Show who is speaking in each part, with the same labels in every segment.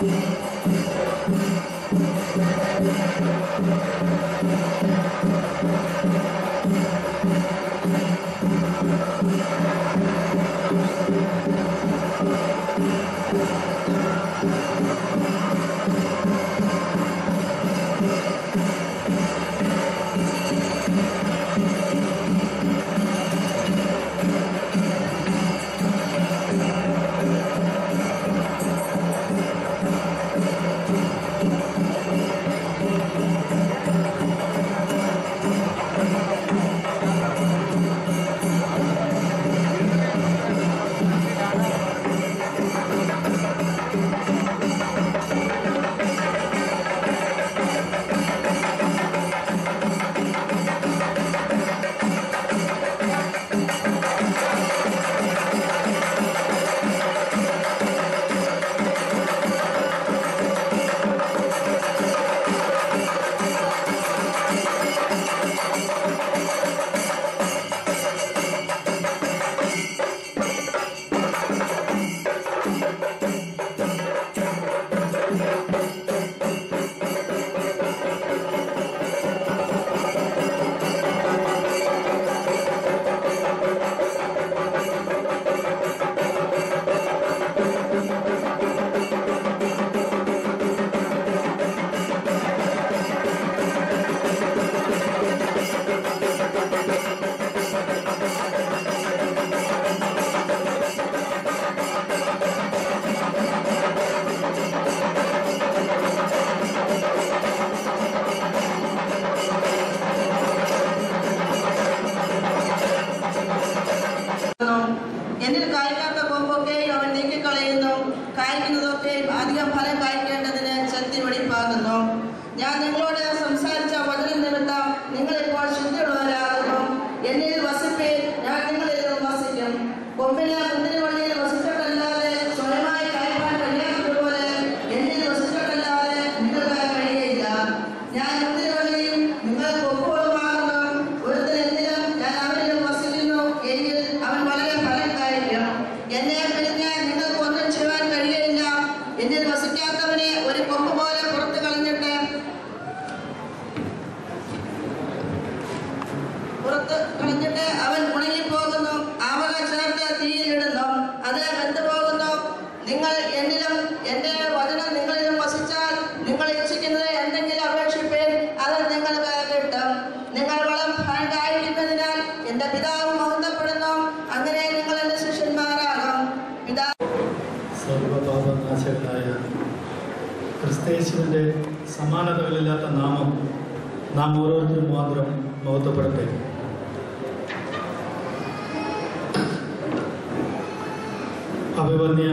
Speaker 1: എന്നിൽ കായ്ക്കാത്ത കൊമ്പൊക്കെയും അവൻ നീക്കിക്കളയുന്നു കായ്ക്കുന്നതൊക്കെയും അധികം ഫലം കായ്ക്കേണ്ടതിന് ചെത്തി വെടിപ്പാകുന്നു ഞാൻ നിങ്ങളോട് സംസാരിച്ച വചനം നിമിത്തം നിങ്ങൾ ഇപ്പോൾ ശുദ്ധിയുള്ളവരാകുന്നു എന്നിൽ വസിപ്പേ ഞാൻ നിങ്ങളിലും വസിക്കും കൊമ്പിന് മുന്തിരിവള്ളിയിൽ വസിച്ചിട്ടല്ലാതെ സ്വയമായി കായ്പാൻ കഴിയാത്തതുപോലെ എന്നിൽ വസിച്ചിട്ടല്ലാതെ നിങ്ങൾക്ക് കഴിയയില്ല ഞാൻ മുന്തിരിവള്ളിയും നിങ്ങൾ കൊമ്പുകളുമാകുന്നു ഒരുത്തൻ എന്നിലും ഞാൻ അവനിലും വസിക്കുന്നു എങ്കിൽ അവൻ വളരെ ഫലം കായ്ക്കും എന്നെ പിരിഞ്ഞ് നിങ്ങൾക്ക് ഒന്നും ചെയ്യുവാൻ കഴിയയില്ല എന്നിൽ വസിക്കാത്തവനെ ഒരു കൊമ്പ് പോലെ പുറത്തു കളഞ്ഞിട്ട് പുറത്ത് കളഞ്ഞിട്ട് അവൻ ഉണങ്ങിപ്പോകുന്നു അവക ചേർത്ത് തീയിലിടുന്നു അത് വെന്തുപോകുന്നു നിങ്ങൾ എന്നിലും എൻ്റെ വചനം നിങ്ങളിലും വസിച്ചാൽ നിങ്ങൾ ഇച്ഛിക്കുന്നത് എന്തെങ്കിലും അപേക്ഷിപ്പേൻ അത് നിങ്ങൾക്ക് കിട്ടും നിങ്ങൾ വളം കായ്ക്കുന്നതിനാൽ എൻ്റെ പിതാവ് മഹത്വപ്പെടുന്നു അങ്ങനെ നിങ്ങൾ എൻ്റെ ശിഷ്യന്മാരാകും പിതാവ്
Speaker 2: സർവപാപനാശകനായ ക്രിസ്തയേശുവിൻ്റെ സമാനതകളില്ലാത്ത നാമം നാം ഓരോരുത്തരും മാത്രം മഹത്വപ്പെടട്ടെ അഭിവന്യ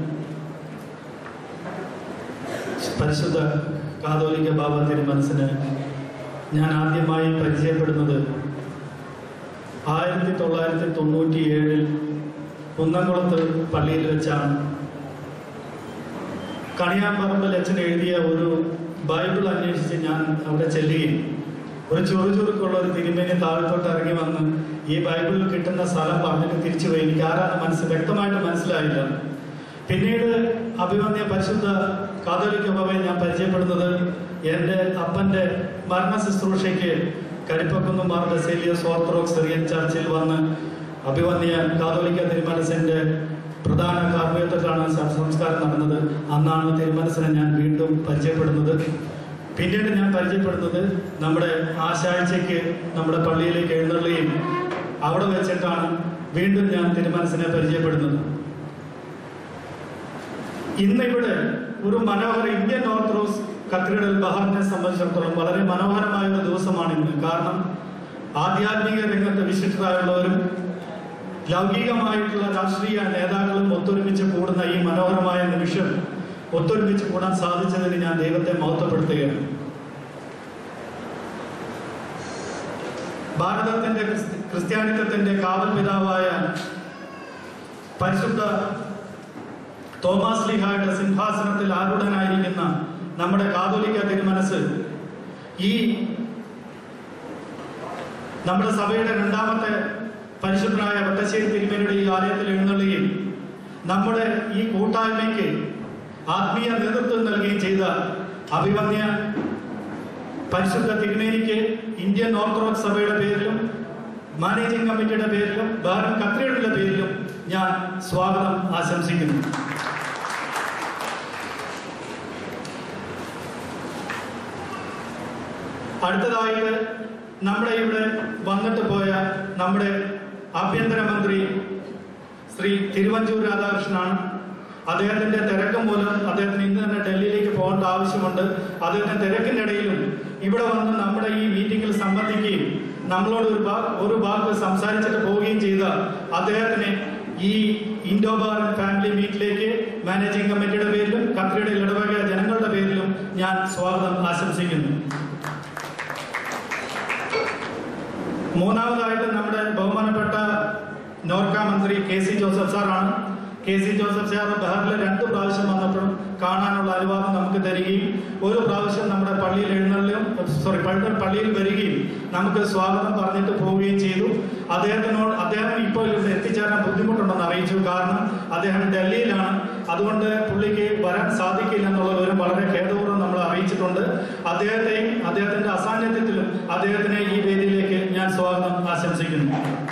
Speaker 2: പരിശുദ്ധ കാതോലിക്ക ബാബ തിരുമനസിന് ഞാൻ ആദ്യമായി പരിചയപ്പെടുന്നത് ആയിരത്തി തൊള്ളായിരത്തി തൊണ്ണൂറ്റി ഏഴിൽ കുന്നംകുളത്ത് പള്ളിയിൽ വെച്ചാണ് കണിയാമ്പറമ്പിൽ അച്ഛൻ എഴുതിയ ഒരു ബൈബിൾ അന്വേഷിച്ച് ഞാൻ അവിടെ ചെല്ലുകയും ഒരു ചുറുചുറുക്കുള്ള ഒരു തിരുമേനി താഴത്തോട്ട് ഇറങ്ങി വന്ന് ഈ ബൈബിളിൽ കിട്ടുന്ന സ്ഥലം പറഞ്ഞിട്ട് തിരിച്ചു പോയി എനിക്ക് ആരാണ് മനസ്സ് വ്യക്തമായിട്ട് മനസ്സിലായില്ല പിന്നീട് അഭിമന്യ പരിശുദ്ധ കാതോലിക്ക ബാബയെ ഞാൻ പരിചയപ്പെടുന്നത് എൻ്റെ അപ്പൻ്റെ മരണ ശുശ്രൂഷയ്ക്ക് കരിപ്പക്കുന്ന് മാർ ബസേലിയസ് ഓർത്തഡോക്സ് സിറിയൻ ചർച്ചിൽ വന്ന് അഭിമന്യ കാതോലിക്ക തിരുമനസിൻ്റെ പ്രധാന കാർമ്മികത്വത്തിലാണ് സ- സംസ്കാരം നടന്നത് അന്നാണ് തിരുമനസിനെ ഞാൻ വീണ്ടും പരിചയപ്പെടുന്നത് പിന്നീട് ഞാൻ പരിചയപ്പെടുന്നത് നമ്മുടെ ആശാഴ്ചയ്ക്ക് നമ്മുടെ പള്ളിയിലേക്ക് എഴുന്നള്ളുകയും അവിടെ വെച്ചിട്ടാണ് വീണ്ടും ഞാൻ തിരുമനസിനെ പരിചയപ്പെടുന്നത് ഇന്നിവിടെ ഒരു മനോഹര ഇന്ത്യൻ ഓർത്തഡോക്സ് കത്തീഡ്രൽ ബഹാറിനെ സംബന്ധിച്ചിടത്തോളം വളരെ മനോഹരമായ ഒരു ദിവസമാണ് ഇന്ന് കാരണം ആധ്യാത്മിക രംഗത്ത് വിശിഷ്ടരായുള്ളവരും ലൗകികമായിട്ടുള്ള രാഷ്ട്രീയ നേതാക്കളും ഒത്തൊരുമിച്ച് കൂടുന്ന ഈ മനോഹരമായ നിമിഷം ഒത്തൊരുമിച്ച് കൂടാൻ സാധിച്ചതിന് ഞാൻ ദൈവത്തെ മഹത്വപ്പെടുത്തുകയാണ് ഭാരതത്തിന്റെ ക്രിസ്തി- ക്രിസ്ത്യാനിത്വത്തിന്റെ കാവൽ പിതാവായ പരിശുദ്ധ തോമസ് ലിഹായുടെ സിംഹാസനത്തിൽ ആരൂഢനായിരിക്കുന്ന നമ്മുടെ കാതോലിക്ക തിരുമനസ് ഈ നമ്മുടെ സഭയുടെ രണ്ടാമത്തെ പരിശുദ്ധനായ വട്ടശ്ശേരി തിരുമേനിയുടെ ഈ ആലയത്തിൽ എഴുന്നള്ളുകയും നമ്മുടെ ഈ കൂട്ടായ്മയ്ക്ക് ആത്മീയ നേതൃത്വം നൽകുകയും ചെയ്ത അഭിമന്യ പരിശുദ്ധ തിരുമേനിക്ക് ഇന്ത്യൻ ഓർത്തഡോക്സ് സഭയുടെ പേരിലും മാനേജിംഗ് കമ്മിറ്റിയുടെ പേരിലും ബഹ്റൻ കത്രിയുടെ പേരിലും ഞാൻ സ്വാഗതം ആശംസിക്കുന്നു അടുത്തതായിട്ട് നമ്മുടെ ഇവിടെ വന്നിട്ട് പോയ നമ്മുടെ ആഭ്യന്തരമന്ത്രി ശ്രീ തിരുവഞ്ചൂർ രാധാകൃഷ്ണനാണ് അദ്ദേഹത്തിന്റെ തിരക്ക് മൂലം അദ്ദേഹത്തിന് ഇന്ന് തന്നെ ഡൽഹിയിലേക്ക് പോകേണ്ട ആവശ്യമുണ്ട് അദ്ദേഹത്തിന്റെ തിരക്കിനിടയിലും ഇവിടെ വന്ന് നമ്മുടെ ഈ മീറ്റിംഗിൽ സംബന്ധിക്കുകയും നമ്മളോട് ഒരു ഭാ- ഒരു ഭാഗത്ത് സംസാരിച്ചിട്ട് പോവുകയും ചെയ്ത അദ്ദേഹത്തിന് ഈ ഇൻഡോ ഭാരത് ഫാമിലി മീറ്റിലേക്ക് മാനേജിംഗ് കമ്മിറ്റിയുടെ പേരിലും കത്രിയുടെ ഇടവക ജനങ്ങളുടെ പേരിലും ഞാൻ സ്വാഗതം ആശംസിക്കുന്നു മൂന്നാമതായിട്ട് നമ്മുടെ ബഹുമാനപ്പെട്ട നോർക്ക മന്ത്രി കെ സി ജോസഫ് സാറാണ് കെ സി ജോസഫ് സാർ ബഹറിൽ രണ്ട് പ്രാവശ്യം വന്നപ്പോഴും കാണാനുള്ള അനുവാദം നമുക്ക് തരികയും ഒരു പ്രാവശ്യം നമ്മുടെ പള്ളിയിൽ എഴുന്നള്ളും സോറി പള്ളിയിൽ വരികയും നമുക്ക് സ്വാഗതം പറഞ്ഞിട്ട് പോവുകയും ചെയ്തു അദ്ദേഹത്തിനോട് അദ്ദേഹം ഇപ്പോൾ ഇവിടെ എത്തിച്ചേരാൻ ബുദ്ധിമുട്ടുണ്ടെന്ന് അറിയിച്ചു കാരണം അദ്ദേഹം ഡൽഹിയിലാണ് അതുകൊണ്ട് പുള്ളിക്ക് വരാൻ സാധിക്കില്ല എന്നുള്ള വിവരം വളരെ ഖേദപൂർവ്വം നമ്മൾ അറിയിച്ചിട്ടുണ്ട് അദ്ദേഹത്തെയും അദ്ദേഹത്തിന്റെ അസാന്നിധ്യത്തിലും അദ്ദേഹത്തിനെ ഈ വേദിയിലേക്ക് ഞാൻ സ്വാഗതം ആശംസിക്കുന്നു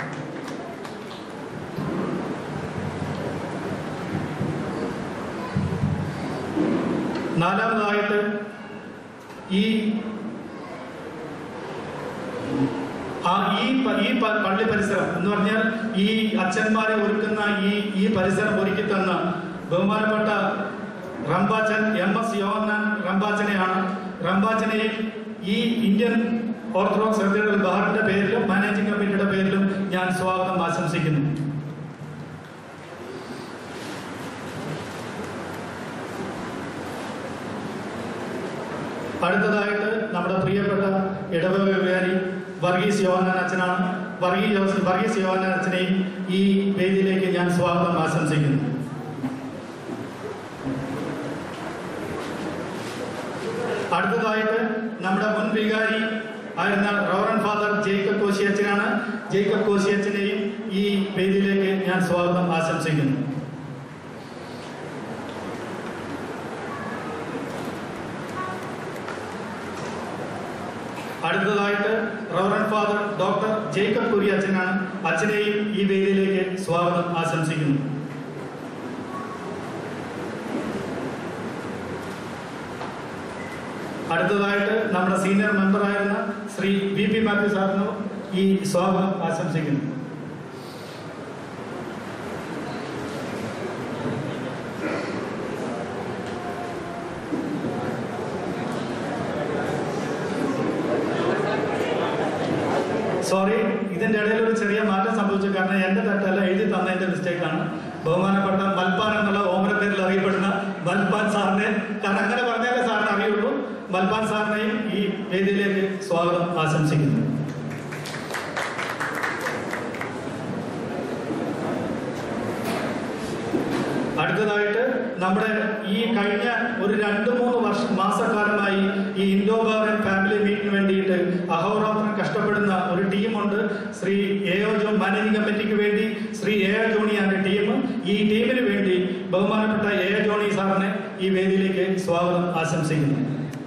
Speaker 2: നാലാമതായിട്ട് ഈ ആ ഈ പ- ഈ പ- പള്ളി പരിസരം എന്ന് പറഞ്ഞാൽ ഈ അച്ഛന്മാരെ ഒരുക്കുന്ന ഈ ഈ പരിസരം ഒരുക്കി തന്ന ബഹുമാനപ്പെട്ട റംബാച്ചൻ എം എസ് യോഹന്നാൻ റംബാച്ചനെയാണ് റംബാച്ചനെയും ഈ ഇന്ത്യൻ ഓർത്തഡോക്സ് കത്തീഡ്രൽ ബഹാറിന്റെ പേരിലും മാനേജിംഗ് കമ്മിറ്റിയുടെ പേരിലും ഞാൻ സ്വാഗതം ആശംസിക്കുന്നു അടുത്തതായിട്ട് നമ്മുടെ പ്രിയപ്പെട്ട ഇടവക വികാരി വർഗീസ് യോഹന്നാൻ അച്ഛനാണ് വർഗീസ് ജോസഫ് വർഗീസ് യോഹന്നാൻ അച്ഛനെയും ഈ വേദിയിലേക്ക് ഞാൻ സ്വാഗതം ആശംസിക്കുന്നു അടുത്തതായിട്ട് നമ്മുടെ മുൻ വികാരി ആയിരുന്ന റവറൻ ഫാദർ ജേക്കബ് കോശി അച്ഛനാണ് ജേക്കബ് കോശി അച്ഛനെയും ഈ വേദിയിലേക്ക് ഞാൻ സ്വാഗതം ആശംസിക്കുന്നു അടുത്തതായിട്ട് റവറൻ ഫാദർ ഡോക്ടർ ജേക്കബ് കുരി അച്ഛനാണ് അച്ഛനെയും ഈ വേദിയിലേക്ക് സ്വാഗതം ആശംസിക്കുന്നു അടുത്തതായിട്ട് നമ്മുടെ സീനിയർ മെമ്പറായിരുന്ന ശ്രീ വി പി മാത്യു സാറിന് ഈ സ്വാഗതം ആശംസിക്കുന്നു സോറി ഇതിന്റെ ഇടയിൽ ഒരു ചെറിയ മാറ്റം സംഭവിച്ചു കാരണം എന്റെ തെറ്റല്ല എഴുതി തന്നതിന്റെ മിസ്റ്റേക്ക് ആണ് ബഹുമാനപ്പെട്ട മൽപ്പാൻ എന്നുള്ള ഓമന പേരിൽ അറിയപ്പെടുന്ന മൽപ്പാൻ സാറിനെ കാരണം അങ്ങനെ പറഞ്ഞാലേ സാറിന് അറിയുള്ളൂ മൽപ്പാൻ സാറിനെയും ഈ വേദിയിലേക്ക് സ്വാഗതം ആശംസിക്കുന്നു അടുത്തതായിട്ട് നമ്മുടെ ഈ കഴിഞ്ഞ ഒരു രണ്ട് മൂന്ന് വർഷം മാസക്കാലമായി ഈ ഇൻഡോ ബാറൻ ഫാമിലി മീറ്റിന് വേണ്ടിയിട്ട് അഹോരാത്രം കഷ്ടപ്പെടുന്ന ഒരു ടീമുണ്ട് ശ്രീ എ ഒ ജോ മാനേജിംഗ് കമ്മിറ്റിക്ക് വേണ്ടി ശ്രീ എ ഒ ജോണിയാണ് ടീം ഈ ടീമിന് വേണ്ടി ബഹുമാനപ്പെട്ട എ ഒ ജോണി സാറിനെ ഈ വേദിയിലേക്ക് സ്വാഗതം ആശംസിക്കുന്നു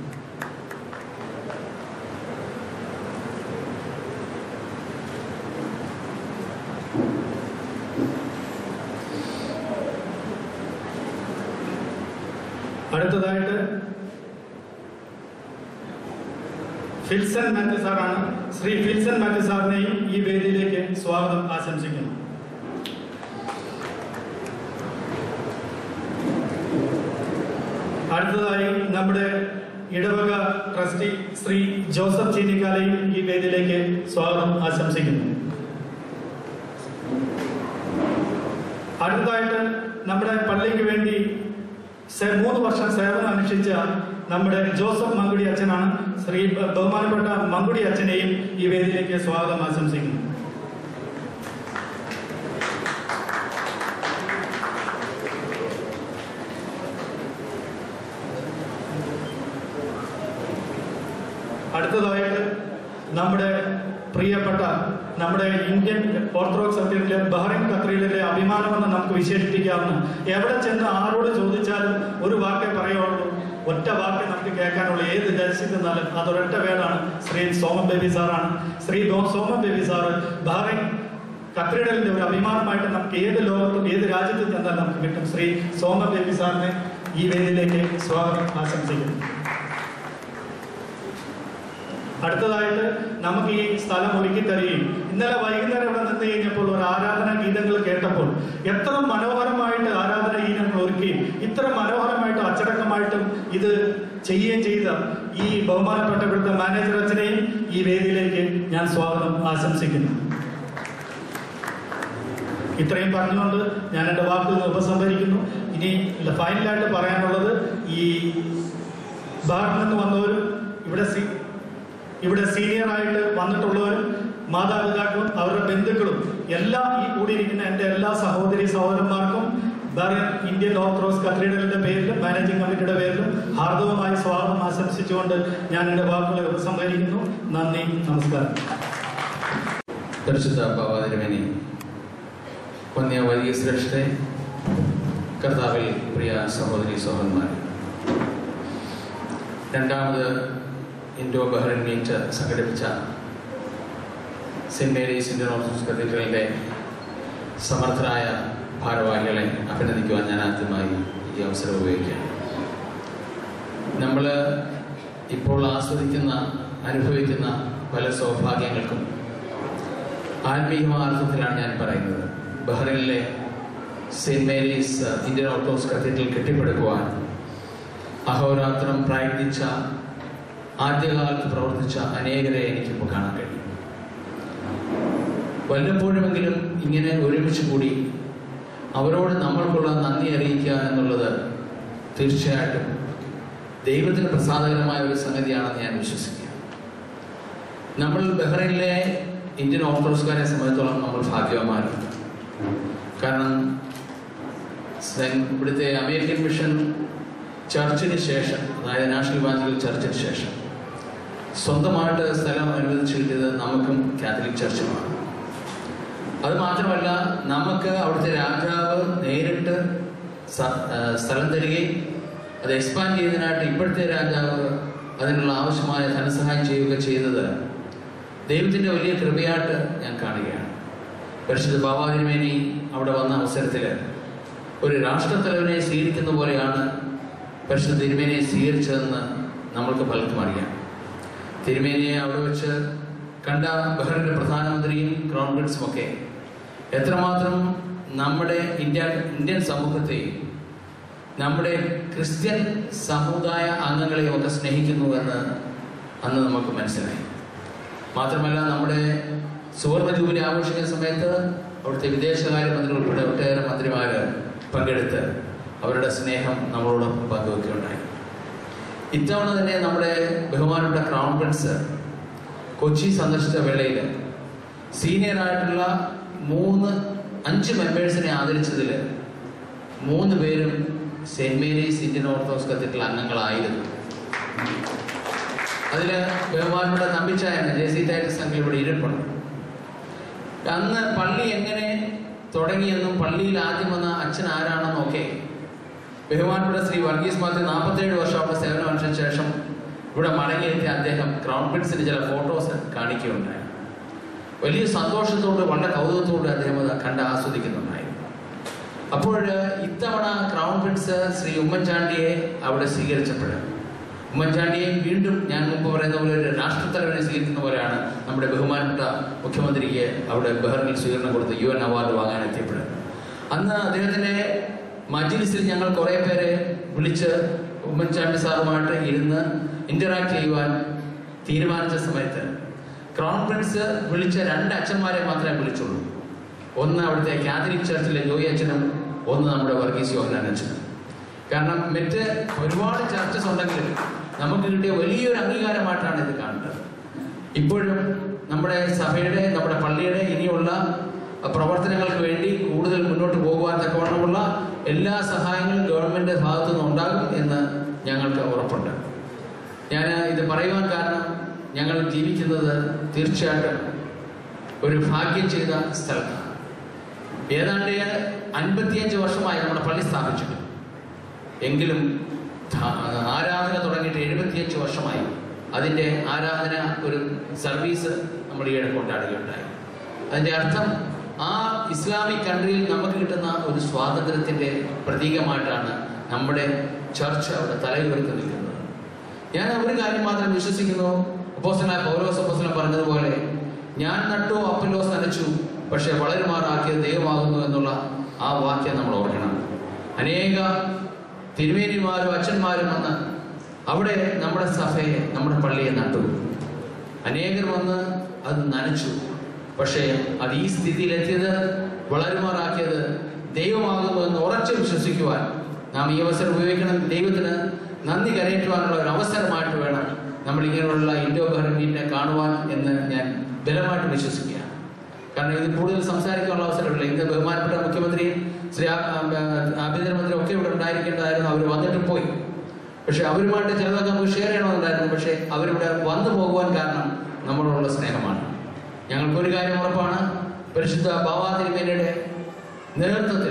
Speaker 2: അടുത്തതായിട്ട് ഫിൽസൺ മാത്യു സാറാണ് ശ്രീ ഫിൽസൺ മാത്യു സാറിനെയും ഈ വേദിയിലേക്ക് സ്വാഗതം ആശംസിക്കുന്നു അടുത്തതായി നമ്മുടെ ഇടവക ട്രസ്റ്റി ശ്രീ ജോസഫ് ചീനിക്കാലയും ഈ വേദിയിലേക്ക് സ്വാഗതം ആശംസിക്കുന്നു അടുത്തതായിട്ട് നമ്മുടെ പള്ളിക്ക് വേണ്ടി സെ- മൂന്ന് വർഷം സേവനം അനുഷ്ഠിച്ച നമ്മുടെ ജോസഫ് മങ്കുടി അച്ഛനാണ് ശ്രീ ബ- ബഹുമാനപ്പെട്ട മങ്കുടി അച്ഛനെയും ഈ വേദിയിലേക്ക് സ്വാഗതം ആശംസിക്കുന്നു അടുത്തതായിട്ട് നമ്മുടെ പ്രിയപ്പെട്ട നമ്മുടെ ഇന്ത്യൻ ഓർത്തഡോക്സ് സത്യത്തിലെ ബഹ്റൈൻ കത്രീഡിലെ അഭിമാനമെന്ന് നമുക്ക് വിശേഷിപ്പിക്കാവുന്ന എവിടെ ചെന്ന് ആരോട് ചോദിച്ചാലും ഒരു വാക്കേ പറയുള്ളൂ ഒറ്റ വാക്ക് നമുക്ക് കേൾക്കാനുള്ള ഏത് ദേശത്ത് നിന്നാലും അതൊരൊറ്റ പേരാണ് ശ്രീ സോമൻ ബേബി സാറാണ് ശ്രീ ദോ- സോമൻ ബേബി സാറ് ബഹ്റൈൻ കത്തീഡ്രലിന്റെ ഒരു അഭിമാനമായിട്ട് നമുക്ക് ഏത് ലോകത്തും ഏത് രാജ്യത്തും ചെന്നാൽ നമുക്ക് കിട്ടും ശ്രീ സോമ ബേബി സാറിനെ ഈ വേദിയിലേക്ക് സ്വാഗതം ആശംസിക്കുന്നു അടുത്തതായിട്ട് നമുക്ക് ഈ സ്ഥലം ഒരുക്കി തരികയും ഇന്നലെ വൈകുന്നേരം ഇവിടെ നിന്ന് കഴിഞ്ഞപ്പോൾ ഒരു ആരാധന ഗീതങ്ങൾ കേട്ടപ്പോൾ എത്ര മനോഹരമായിട്ട് ആരാധന ഗീതങ്ങൾ ഒരുക്കുകയും ഇത്ര മനോഹരമായിട്ടും അച്ചടക്കമായിട്ടും ഇത് ചെയ്യുകയും ചെയ്ത ഈ ബഹുമാനപ്പെട്ട ഇവിടുത്തെ മാനേജർ അച്ഛനെയും ഈ വേദിയിലേക്ക് ഞാൻ സ്വാഗതം ആശംസിക്കുന്നു ഇത്രയും പറഞ്ഞുകൊണ്ട് ഞാൻ എൻ്റെ വാക്കുകൾ ഉപസംഹരിക്കുന്നു ഇനി ഫൈനലായിട്ട് പറയാനുള്ളത് ഈ ബാറിൽ നിന്ന് വന്നവരും ഇവിടെ സി ഇവിടെ സീനിയർ ആയിട്ട് വന്നിട്ടുള്ളവരും മാതാപിതാക്കളും അവരുടെ ബന്ധുക്കളും എല്ലാ ഈ കൂടിയിരിക്കുന്ന എൻ്റെ എല്ലാ സഹോദരി സഹോദരന്മാർക്കും ബഹ്റൈൻ ഇന്ത്യൻ ഓർത്തഡോക്സ് കത്തീഡ്രലിന്റെ പേരിലും മാനേജിംഗ് കമ്മിറ്റിയുടെ പേരിലും ഹാർദവമായി സ്വാഗതം ആശംസിച്ചുകൊണ്ട് ഞാൻ എൻ്റെ വാക്കുകളെ ഉപസംഹരിക്കുന്നു നന്ദി നമസ്കാരം
Speaker 3: പരിശുദ്ധ ബാബാതിരുമേനി വന്യ വലിയ ശ്രേഷ്ഠെ കർത്താവിൽ പ്രിയ സഹോദരി സഹോദരന്മാർ രണ്ടാമത് ഇൻഡോ ബഹ്റൈൻ മീറ്റ് സംഘടിപ്പിച്ച സെന്റ് മേരീസ് ഇന്ത്യൻ ഓർത്തഡോക്സ് കത്തീഡ്രലിന്റെ സമർത്ഥരായ ഭാരവാഹികളെ അഭിനന്ദിക്കുവാൻ ഞാൻ ആദ്യമായി ഈ അവസരം ഉപയോഗിക്കുകയാണ് നമ്മൾ ഇപ്പോൾ ആസ്വദിക്കുന്ന അനുഭവിക്കുന്ന പല സൗഭാഗ്യങ്ങൾക്കും ആത്മീയമായ അർത്ഥത്തിലാണ് ഞാൻ പറയുന്നത് ബഹ്റൈനിലെ saint Mary's Indian orthodox cathedral കെട്ടിപ്പടുക്കുവാൻ അഹോരാത്രം പ്രയത്നിച്ച ആദ്യകാലത്ത് പ്രവർത്തിച്ച അനേകരെ എനിക്കിപ്പോൾ കാണാൻ കഴിയും വല്ലപ്പോഴുമെങ്കിലും ഇങ്ങനെ ഒരുമിച്ച് കൂടി അവരോട് നമ്മൾക്കുള്ള നന്ദി അറിയിക്കുക എന്നുള്ളത് തീർച്ചയായിട്ടും ദൈവത്തിന് പ്രസാദകരമായ ഒരു സംഗതിയാണെന്ന് ഞാൻ വിശ്വസിക്കുക നമ്മൾ ബഹ്റൈനിലെ ഇന്ത്യൻ ഓർത്തഡോക്സുകാരെ സംബന്ധിച്ചോളം നമ്മൾ ഭാഗ്യവാന്മാരാണ് കാരണം സെൻ- ഇവിടുത്തെ അമേരിക്കൻ മിഷൻ ചർച്ചിന് ശേഷം അതായത് നാഷണൽ ഇവാഞ്ചലിക് ചർച്ചിന് ശേഷം സ്വന്തമായിട്ട് സ്ഥലം അനുവദിച്ചു കിട്ടിയത് നമുക്കും കാത്തലിക് ചർച്ചുമാണ് അത് മാത്രമല്ല നമുക്ക് അവിടുത്തെ രാജാവ് നേരിട്ട് സ- ആ, സ്ഥലം തരികയും അത് എക്സ്പാൻഡ് ചെയ്തതിനായിട്ട് ഇപ്പോഴത്തെ രാജാവ് അതിനുള്ള ആവശ്യമായ ധനസഹായം ചെയ്യുക ചെയ്തത് ദൈവത്തിൻ്റെ വലിയ കൃപയായിട്ട് ഞാൻ കാണുകയാണ് പരിശുദ്ധ ബാബാതിരുമേനി അവിടെ വന്ന അവസരത്തിൽ ഒരു രാഷ്ട്രത്തലവനെ സ്വീകരിക്കുന്ന പോലെയാണ് പരിശുദ്ധ തിരുമേനിയെ സ്വീകരിച്ചതെന്ന് നമ്മൾക്ക് പലർക്കും അറിയാം തിരുമേനിയെ അവിടെ വെച്ച് കണ്ട ബഹ്റിന്റെ പ്രധാനമന്ത്രിയും ക്രൗൺ പ്രിൻസും ഒക്കെ എത്രമാത്രം നമ്മുടെ ഇന്ത്യ ഇന്ത്യൻ സമൂഹത്തെയും നമ്മുടെ ക്രിസ്ത്യൻ സമുദായ അംഗങ്ങളെയും ഒക്കെ സ്നേഹിക്കുന്നു എന്ന് അന്ന് നമുക്ക് മനസ്സിലായി മാത്രമല്ല നമ്മുടെ സുവർണ ജൂബിലി ആഘോഷിക്കുന്ന സമയത്ത് അവിടുത്തെ വിദേശകാര്യമന്ത്രി ഉൾപ്പെടെ ഒട്ടേറെ മന്ത്രിമാര് പങ്കെടുത്ത് അവരുടെ സ്നേഹം നമ്മളോടൊപ്പം പങ്കുവെക്കുകയുണ്ടായി ഇത്തവണ തന്നെ നമ്മുടെ ബഹുമാനപ്പെട്ട ക്രൗൺ പ്രിൻസ് കൊച്ചി സന്ദർശിച്ച വേളയിൽ സീനിയർ ആയിട്ടുള്ള മൂന്ന് അഞ്ച് മെമ്പേഴ്സിനെ ആദരിച്ചതിൽ മൂന്ന് പേരും saint Mary's Indian orthodox cathedral അംഗങ്ങളായിരുന്നു അതിൽ ബഹുമാനപ്പെട്ട തമ്പിച്ചായൻ ജെ സി ടൈറ്റസ് അങ്കിൾ ഇവിടെ ഇരിപ്പുണ്ട് അന്ന് പള്ളി എങ്ങനെ തുടങ്ങിയെന്നും പള്ളിയിൽ ആദ്യം വന്ന അച്ഛൻ ആരാണെന്നും ഒക്കെ ബഹുമാനപ്പെട്ട ശ്രീ വർഗീസ് മാത്യു നാൽപ്പത്തേഴ് വർഷം അവിടെ സേവനം അനുഷ്ഠിച്ച ശേഷം ഇവിടെ മടങ്ങിയെത്തിയ അദ്ദേഹം ക്രൗൺ പ്രിൻസിന് ചില ഫോട്ടോസ് കാണിക്കുകയുണ്ടായി വലിയ സന്തോഷത്തോട് വളരെ കൗതുകത്തോട് അദ്ദേഹം അത് കണ്ട് ആസ്വദിക്കുന്നുണ്ടായിരുന്നു അപ്പോൾ ഇത്തവണ ക്രൗൺ പ്രിൻസ് ശ്രീ ഉമ്മൻചാണ്ടിയെ അവിടെ സ്വീകരിച്ചപ്പോൾ ഉമ്മൻചാണ്ടിയെ വീണ്ടും ഞാൻ മുമ്പ് പറയുന്ന പോലെ ഒരു രാഷ്ട്രത്തലവനെ സ്വീകരിക്കുന്ന പോലെയാണ് നമ്മുടെ ബഹുമാനപ്പെട്ട മുഖ്യമന്ത്രിക്ക് അവിടെ ബഹ്റിനിൽ സ്വീകരണം കൊടുത്ത് യു എൻ അവാർഡ് വാങ്ങാൻ എത്തിയപ്പോൾ അന്ന് അദ്ദേഹത്തിന്റെ മജ്ലിസിൽ ഞങ്ങൾ കുറെ പേരെ വിളിച്ച് ഉമ്മൻചാണ്ടി സാറുമായിട്ട് ഇരുന്ന് ഇന്ററാക്ട് ചെയ്യുവാൻ തീരുമാനിച്ച സമയത്ത് ക്രൗൺ പ്രിൻസ് വിളിച്ച രണ്ട് അച്ഛന്മാരെ മാത്രമേ വിളിച്ചുള്ളൂ ഒന്ന് അവിടുത്തെ കാത്തലിക് ചർച്ചിലെ ജോയി അച്ഛനും ഒന്ന് നമ്മുടെ വർഗീസ് യോഹനാൻ അച്ഛനും കാരണം മറ്റ് ഒരുപാട് ചർച്ചസ് ഉണ്ടെങ്കിലും നമുക്ക് കിട്ടിയ വലിയൊരു അംഗീകാരമായിട്ടാണ് ഇത് കാണുന്നത് ഇപ്പോഴും നമ്മുടെ സഭയുടെ നമ്മുടെ പള്ളിയുടെ ഇനിയുള്ള പ്രവർത്തനങ്ങൾക്ക് വേണ്ടി കൂടുതൽ മുന്നോട്ട് പോകുവാൻ തക്കവണ്ണമുള്ള എല്ലാ സഹായങ്ങളും ഗവൺമെന്റ് ഭാഗത്തു നിന്ന് ഉണ്ടാകും എന്ന് ഞങ്ങൾക്ക് ഉറപ്പുണ്ട് ഞാൻ ഇത് പറയുവാൻ കാരണം ഞങ്ങൾ ജീവിക്കുന്നത് തീർച്ചയായിട്ടും ഒരു ഭാഗ്യം ചെയ്ത സ്ഥലത്താണ് ഏതാണ്ട് അൻപത്തിയഞ്ച് വർഷമായി നമ്മുടെ പള്ളി സ്ഥാപിച്ചിട്ട് എങ്കിലും ധ- ആരാധന തുടങ്ങിയിട്ട് എഴുപത്തിയഞ്ച് വർഷമായി അതിൻ്റെ ആരാധന ഒരു സർവീസ് നമ്മൾ ഈയിടെ കൊണ്ടാടുകയുണ്ടായി അതിൻ്റെ അർത്ഥം ആ ഇസ്ലാമിക് കൺട്രിയിൽ നമുക്ക് കിട്ടുന്ന ഒരു സ്വാതന്ത്ര്യത്തിൻ്റെ പ്രതീകമായിട്ടാണ് നമ്മുടെ ചർച്ച അവിടെ തലയുയർത്തി നിൽക്കുന്നത് ഞാൻ ഒരു കാര്യം മാത്രം വിശ്വസിക്കുന്നു അപ്പോസ്റ്റലായ പൗലോസ് അപ്പോസ്റ്റലൻ പറഞ്ഞതുപോലെ ഞാൻ നട്ടു അപ്പലോസ് നനച്ചു പക്ഷെ വളരുമാറാക്കിയത് ദൈവമാകുന്നു എന്നുള്ള ആ വാക്യം നമ്മൾ ഓർക്കണം അനേക തിരുമേനിമാരും അച്ഛന്മാരും വന്ന് അവിടെ നമ്മുടെ സഭയെ നമ്മുടെ പള്ളിയെ നട്ടു അനേകർ വന്ന് അത് നനച്ചു പക്ഷേ അത് ഈ സ്ഥിതിയിലെത്തിയത് വളരുമാറാക്കിയത് ദൈവമാകുന്നു എന്ന് ഉറച്ചു വിശ്വസിക്കുവാൻ നാം ഈ അവസരം ഉപയോഗിക്കണം ദൈവത്തിന് നന്ദി കരയറ്റുവാനുള്ള ഒരു അവസരമായിട്ട് വേണം നമ്മൾ ഇങ്ങനെയുള്ള ഇൻഡോ മീറ്റിനെ കാണുവാൻ എന്ന് ഞാൻ ബലമായിട്ട് വിശ്വസിക്കുകയാണ് കാരണം ഇത് കൂടുതൽ സംസാരിക്കാനുള്ള അവസരമില്ല ഇന്ന് ബഹുമാനപ്പെട്ട മുഖ്യമന്ത്രിയും ശ്രീ ആ- ആ- ആഭ്യന്തരമന്ത്രി ഒക്കെ ഇവിടെ ഉണ്ടായിരിക്കേണ്ടതായിരുന്നു അവർ വന്നിട്ട് പോയി പക്ഷെ അവരുമായിട്ട് ചിലതൊക്കെ നമുക്ക് ഷെയർ ചെയ്യണമെന്നുണ്ടായിരുന്നു പക്ഷെ അവരിവിടെ വന്നു പോകുവാൻ കാരണം നമ്മളോടുള്ള സ്നേഹമാണ് ഞങ്ങൾക്കൊരു കാര്യം ഉറപ്പാണ് പരിശുദ്ധ ബാബാതിരുമേനയുടെ നേതൃത്വത്തിൽ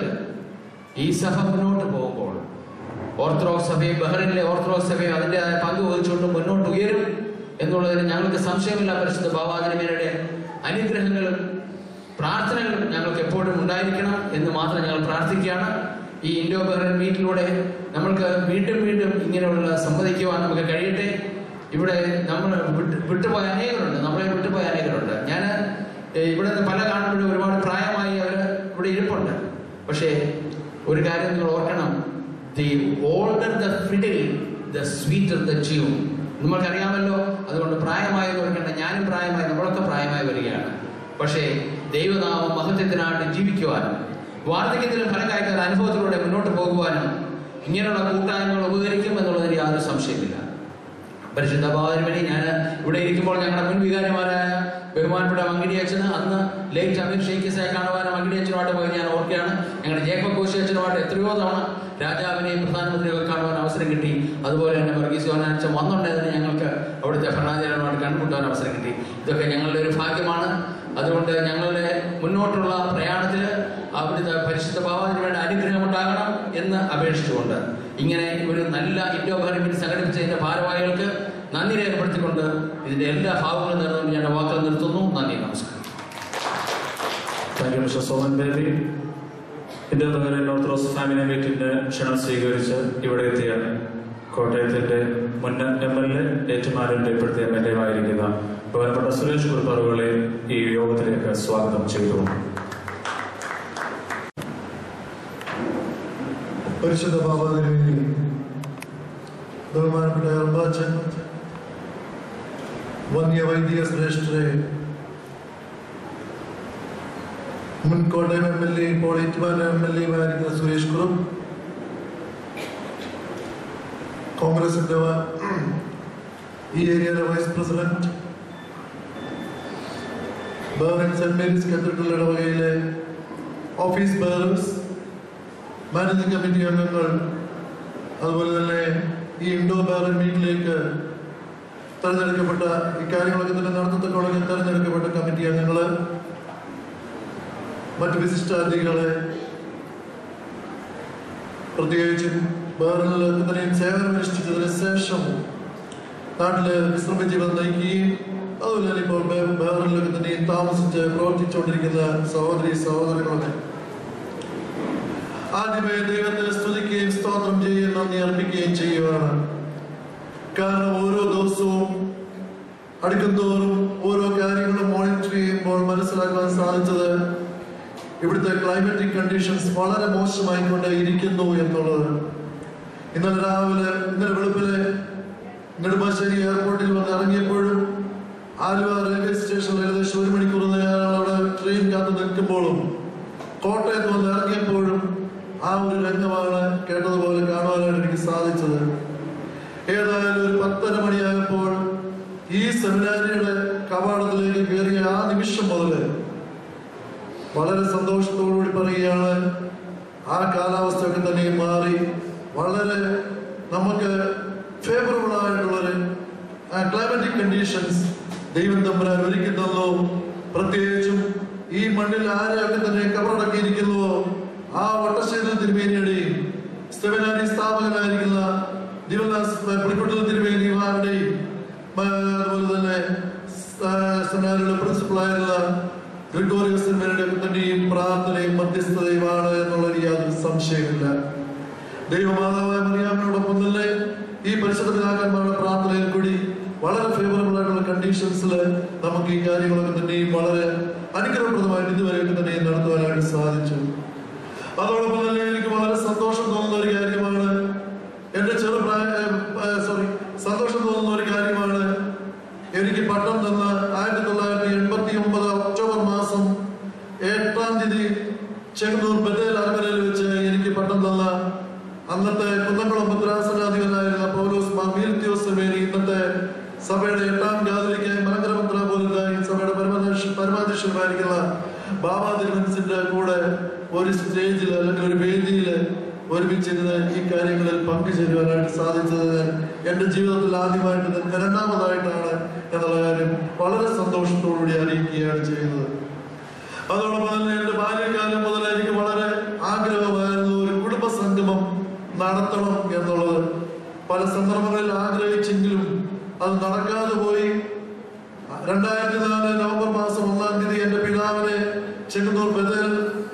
Speaker 3: ഈ സഭ മുന്നോട്ട് പോകുമ്പോൾ ഓർത്തഡോക്സ് സഭയും ബഹ്റിനിലെ ഓർത്തഡോക്സ് സഭയും അതിൻ്റെതായ പങ്ക് വഹിച്ചുകൊണ്ട് മുന്നോട്ട് ഉയരും എന്നുള്ളതിന് ഞങ്ങൾക്ക് സംശയമില്ല പരിശുദ്ധ ബാബാതിരുമേനയുടെ അനുഗ്രഹങ്ങളും പ്രാർത്ഥനകളും ഞങ്ങൾക്ക് എപ്പോഴും ഉണ്ടായിരിക്കണം എന്ന് മാത്രം ഞങ്ങൾ പ്രാർത്ഥിക്കുകയാണ് ഈ ഇൻഡോ ബഹ്റൻ മീറ്റിലൂടെ നമ്മൾക്ക് വീണ്ടും വീണ്ടും ഇങ്ങനെയുള്ള സംവദിക്കുവാൻ നമുക്ക് കഴിയട്ടെ ഇവിടെ നമ്മൾ വിട്ട് വിട്ടുപോയ അനേകരുണ്ട് നമ്മളെ വിട്ടുപോയ അനേകരുണ്ട് ഞാൻ ഇവിടെ നിന്ന് പല കാണുമ്പോഴും ഒരുപാട് പ്രായമായി അവർ ഇവിടെ ഇരിപ്പുണ്ട് പക്ഷേ ഒരു കാര്യം നിങ്ങൾ ഓർക്കണം the older the fiddle the sweeter the tune നമ്മൾക്കറിയാമല്ലോ അതുകൊണ്ട് പ്രായമായി ഓർക്കേണ്ട ഞാനും പ്രായമായി നമ്മളൊക്കെ പ്രായമായി വരികയാണ് പക്ഷേ ദൈവനാമം മഹത്വത്തിനായിട്ട് ജീവിക്കുവാനും വാർദ്ധക്യത്തിലും ഫലം കായ്ക്കുന്ന അനുഭവത്തിലൂടെ മുന്നോട്ട് പോകുവാനും ഇങ്ങനെയുള്ള കൂട്ടായ്മകൾ ഉപകരിക്കും എന്നുള്ളതിന് യാതൊരു സംശയമില്ല പരിശുദ്ധ ഭാവനമണി ഞാൻ ഇവിടെ ഇരിക്കുമ്പോൾ ഞങ്ങളുടെ മുൻ വികാരിമാരായ ബഹുമാനപ്പെട്ട മങ്കിടി അച്ഛന് അന്ന് ലേറ്റ് അമീർ ഷെയ്ഖിസായി കാണുവാനും മങ്കിടി അച്ഛനുമായിട്ട് പോയി ഞാൻ ഓർക്കുകയാണ് ഞങ്ങളുടെ ജേക്കബ് കോശി അച്ഛനുമായിട്ട് എത്രയോ തവണ രാജാവിനെയും പ്രധാനമന്ത്രിയൊക്കെ കാണുവാൻ അവസരം കിട്ടി അതുപോലെ തന്നെ വർഗീസ് അച്ഛൻ വന്നുണ്ടായതിന് ഞങ്ങൾക്ക് അവിടുത്തെ ഭരണാധികാരികളുമായിട്ട് കണ്ടുമുട്ടാൻ അവസരം കിട്ടി ഇതൊക്കെ ഞങ്ങളുടെ ഒരു ഭാഗ്യമാണ് അതുകൊണ്ട് ഞങ്ങളുടെ മുന്നോട്ടുള്ള പ്രയാണത്തിൽ അവിടുത്തെ പരിശുദ്ധ ഭാവാതിന് വേണ്ട അനുഗ്രഹം ഉണ്ടാകണം എന്ന് അപേക്ഷിച്ചുകൊണ്ട് ഇങ്ങനെ ഒരു നല്ല ഇൻഡോ പാർലമെന്റ് സംഘടിപ്പിച്ചതിന്റെ ഭാരവാഹികൾക്ക് നന്ദി രേഖപ്പെടുത്തിക്കൊണ്ട് ഇതിന്റെ എല്ലാ ഭാവങ്ങളും നേർന്നുകൊണ്ട് ഞാൻ വാക്കുകൾ നിർത്തുന്നു നന്ദി നമസ്കാരം
Speaker 4: thank you mister Soman Baby Indian Bahrain orthodox family മീറ്റിന്റെ ക്ഷണം സ്വീകരിച്ച് ഇവിടെ എത്തിയ കോട്ടയത്തിന്റെ മുൻ എം എൽ എ ഏറ്റുമാനൂരിന്റെ ഇപ്പോഴത്തെ എം എൽ എ ആയിരിക്കുന്ന ബഹുമാനപ്പെട്ട സുരേഷ് കുറുപ്പാറുകളെ ഈ യോഗത്തിലേക്ക് സ്വാഗതം ചെയ്തു
Speaker 5: പരിശുദ്ധ ബാബാതിരുവേദി ബഹുമാനപ്പെട്ട അർബാച്ചൻ വന്യ വൈദിക ശ്രേഷ്ഠരെ മുൻ കോട്ടയം എം എൽ എ ഇപ്പോൾ ഏറ്റുമാനൂർ എം എൽ എമായിരിക്കുന്ന സുരേഷ് കുറും കോൺഗ്രസിന്റെ വ- ഈ ഏരിയയിലെ vice president Bahrain saint Mary's cathedral ഇടവകയിലെ ഓഫീസ് ബേറേഴ്സ് മാനേജിംഗ് കമ്മിറ്റി അംഗങ്ങൾ അതുപോലെ തന്നെ ഈ ഇൻഡോ ബാരൻ മീറ്റിലേക്ക് തെരഞ്ഞെടുക്കപ്പെട്ട ഇക്കാര്യങ്ങളൊക്കെ തന്നെ നടത്തത്തക്കോളം തെരഞ്ഞെടുക്കപ്പെട്ട കമ്മിറ്റി അംഗങ്ങൾ മറ്റ് വിശിഷ്ടാതിഥികളെ പ്രത്യേകിച്ചും ബഹ്റിനിൽ തന്നെയും സേവനമനുഷ്ഠിച്ചതിന് ശേഷം നാട്ടില് വിശ്രമ ജീവിതം നയിക്കുകയും അതുപോലെ തന്നെ ഇപ്പോൾ ബഹ് ബഹ്റിനിലൊക്കെ തന്നെയും താമസിച്ച് പ്രവർത്തിച്ചുകൊണ്ടിരിക്കുന്ന സഹോദരി സഹോദരങ്ങളൊക്കെ ആദ്യമേ ദൈവത്തെ സ്തുതിക്കുകയും സ്തോത്രം ചെയ്യുകയും നന്ദി അർപ്പിക്കുകയും ചെയ്യുകയാണ് കാരണം ഓരോ ദിവസവും അടുക്കുന്തോറും ഓരോ കാര്യങ്ങളും മോണിറ്റർ ചെയ്യുമ്പോൾ മനസ്സിലാക്കാൻ സാധിച്ചത് ഇവിടുത്തെ ക്ലൈമറ്റിക് കണ്ടീഷൻസ് വളരെ മോശമായിക്കൊണ്ട് ഇരിക്കുന്നു എന്നുള്ളത് ഇന്നലെ രാവിലെ ഇന്നലെ വെളുപ്പിലെ നെടുമ്പാശ്ശേരി എയർപോർട്ടിൽ വന്ന് ഇറങ്ങിയപ്പോഴും ആലുവ റെയിൽവേ സ്റ്റേഷനിൽ ഏകദേശം ഒരു മണിക്കൂർ നേരം അവിടെ ട്രെയിൻ കാത്തു നിൽക്കുമ്പോഴും കോട്ടയത്ത് വന്ന് ഇറങ്ങിയപ്പോഴും ആ ഒരു രംഗമാണ് കേട്ടതുപോലെ കാണുവാനായിട്ട് എനിക്ക് സാധിച്ചത് ഏതായാലും ഒരു പത്തര മണിയായപ്പോൾ ഈ സെമിനാരിയുടെ കവാടത്തിലേക്ക് കയറിയ ആ നിമിഷം മുതൽ വളരെ സന്തോഷത്തോടുകൂടി പറയുകയാണ് ആ കാലാവസ്ഥയൊക്കെ തന്നെ മാറി വളരെ നമുക്ക് ഫേവറബിൾ ആയിട്ടുള്ളൊരു ക്ലൈമറ്റിക് കണ്ടീഷൻ കണ്ടീഷൻസ് ദൈവം തമ്പുരാൻ ഒരുക്കി തന്നു പ്രത്യേകിച്ചും ഈ മണ്ണിൽ ആരെയൊക്കെ തന്നെ കബറടക്കിയിരിക്കുന്നുവോ ആ വട്ടശ്ശേരി തിരുമേനിയുടെയും സെമിനാരി സ്ഥാപകനായിരിക്കുന്ന ദിവദാസ് പുളിക്കുട്ടൽ തിരുമേനിമാരുടെയും അതുപോലെ തന്നെ സെമിനാരിയുടെ പ്രിൻസിപ്പളായിരുന്ന ഗ്രിഗോറിയസ് തിരുമേനിയുടെ തന്നെയും പ്രാർത്ഥനയും മധ്യസ്ഥതയുമാണ് എന്നുള്ളൊരു യാതൊരു സംശയമില്ല ദൈവമാതാവായ മറിയാമിനോടൊപ്പം തന്നെ ഈ പരിശുദ്ധ പിതാക്കന്മാരുടെ പ്രാർത്ഥനയിൽ കൂടി വളരെ ഫേവറബിൾ ആയിട്ടുള്ള കണ്ടീഷൻസിൽ നമുക്ക് ഈ കാര്യങ്ങളൊക്കെ തന്നെയും വളരെ അനുഗ്രഹപ്രദമായിട്ട് ഇതുവരെയൊക്കെ തന്നെയും നടത്തുവാനായിട്ട് സാധിച്ചു അതോടൊപ്പം തന്നെ എനിക്ക് വളരെ സന്തോഷം തോന്നുന്ന ഒരു കാര്യമാണ് എന്റെ ചെറുപ്രായ സോറി സന്തോഷം തോന്നുന്ന ഒരു കാര്യമാണ് എനിക്ക് പട്ടം തന്ന ആയിരത്തി തൊള്ളായിരത്തി എൺപത്തി ഒമ്പത് ഒക്ടോബർ മാസം എട്ടാം തീയതി ചെങ്ങന്നൂർ ബദേൽ അരമനയിൽ വെച്ച് എനിക്ക് പട്ടം തന്ന അന്നത്തെ കുന്നംകുളം ഭദ്രാസനാധിപനായിരുന്ന പൗലോസ് മാമീൽത്യോസമേനി ഇന്നത്തെ സഭയുടെ എട്ടാം ഗാതിരിക്കായി മലങ്കര മന്ത്ര പോലത്തായി സഭയുടെ പരമാധ്യക്ഷ പരമാധ്യക്ഷനായിരിക്കുന്ന ബാബാ തിരുമനസിന്റെ കൂടെ ഒരു സ്റ്റേജിൽ അല്ലെങ്കിൽ ഒരു വേദിയിൽ ഒരുമിച്ചിരുന്ന് ഈ കാര്യങ്ങളിൽ പങ്കുചേരുവാനായിട്ട് സാധിച്ചത് എന്റെ ജീവിതത്തിൽ ആദ്യമായിട്ട് തന്നെ രണ്ടാമതായിട്ടാണ് എന്നുള്ള കാര്യം വളരെ സന്തോഷത്തോടുകൂടി അറിയിക്കുകയാണ് ചെയ്യുന്നത് അതോടൊപ്പം തന്നെ എന്റെ ബാല്യകാലം മുതൽ എനിക്ക് വളരെ ആഗ്രഹമായിരുന്നു ഒരു കുടുംബ സംഗമം നടത്തണം എന്നുള്ളത് പല സന്ദർഭങ്ങളിൽ ആഗ്രഹിച്ചെങ്കിലും അത് നടക്കാതെ പോയി രണ്ടായിരത്തി നാല് നവംബർ മാസം ഒന്നാം തീയതി എന്റെ പിതാവിനെ ചെങ്ങന്നൂർ ബദൽ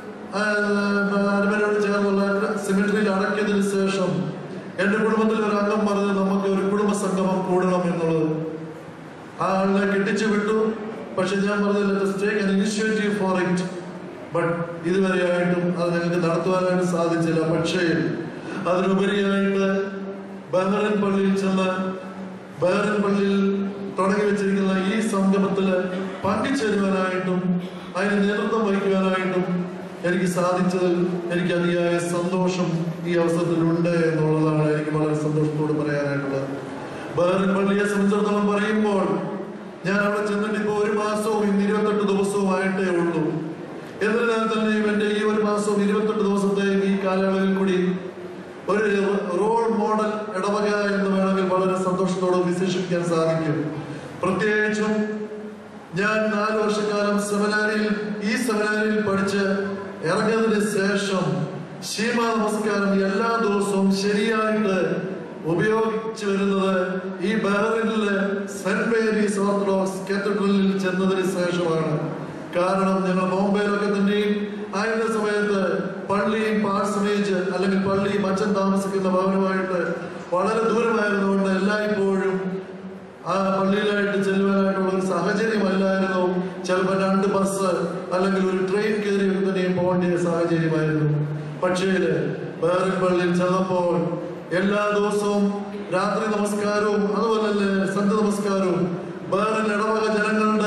Speaker 5: അരമനയോട് ചേർന്നുള്ള സിമെട്രിയിൽ അടക്കിയതിനു ശേഷം എന്റെ കുടുംബത്തിൽ ഒരു അംഗം പറഞ്ഞ് നമുക്ക് ഒരു കുടുംബ സംഗമം കൂടണം എന്നുള്ളത് ആ ആളിനെ കെട്ടിച്ചു വിട്ടു പക്ഷെ ഞാൻ പറഞ്ഞില്ല ഇനിഷ്യേറ്റീവ് ഫോർ ഇറ്റ് ബട്ട് ഇതുവരെയായിട്ടും അത് ഞങ്ങൾക്ക് നടത്തുവാനായിട്ട് സാധിച്ചില്ല പക്ഷേ അതിനുപരിയായിട്ട് ബഹ്റൻ പള്ളിയിൽ ചെന്ന് ബഹ്റൻ പള്ളിയിൽ തുടങ്ങി വെച്ചിരിക്കുന്ന ഈ സംഗമത്തില് പങ്കുചേരുവാനായിട്ടും അതിന് നേതൃത്വം വഹിക്കുവാനായിട്ടും എനിക്ക് സാധിച്ചതിൽ എനിക്ക് അതിയായ സന്തോഷം ഈ അവസരത്തിലുണ്ട് എന്നുള്ളതാണ് എനിക്ക് വളരെ സന്തോഷത്തോട് പറയാനായിട്ടുള്ളത് ബഹ്റൻ പള്ളിയെ സംബന്ധിച്ചിടത്തോളം പറയുമ്പോൾ ഞാൻ അവിടെ ചെന്നിട്ട് ഇപ്പൊ ഒരു മാസവും ഇന്ന് ഇരുപത്തെട്ട് ദിവസവും ആയിട്ടേ ഉള്ളൂ എന്നിരുന്നാൽ തന്നെയും എന്റെ ഈ ഒരു മാസവും ഇരുപത്തെട്ട് ദിവസത്തെയും ഈ കാലയളവിൽ കൂടി ഒരു റോൾ മോഡൽ ഇടവക എന്ന് വേണമെങ്കിൽ വളരെ സന്തോഷത്തോടെ വിശേഷിപ്പിക്കാൻ സാധിക്കും പ്രത്യേകിച്ചും ഞാൻ നാല് വർഷക്കാലം സെമിനാരിയിൽ ഈ സെമിനാരിയിൽ പഠിച്ച് ഇറങ്ങിയതിന് ശേഷം ശീമ നമസ്കാരം എല്ലാ ദിവസവും ശരിയായിട്ട് ഉപയോഗിച്ചു വരുന്നത് ഈ ബഹ്റിനിലെ സെന്റ് മേരീസ് ഓർത്തഡോക്സ് കാത്തഡ്രലിൽ ചെന്നതിന് ശേഷമാണ് കാരണം ഞങ്ങൾ ബോംബെയിലൊക്കെ തന്നെയും ആയിരുന്ന സമയത്ത് പള്ളിയും പാഴ്സനേജ് അല്ലെങ്കിൽ പള്ളിയും അച്ഛൻ താമസിക്കുന്ന ഭവനമായിട്ട് വളരെ ദൂരമായിരുന്നുകൊണ്ട് എല്ലായ്പ്പോഴും ആ പള്ളിയിലായിട്ട് ചെല്ലുവാനായിട്ടുള്ള ഒരു സാഹചര്യമല്ലായിരുന്നു ചിലപ്പോൾ രണ്ട് ബസ് അല്ലെങ്കിൽ ഒരു ട്രെയിൻ കയറിയൊക്കെ തന്നെയും പോകേണ്ട സാഹചര്യമായിരുന്നു പക്ഷേ വേറെ പള്ളിയിൽ ചെന്നപ്പോൾ എല്ലാ ദിവസവും രാത്രി നമസ്കാരവും അതുപോലെ തന്നെ സന്ധ്യ നമസ്കാരവും വേറെ ഇടവക ജനങ്ങളുടെ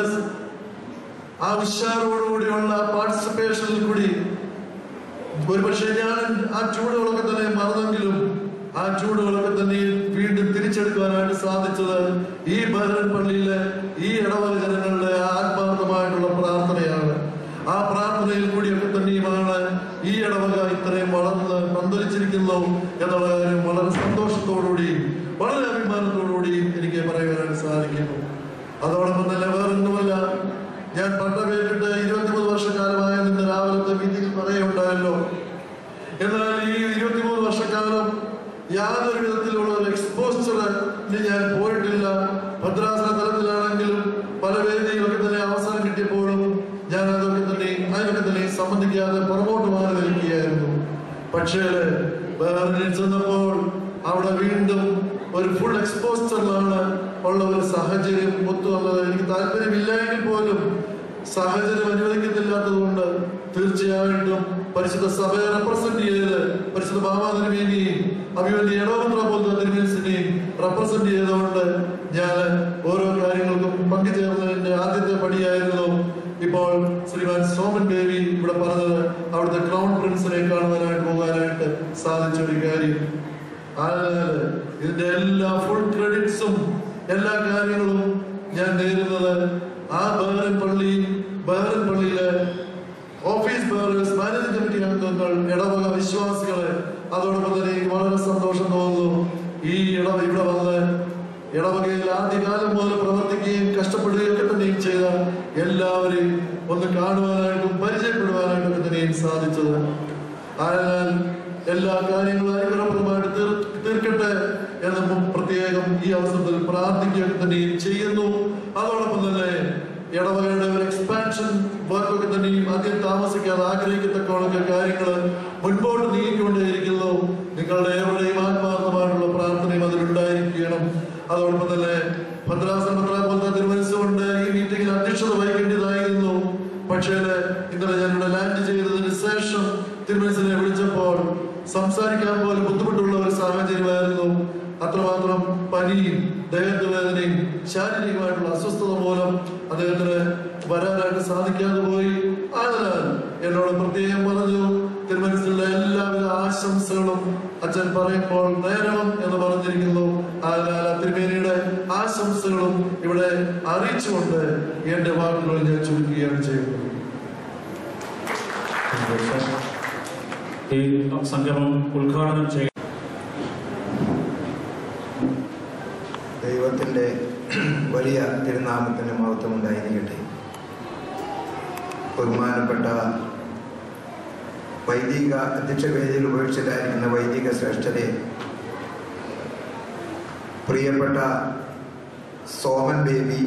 Speaker 5: ആ ഉഷാറോടുകൂടിയുള്ള പാർട്ടിസിപ്പേഷനിൽ കൂടി ഒരുപക്ഷെ ഞാൻ ആ ചൂടുകളൊക്കെ തന്നെ മറന്നെങ്കിലും ആ ചൂടുകളൊക്കെ തന്നെ വീണ്ടും തിരിച്ചെടുക്കുവാനായിട്ട് സാധിച്ചത് ഈ ബഹ്റൻ പള്ളിയിലെ ഈ ഇടവക ജനങ്ങളുടെ ആത്മാർത്ഥമായിട്ടുള്ള പ്രാർത്ഥനയാണ് ആ പ്രാർത്ഥനയിൽ കൂടിയൊക്കെ തന്നെയുമാണ് ഈ ഇടവക ഇത്രയും വളർന്ന് പന്തലിച്ചിരിക്കുന്നു എന്നുള്ള കാര്യം വളരെ സന്തോഷത്തോടുകൂടി വളരെ അഭിമാനത്തോടുകൂടി എനിക്ക് പറയുവാനായിട്ട് സാധിക്കുന്നു അതോടൊപ്പം തന്നെ വേറൊന്നുമല്ല ഞാൻ പട്ടപേരിട്ട് ഇരുപത്തിമൂന്ന് വർഷക്കാലമായ നിന്ന് രാവിലത്തെ വിധിയിൽ പറയുണ്ടായല്ലോ എന്നാൽ ഈ ഇരുപത്തിമൂന്ന് വർഷക്കാലം യാതൊരു വിധത്തിലുള്ള ഒരു എക്സ്പോസ്റ്ററിന് ഞാൻ പോയിട്ടില്ല ഭദ്രാസന തലത്തിലാണെങ്കിലും പല വേദികളൊക്കെ തന്നെ അവസരം കിട്ടിയപ്പോഴും ഞാൻ അതൊക്കെ തന്നെ അതിനൊക്കെ തന്നെ സംബന്ധിക്കാതെ പുറകോട്ട് മാറി നിൽക്കുകയായിരുന്നു പക്ഷേ വേറെ ചെന്നപ്പോൾ അവിടെ വീണ്ടും ഒരു ഫുൾ എക്സ്പോസ്റ്ററിലാണ് ഉള്ള ഒരു സാഹചര്യം ഒത്തു വന്നത് എനിക്ക് താല്പര്യമില്ലെങ്കിൽ പോലും സാഹചര്യം അനുവദിക്കുന്നില്ലാത്തത് കൊണ്ട് തീർച്ചയായിട്ടും പരിശുദ്ധ സഭയെ റെപ്രസെന്റ് ചെയ്ത് പരിശുദ്ധ ബാബാതിരുമേനിയും അഭിമന്യ ഇടവത്ര പോലത്തെ തിരുമേനിസിനെയും റെപ്രസെന്റ് ചെയ്തുകൊണ്ട് ഞാൻ ഓരോ കാര്യങ്ങൾക്കും പങ്കുചേർന്നതിന്റെ ആദ്യത്തെ പടിയായിരുന്നു ഇപ്പോൾ ശ്രീമാൻ സോമൻ ബേബി ഇവിടെ പറഞ്ഞത് അവിടുത്തെ ക്രൗൺ പ്രിൻസിനെ കാണുവാനായിട്ട് പോകാനായിട്ട് സാധിച്ച ഒരു കാര്യം അതിനാൽ ഇതിന്റെ എല്ലാ ഫുൾ ക്രെഡിറ്റ്സും എല്ലാ കാര്യങ്ങളും ഞാൻ നേരുന്നത് ആ ബഹ്റൻ പള്ളി ബഹ്റൻ പള്ളിയിലെ ഓഫീസ് ബേറേഴ്സ് മാനേജിംഗ് കമ്മിറ്റി അംഗങ്ങൾ ഇടവക വിശ്വാസികളെ അതോടൊപ്പം തന്നെ എനിക്ക് വളരെ സന്തോഷം തോന്നുന്നു ഈ ഇടവ ഇവിടെ വന്ന് ഇടവകയിൽ ആദ്യകാലം മുതൽ പ്രവർത്തിക്കുകയും കഷ്ടപ്പെടുകയൊക്കെ തന്നെയും ചെയ്ത എല്ലാവരെയും ഒന്ന് കാണുവാനായിട്ടും പരിചയപ്പെടുവാനായിട്ടും ഒക്കെ തന്നെയും സാധിച്ചത് അതിനാൽ എല്ലാ കാര്യങ്ങളും അനുഗ്രഹപ്രദമായിട്ട് തീർ തീർക്കട്ടെ എന്ന് മു- പ്രത്യേകം ഈ അവസരത്തിൽ പ്രാർത്ഥിക്കുകയൊക്കെ തന്നെയും ചെയ്യുന്നു അതോടൊപ്പം തന്നെ ഇടവകയുടെ ഒരു എക്സ്പാൻഷൻ വർക്കൊക്കെ തന്നെയും അധികം താമസിക്കാതെ ആഗ്രഹിക്കത്തക്കോണൊക്കെ കാര്യങ്ങൾ മുൻപോട്ട് നീങ്ങിക്കൊണ്ടേയിരിക്കുന്നു നിങ്ങളുടെ ഏവരുടെയും ആത്മാർത്ഥമായിട്ടുള്ള പ്രാർത്ഥനയും അതിലുണ്ടായിരിക്കണം അതോടൊപ്പം തന്നെ ഭദ്രാസനത്ര പോലത്തെ തിരുമനസ്സുകൊണ്ട് ഈ മീറ്റിംഗിൽ അധ്യക്ഷത വഹിക്കേണ്ടതായിരുന്നു പക്ഷേ ഇന്നലെ ഞാനിവിടെ ലാൻഡ് ചെയ്തതിന് ശേഷം തിരുമനസിനെ വിളിച്ചപ്പോൾ സംസാരിക്കാൻ പോലും ബുദ്ധിമുട്ടുള്ള ഒരു സാഹചര്യമായിരുന്നു അത്രമാത്രം പനിയും ദേഹവേദനയും ശാരീരികമായിട്ടുള്ള അസ്വസ്ഥത മൂലം അദ്ദേഹത്തിന് വരാനായിട്ട് സാധിക്കാതെ പോയി അതിനാൽ എന്നോട് പ്രത്യേകം പറഞ്ഞു തിരുമനസിലെ എല്ലാവിധ ആശംസകളും അച്ഛൻ പറയുമ്പോൾ നേരണം എന്ന് പറഞ്ഞിരിക്കുന്നു അതിനാൽ ആ തിരുമേനിയുടെ ആശംസകളും ഇവിടെ അറിയിച്ചുകൊണ്ട് എന്റെ വാക്കുകൾ ഞാൻ ചുരുക്കുകയാണ് ചെയ്യുന്നത്
Speaker 4: ഈ സംഗമം ഉദ്ഘാടനം ചെയ്യും
Speaker 6: ദൈവത്തിൻ്റെ വലിയ തിരുനാമത്തിന് മഹത്വം ഉണ്ടായിരിക്കട്ടെ ബഹുമാനപ്പെട്ട വൈദിക അധ്യക്ഷ വേദിയിൽ ഉപേക്ഷിച്ചിട്ടായിരിക്കുന്ന വൈദിക ശ്രേഷ്ഠരെ പ്രിയപ്പെട്ട Soman Baby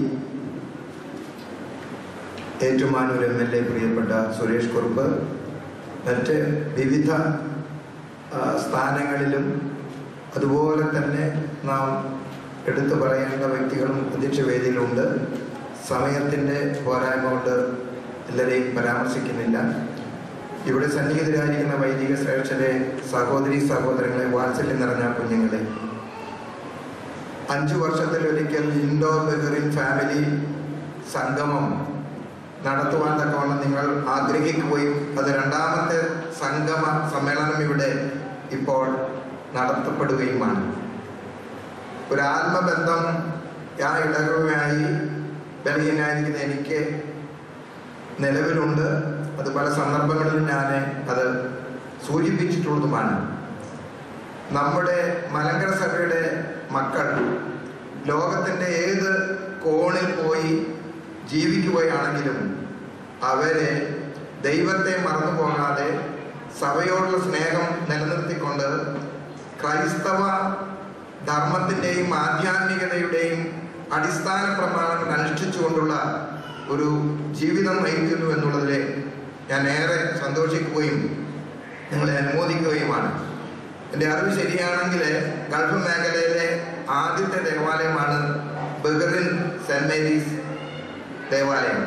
Speaker 6: Ettumanoor M L A പ്രിയപ്പെട്ട സുരേഷ് കുറുപ്പ് മറ്റ് വിവിധ ആ, സ്ഥാനങ്ങളിലും അതുപോലെ തന്നെ നാം എടുത്തു പറയേണ്ട വ്യക്തികളും അധ്യക്ഷ വേദിയിലുണ്ട് സമയത്തിൻ്റെ പോരായ്മ കൊണ്ട് എല്ലാവരെയും പരാമർശിക്കുന്നില്ല ഇവിടെ സന്നിഹിതരായിരിക്കുന്ന വൈദിക ശ്രേഷ്ഠരെ സഹോദരി സഹോദരങ്ങളെ വാത്സല്യം നിറഞ്ഞ കുഞ്ഞുങ്ങളെ അഞ്ചു വർഷത്തിലൊരിക്കൽ ഇൻഡോർ ബെഗറിൻ ഫാമിലി സംഗമം നടത്തുവാൻ തക്കവണ്ണം നിങ്ങൾ ആഗ്രഹിക്കുകയും അത് രണ്ടാമത്തെ സംഗമ സമ്മേളനം ഇവിടെ ഇപ്പോൾ നടത്തപ്പെടുകയുമാണ് ഒരു ആത്മബന്ധം ആ ഇടകളുമായി ബലഹീനായിരിക്കുന്ന എനിക്ക് നിലവിലുണ്ട് അത് പല സന്ദർഭങ്ങളിലും ഞാൻ അത് സൂചിപ്പിച്ചിട്ടുള്ളതുമാണ് നമ്മുടെ മലങ്കര സഭയുടെ മക്കൾ ലോകത്തിൻ്റെ ഏത് കോണിൽ പോയി ജീവിക്കുകയാണെങ്കിലും അവരെ ദൈവത്തെ മറന്നു പോകാതെ സഭയോടുള്ള സ്നേഹം നിലനിർത്തിക്കൊണ്ട് ക്രൈസ്തവ ധർമ്മത്തിൻ്റെയും ആധ്യാത്മികതയുടെയും അടിസ്ഥാന പ്രമാണങ്ങൾ അനുഷ്ഠിച്ചുകൊണ്ടുള്ള ഒരു ജീവിതം നയിക്കുന്നു എന്നുള്ളതിൽ ഞാൻ ഏറെ സന്തോഷിക്കുകയും നിങ്ങളെ അനുമോദിക്കുകയുമാണ് എൻ്റെ അറിവ് ശരിയാണെങ്കിൽ ഗൾഫ് മേഖലയിലെ ആദ്യത്തെ ദേവാലയമാണ് ബഹറിൻ സെന്റ് മേരീസ് ദേവാലയം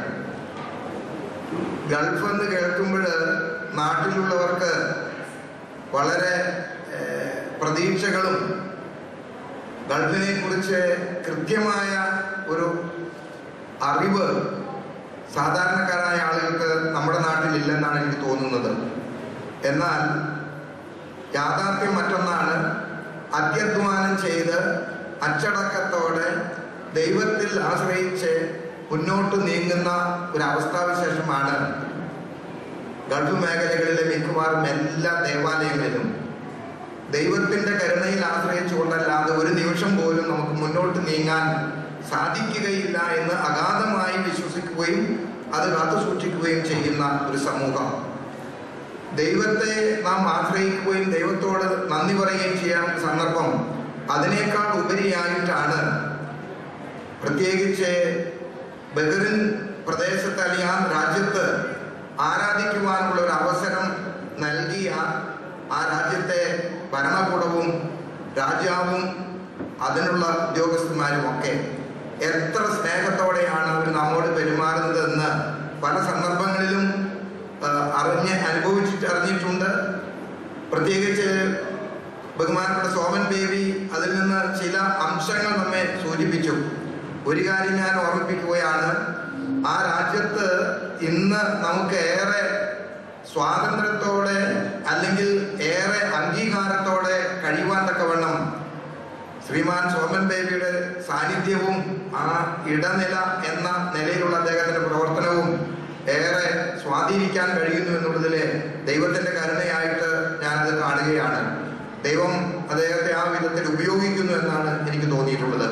Speaker 6: ഗൾഫ് എന്ന് കേൾക്കുമ്പോൾ നാട്ടിലുള്ളവർക്ക് വളരെ ഏഹ്, പ്രതീക്ഷകളും ഗൾഫിനെ കുറിച്ച് കൃത്യമായ ഒരു അറിവ് സാധാരണക്കാരായ ആളുകൾക്ക് നമ്മുടെ നാട്ടിൽ ഇല്ലെന്നാണ് എനിക്ക് തോന്നുന്നത് എന്നാൽ യാഥാർത്ഥ്യം മറ്റൊന്നാണ് അത്യധ്വാനം ചെയ്ത് അച്ചടക്കത്തോടെ ദൈവത്തിൽ ആശ്രയിച്ച് മുന്നോട്ട് നീങ്ങുന്ന ഒരു അവസ്ഥാവിശേഷമാണ് ഗൾഫ് മേഖലകളിലെ മിക്കവാറും എല്ലാ ദേവാലയങ്ങളിലും ദൈവത്തിന്റെ കരുണയിൽ ആശ്രയിച്ചുകൊണ്ടല്ലാതെ ഒരു നിമിഷം പോലും നമുക്ക് മുന്നോട്ട് നീങ്ങാൻ സാധിക്കുകയില്ല എന്ന് അഗാധമായി വിശ്വസിക്കുകയും അത് കാത്തു സൂക്ഷിക്കുകയും ചെയ്യുന്ന ഒരു സമൂഹം ദൈവത്തെ നാം ആശ്രയിക്കുകയും ദൈവത്തോട് നന്ദി പറയുകയും ചെയ്യാൻ സന്ദർഭം അതിനേക്കാൾ ഉപരിയായിട്ടാണ് പ്രത്യേകിച്ച് ബഹറിൻ പ്രദേശത്ത് അല്ലെങ്കിൽ ആ രാജ്യത്ത് ആരാധിക്കുവാനുള്ള ഒരു അവസരം നൽകിയ ആ രാജ്യത്തെ ഭരണകൂടവും രാജാവും അതിനുള്ള ഉദ്യോഗസ്ഥന്മാരും ഒക്കെ എത്ര സ്നേഹത്തോടെയാണ് അവർ നമ്മോട് പെരുമാറുന്നതെന്ന് പല സന്ദർഭങ്ങളിലും ആ, അറിഞ്ഞ് അനുഭവിച്ചിട്ട് അറിഞ്ഞിട്ടുണ്ട് പ്രത്യേകിച്ച് ബഹുമാനപ്പെട്ട സോമൻ ബേബി അതിൽ നിന്ന് ചില അംശങ്ങൾ നമ്മെ സൂചിപ്പിച്ചു ഒരു കാര്യം ഞാൻ ഓർമ്മിപ്പിക്കുകയാണ് ആ രാജ്യത്ത് ഇന്ന് നമുക്ക് ഏറെ സ്വാതന്ത്ര്യത്തോടെ അല്ലെങ്കിൽ ഏറെ അംഗീകാരത്തോടെ കഴിയുവാൻ തക്കവണ്ണം ശ്രീമാൻ സോമൻ ബേബിയുടെ സാന്നിധ്യവും ആ ഇടനില എന്ന നിലയിലുള്ള അദ്ദേഹത്തിന്റെ പ്രവർത്തനവും ഏറെ സ്വാധീനിക്കാൻ കഴിയുന്നു എന്നുള്ളതിൽ ദൈവത്തിന്റെ കരുണയായിട്ട് ഞാനത് കാണുകയാണ് ദൈവം അദ്ദേഹത്തെ ആ വിധത്തിൽ ഉപയോഗിക്കുന്നു എന്നാണ് എനിക്ക് തോന്നിയിട്ടുള്ളത്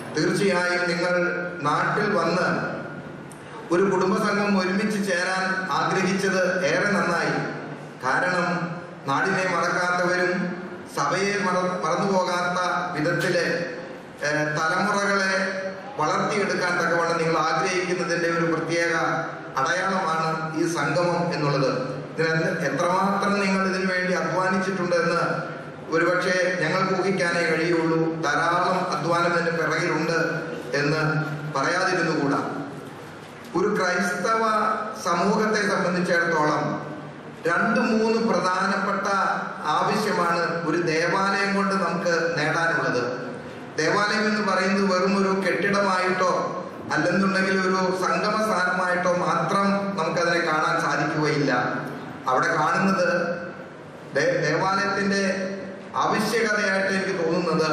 Speaker 6: തീർച്ചയായും നിങ്ങൾ നാട്ടിൽ വന്ന് ഒരു കുടുംബസംഘം ഒരുമിച്ച് ചേരാൻ ആഗ്രഹിച്ചത് ഏറെ നന്നായി കാരണം നാടിനെ മറക്കാത്തവരും സഭയെ മറ മറന്നു പോകാത്ത വിധത്തില് ഏഹ്, തലമുറകളെ വളർത്തിയെടുക്കാൻ തക്കവണ്ണം നിങ്ങൾ ആഗ്രഹിക്കുന്നതിന്റെ ഒരു പ്രത്യേക അടയാളമാണ് ഈ സംഗമം എന്നുള്ളത് ഇതിന് എത്രമാത്രം നിങ്ങൾ ഇതിനു വേണ്ടി അധ്വാനിച്ചിട്ടുണ്ട് എന്ന് ഒരുപക്ഷെ ഞങ്ങൾക്ക് ഊഹിക്കാനേ കഴിയുള്ളൂ ധാരാളം അധ്വാനം ഇതിന്റെ പിറകിലുണ്ട് എന്ന് പറയാതിരുന്നുകൂടാ ഒരു ക്രൈസ്തവ സമൂഹത്തെ സംബന്ധിച്ചിടത്തോളം രണ്ട് മൂന്ന് പ്രധാനപ്പെട്ട ആവശ്യമാണ് ഒരു ദേവാലയം കൊണ്ട് നമുക്ക് നേടാനുള്ളത് ദേവാലയം എന്ന് പറയുന്നത് വെറും ഒരു കെട്ടിടമായിട്ടോ അല്ലെന്നുണ്ടെങ്കിൽ ഒരു സംഗമ സ്ഥാനമായിട്ടോ മാത്രം നമുക്കതിനെ കാണാൻ സാധിക്കുകയില്ല അവിടെ കാണുന്നത് ദേ- ദേവാലയത്തിന്റെ ആവശ്യകതയായിട്ട് എനിക്ക് തോന്നുന്നത്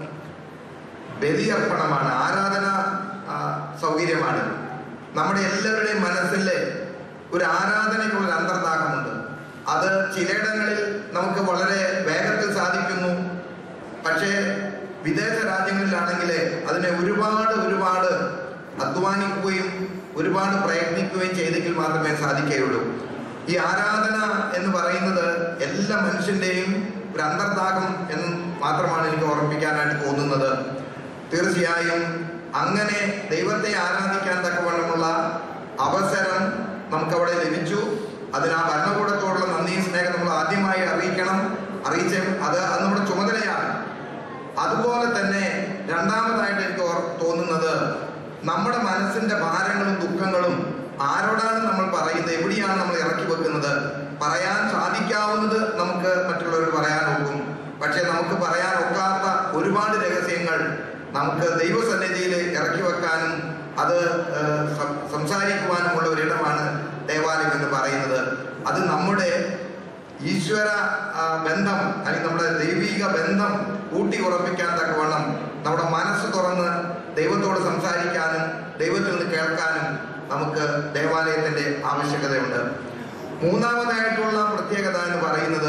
Speaker 6: ബലിയർപ്പണമാണ് ആരാധന ആ, സൗകര്യമാണ് നമ്മുടെ എല്ലാവരുടെയും മനസ്സിൽ ഒരു ആരാധനയ്ക്കുള്ള ഒരു അന്തർദാഹമുണ്ട് അത് ചിലയിടങ്ങളിൽ നമുക്ക് വളരെ വേഗത്തിൽ സാധിക്കുന്നു പക്ഷേ വിദേശ രാജ്യങ്ങളിലാണെങ്കിൽ അതിനെ ഒരുപാട് ഒരുപാട് അധ്വാനിക്കുകയും ഒരുപാട് പ്രയത്നിക്കുകയും ചെയ്തെങ്കിൽ മാത്രമേ സാധിക്കുകയുള്ളൂ ഈ ആരാധന എന്ന് പറയുന്നത് എല്ലാ മനുഷ്യന്റെയും ഒരു അന്തർദാഹം എന്ന് മാത്രമാണ് എനിക്ക് ഓർമ്മിപ്പിക്കാനായിട്ട് തോന്നുന്നത് തീർച്ചയായും അങ്ങനെ ദൈവത്തെ ആരാധിക്കാൻ തക്കവണ്ണമുള്ള അവസരം നമുക്കവിടെ ലഭിച്ചു അതിന് ആ ഭരണകൂടത്തോടുള്ള നന്ദിയും സ്നേഹം നമ്മൾ ആദ്യമായി അറിയിക്കണം അറിയിച്ച അത് അത് നമ്മുടെ ചുമതലയാണ് അതുപോലെ തന്നെ രണ്ടാമതായിട്ട് എനിക്ക് ഓർ- തോന്നുന്നത് നമ്മുടെ മനസ്സിന്റെ ഭാരങ്ങളും ദുഃഖങ്ങളും ആരോടാണ് നമ്മൾ പറയുന്നത് എവിടെയാണ് നമ്മൾ ഇറക്കി വെക്കുന്നത് പറയാൻ സാധിക്കാവുന്നത് നമുക്ക് മറ്റുള്ളവർ പറയാൻ ഒക്കും പക്ഷെ നമുക്ക് പറയാൻ ഒക്കാത്ത ഒരുപാട് രഹസ്യങ്ങൾ നമുക്ക് ദൈവസന്നിധിയിൽ ഇറക്കി വെക്കാനും അത് ഏഹ്, സം- സംസാരിക്കുവാനുമുള്ള ഒരിടമാണ് ദേവാലയം എന്ന് പറയുന്നത് അത് നമ്മുടെ ഈശ്വര ആ, ബന്ധം അല്ലെങ്കിൽ നമ്മുടെ ദൈവിക ബന്ധം ഊട്ടി ഉറപ്പിക്കാൻ തക്കവണ്ണം നമ്മുടെ മനസ്സ് തുറന്ന് ദൈവത്തോട് സംസാരിക്കാനും ദൈവത്തിൽ നിന്ന് കേൾക്കാനും നമുക്ക് ദേവാലയത്തിന്റെ ആവശ്യകതയുണ്ട് മൂന്നാമതായിട്ടുള്ള പ്രത്യേകത എന്ന് പറയുന്നത്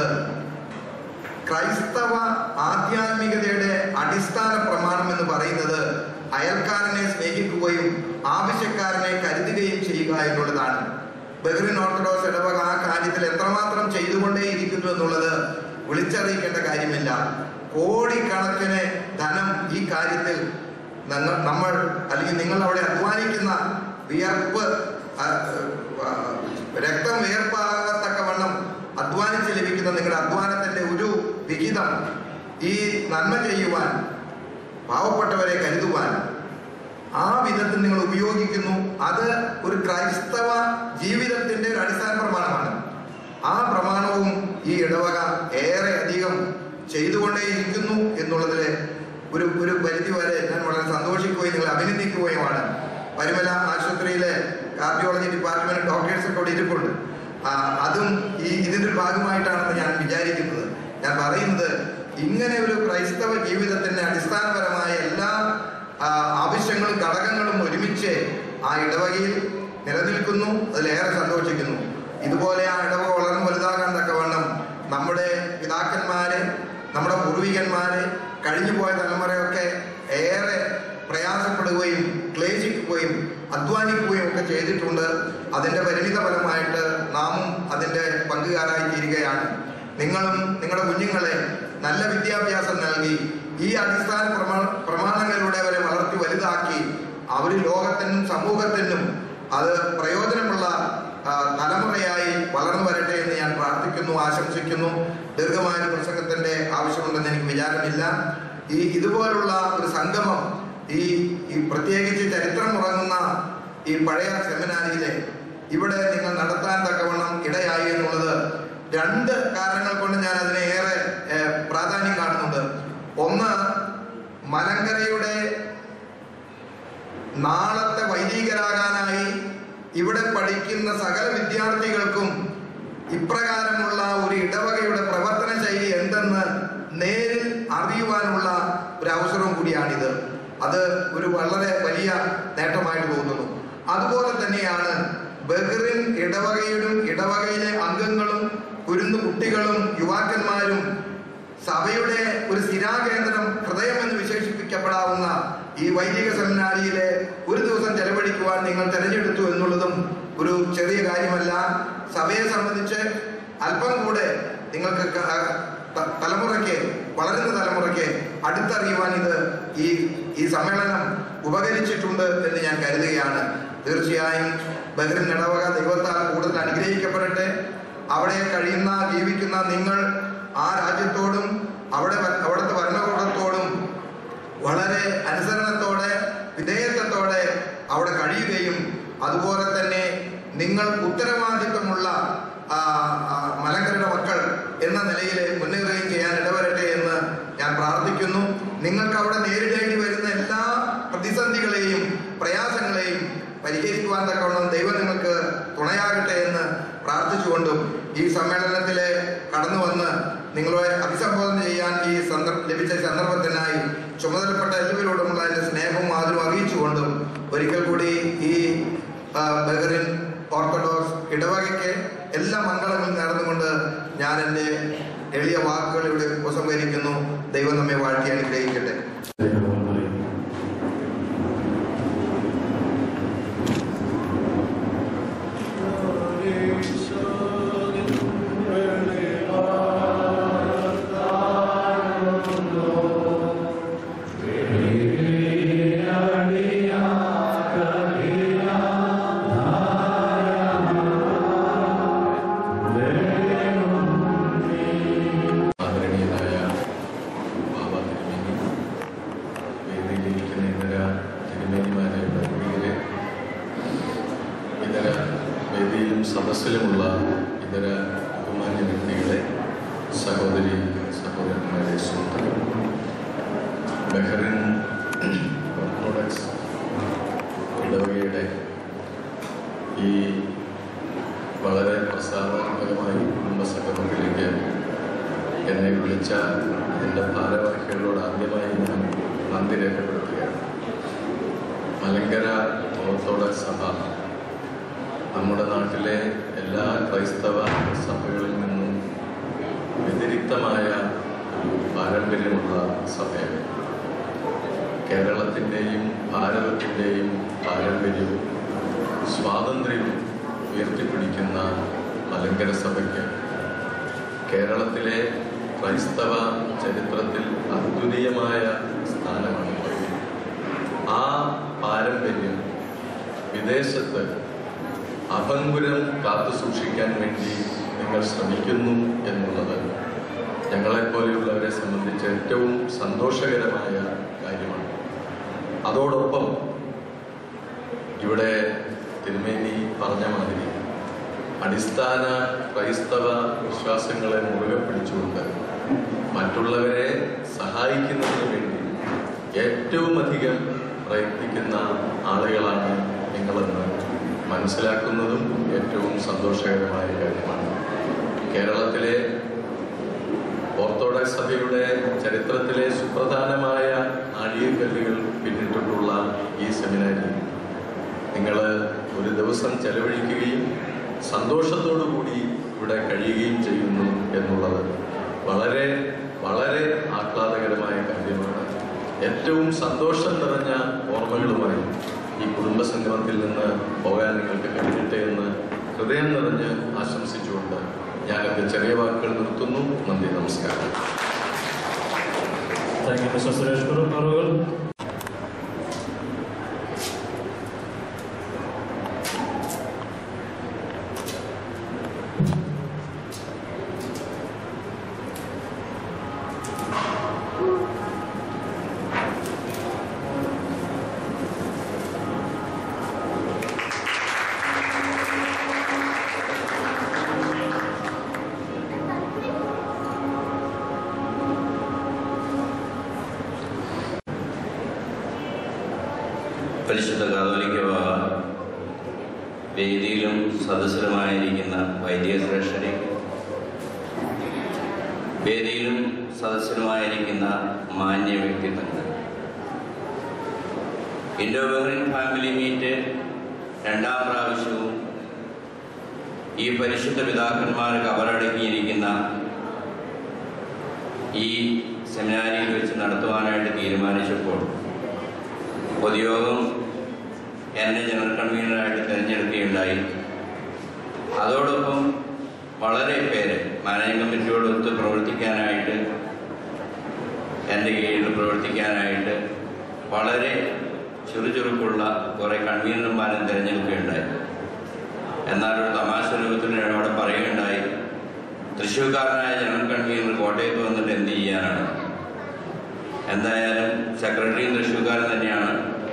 Speaker 6: ക്രൈസ്തവ ആധ്യാത്മികതയുടെ അടിസ്ഥാന പ്രമാണം എന്ന് പറയുന്നത് അയൽക്കാരനെ സ്നേഹിക്കുകയും ആവശ്യക്കാരനെ കരുതുകയും ചെയ്യുക എന്നുള്ളതാണ് ബഹ്റിൻ ഓർത്തഡോക്സ് ഇടവക ആ കാര്യത്തിൽ എത്രമാത്രം ചെയ്തുകൊണ്ടേയിരിക്കുന്നു എന്നുള്ളത് വിളിച്ചറിയിക്കേണ്ട കാര്യമില്ല കോടിക്കണക്കിന് ധനം ഈ കാര്യത്തിൽ ഞങ്ങൾ നമ്മൾ അല്ലെങ്കിൽ നിങ്ങൾ അവിടെ അധ്വാനിക്കുന്ന വിയർപ്പ് ആ, ആ, രക്തം വിയർപ്പാകത്തക്കവണ്ണം അധ്വാനിച്ച് ലഭിക്കുന്ന നിങ്ങളുടെ അധ്വാനത്തിന്റെ ഒരു വിഹിതം ഈ നന്മ ചെയ്യുവാൻ പാവപ്പെട്ടവരെ കരുതുവാൻ ആ വിധത്തിൽ നിങ്ങൾ ഉപയോഗിക്കുന്നു അത് ഒരു ക്രൈസ്തവ ജീവിതത്തിന്റെ ഒരു അടിസ്ഥാന പ്രമാണമാണ് ആ പ്രമാണവും ഈ ഇടവക ഏറെ അധികം ചെയ്തുകൊണ്ടേയിരിക്കുന്നു എന്നുള്ളതിൽ ഒരു ഒരു പരിധി വരെ ഞാൻ വളരെ സന്തോഷിക്കുകയും നിങ്ങളെ അഭിനന്ദിക്കുകയുമാണ് പരിമല ആശുപത്രിയിലെ കാർഡിയോളജി ഡിപ്പാർട്ട്മെന്റ് ഡോക്ടേഴ്സ് ഒക്കെ അവിടെ ഇരിപ്പുണ്ട് ആ, അതും ഈ ഇതിന്റെ ഒരു ഭാഗമായിട്ടാണെന്ന് ഞാൻ വിചാരിക്കുന്നത് ഞാൻ പറയുന്നത് ഇങ്ങനെ ഒരു ക്രൈസ്തവ ജീവിതത്തിന്റെ അടിസ്ഥാനപരമായ എല്ലാ ആ, ആവശ്യങ്ങളും ഘടകങ്ങളും ഒരുമിച്ച് ആ ഇടവകയിൽ നിലനിൽക്കുന്നു അതിലേറെ സന്തോഷിക്കുന്നു ഇതുപോലെ ആ ഇടവക വളർന്നു വലുതാകാൻ തക്കവണ്ണം നമ്മുടെ പിതാക്കന്മാരെ നമ്മുടെ പൂർവികന്മാരെ കഴിഞ്ഞുപോയ തലമുറയൊക്കെ ഏറെ പ്രയാസപ്പെടുകയും ക്ലേശിക്കുകയും അധ്വാനിക്കുകയും ഒക്കെ ചെയ്തിട്ടുണ്ട് അതിന്റെ പരിണിത ഫലമായിട്ട് നാമും അതിന്റെ പങ്കുകാരായി തീരുകയാണ് നിങ്ങളും നിങ്ങളുടെ കുഞ്ഞുങ്ങളെ നല്ല വിദ്യാഭ്യാസം നൽകി ഈ അടിസ്ഥാന പ്രമാ പ്രമാണങ്ങളിലൂടെ അവരെ വളർത്തി വലുതാക്കി അവർ ലോകത്തിനും സമൂഹത്തിനും അത് പ്രയോജനമുള്ള ആ, തലമുറയായി വളർന്നു വരട്ടെ എന്ന് ഞാൻ പ്രാർത്ഥിക്കുന്നു ആശംസിക്കുന്നു ദീർഘമായ ഒരു പ്രസംഗത്തിന്റെ ആവശ്യമുണ്ടെന്ന് എനിക്ക് വിചാരമില്ല ഈ ഇതുപോലുള്ള ഒരു സംഗമം ഈ ഈ പ്രത്യേകിച്ച് ചരിത്രം ഉറങ്ങുന്ന ഈ പഴയ സെമിനാരിയിലെ ഇവിടെ നിങ്ങൾ നടത്താൻ തക്കവണ്ണം ഇടയായി എന്നുള്ളത് രണ്ട് കാരണങ്ങൾ കൊണ്ട് ഞാൻ അതിനെ ഏറെ ഏഹ്, പ്രാധാന്യം കാണുന്നുണ്ട് ഒന്ന് മലങ്കരയുടെ നാളത്തെ വൈദികരാകാനായി ഇവിടെ പഠിക്കുന്ന സകല വിദ്യാർത്ഥികൾക്കും ഇപ്രകാരമുള്ള ഒരു ഇടവകയുടെ പ്രവർത്തന ശൈലി എന്തെന്ന് നേരിൽ അറിയുവാനുള്ള ഒരു അവസരവും കൂടിയാണിത് അത് ഒരു വളരെ വലിയ നേട്ടമായിട്ട് തോന്നുന്നു അതുപോലെ തന്നെയാണ് ബഹ്റിൻ ഇടവകയുടെ ഇടവകയിലെ അംഗങ്ങളും കുരുന്നു കുട്ടികളും യുവാക്കന്മാരും സഭയുടെ ഒരു സ്ഥിരാകേന്ദ്രം ഹൃദയം എന്ന് വിശേഷിപ്പിക്കപ്പെടാവുന്ന ഈ വൈദിക സെമിനാരിയിലെ ഒരു ദിവസം ചെലവഴിക്കുവാൻ നിങ്ങൾ തിരഞ്ഞെടുത്തു എന്നുള്ളതും ഒരു ചെറിയ കാര്യമല്ല സഭയെ സംബന്ധിച്ച് അല്പം കൂടെ നിങ്ങൾക്ക് ക- ത- തലമുറയ്ക്ക് വളരുന്ന തലമുറയ്ക്ക് അടുത്തറിയുവാൻ ഇത് ഈ ഈ സമ്മേളനം ഉപകരിച്ചിട്ടുണ്ട് എന്ന് ഞാൻ കരുതുകയാണ് തീർച്ചയായും ബഹ്റിൻ ഇടവക ദൈവത്താൽ കൂടുതൽ അനുഗ്രഹിക്കപ്പെടട്ടെ അവിടെ കഴിയുന്ന ജീവിക്കുന്ന നിങ്ങൾ ആ രാജ്യത്തോടും അവിടെ വ- അവിടുത്തെ ഭരണകൂടത്തോടും വളരെ അനുസരണത്തോടെ വിധേയത്വത്തോടെ അവിടെ കഴിയുകയും അതുപോലെ തന്നെ നിങ്ങൾ ഉത്തരവാദിത്വമുള്ള ആ, ആ, മലങ്കരയുടെ മക്കൾ എന്ന നിലയിൽ മുന്നേറുകയും ചെയ്യാൻ ഇടവരട്ടെ എന്ന് ഞാൻ പ്രാർത്ഥിക്കുന്നു നിങ്ങൾക്ക് അവിടെ നേരിടേണ്ടി വരുന്ന എല്ലാ പ്രതിസന്ധികളെയും പ്രയാസങ്ങളെയും പരിഹരിക്കുവാൻ തക്കവണ്ണം ദൈവം നിങ്ങൾക്ക് തുണയാകട്ടെ എന്ന് പ്രാർത്ഥിച്ചുകൊണ്ടും ഈ സമ്മേളനത്തിലെ കടന്നു വന്ന് നിങ്ങളെ അഭിസംബോധന ചെയ്യാൻ ഈ സന്ദർഭ ലഭിച്ച സന്ദർഭത്തിനായി ചുമതലപ്പെട്ട എല്ലാവരോടുമുള്ള എൻ്റെ സ്നേഹവും ആദരവും അറിയിച്ചുകൊണ്ടും ഒരിക്കൽ കൂടി ഈ ആ, ബഹ്റിൻ ഓർത്തഡോക്സ് ഇടവകയ്ക്ക് എല്ലാ മംഗളങ്ങളും നേർന്നുകൊണ്ട് ഞാൻ എൻ്റെ എളിയ വാക്കുകൾ ഇവിടെ ഉപസംഹരിക്കുന്നു ദൈവം നമ്മെ വാഴ്ത്തി അനുഗ്രഹിക്കട്ടെ
Speaker 7: ആദരണീയനായ ബാബ തിരുമേനി വേദിയിലിരിക്കുന്ന ഇതര തിരുമേനിമാരെ വൈദികരെ ഇതര വേദിയിലും സദസ്സിലുമുള്ള ഇതര ബഹുമാന്യ വ്യക്തികളെ സഹോദരി സഹോദരന്മാരെ സുഹൃത്തുക്കൾ ബഹ്റിൻ ഓർത്തഡോക്സ് ഇടവകയുടെ ഈ വളരെ പ്രസാദാത്മകമായി കുടുംബസംഗമത്തിലേക്ക് എന്നെ വിളിച്ച അതിൻ്റെ ഭാരവാഹികളോട് ആദ്യമായി ഞാൻ നന്ദി രേഖപ്പെടുത്തുകയാണ് മലങ്കര ഓർത്തഡോക്സ് സഭ നമ്മുടെ നാട്ടിലെ എല്ലാ ക്രൈസ്തവ സഭകളിൽ നിന്നും വ്യതിരിക്തമായ ഒരു പാരമ്പര്യമുള്ള സഭയാണ് കേരളത്തിൻ്റെയും ഭാരതത്തിൻ്റെയും പാരമ്പര്യവും സ്വാതന്ത്ര്യവും ഉയർത്തിപ്പിടിക്കുന്ന മലങ്കര സഭയ്ക്ക് കേരളത്തിലെ ക്രൈസ്തവ ചരിത്രത്തിൽ അദ്വിതീയമായ സ്ഥാനമാണ് ഉള്ളത്. ആ പാരമ്പര്യം വിദേശത്ത് അഭംഗുരം കാത്തു സൂക്ഷിക്കാൻ വേണ്ടി നിങ്ങൾ ശ്രമിക്കുന്നു എന്നുള്ളത് ഞങ്ങളെപ്പോലെയുള്ളവരെ സംബന്ധിച്ച് ഏറ്റവും സന്തോഷകരമായ കാര്യമാണ് അതോടൊപ്പം ഇവിടെ തിരുമേനി പറഞ്ഞ മാതിരി അടിസ്ഥാന ക്രൈസ്തവ വിശ്വാസങ്ങളെ മുറുകെ പിടിച്ചുകൊണ്ട് മറ്റുള്ളവരെ സഹായിക്കുന്നതിന് വേണ്ടി ഏറ്റവും അധികം പ്രയത്നിക്കുന്ന ആളുകളാണ് നിങ്ങളെന്ന് മനസ്സിലാക്കുന്നതും ഏറ്റവും സന്തോഷകരമായ കാര്യമാണ് കേരളത്തിലെ ഓർത്തഡോക്സ് സഭയുടെ ചരിത്രത്തിലെ സുപ്രധാനമായ നാഴികക്കല്ലുകൾ പിന്നിട്ടിട്ടുള്ള ഈ സെമിനാരിൽ നിങ്ങൾ ഒരു ദിവസം ചെലവഴിക്കുകയും സന്തോഷത്തോടു കൂടി ഇവിടെ കഴിയുകയും ചെയ്യുന്നു എന്നുള്ളത് വളരെ വളരെ ആഹ്ലാദകരമായ കാര്യമാണ് ഏറ്റവും സന്തോഷം നിറഞ്ഞ ഓർമ്മകളുമായി ഈ കുടുംബസംഗമത്തിൽ നിന്ന് പോകാൻ നിങ്ങൾക്ക് കഴിയട്ടെ എന്ന് ഹൃദയം നിറഞ്ഞ് ആശംസിച്ചുകൊണ്ട് ഞാൻ എൻ്റെ ചെറിയ വാക്കുകൾ നിർത്തുന്നു നന്ദി നമസ്കാരം
Speaker 4: thank you mister Suresh Kurup അവറുകൾ
Speaker 8: പരിശുദ്ധ കാതോലിക്ക ബാബ വേദിയിലും സദസ്സിലുമായിരിക്കുന്ന വൈദിക ശ്രേഷ്ഠരെ വേദിയിലും സദസ്സിലുമായിരിക്കുന്ന മാന്യ വ്യക്തിത്വങ്ങൾ ഇൻഡോ ബഹ്റിൻ ഫാമിലി മീറ്റ് രണ്ടാം പ്രാവശ്യവും ഈ പരിശുദ്ധ പിതാക്കന്മാർ കബറടക്കിയിരിക്കുന്ന ഈ സെമിനാരിയിൽ വെച്ച് നടത്തുവാനായിട്ട് തീരുമാനിച്ചപ്പോൾ പൊതുയോഗം എന്നെ ജനറൽ കൺവീനറായിട്ട് തിരഞ്ഞെടുക്കുകയുണ്ടായി അതോടൊപ്പം വളരെ പേര് മാനേജിംഗ് കമ്മിറ്റിയോടൊത്ത് പ്രവർത്തിക്കാനായിട്ട് എൻ്റെ കീഴിൽ പ്രവർത്തിക്കാനായിട്ട് വളരെ ചുറുചുറുക്കുള്ള കുറേ കൺവീനർമാരെ തിരഞ്ഞെടുക്കുകയുണ്ടായി എന്നാൽ ഒരു തമാശ രൂപത്തിൽ ഞാൻ അവിടെ പറയുകയുണ്ടായി തൃശ്ശൂർക്കാരനായ ജനറൽ കൺവീനർ കോട്ടയത്ത് വന്നിട്ട് എന്ത് ചെയ്യാനാണ് എന്തായാലും സെക്രട്ടറിയും തൃശ്ശൂർക്കാരൻ തന്നെയാണ്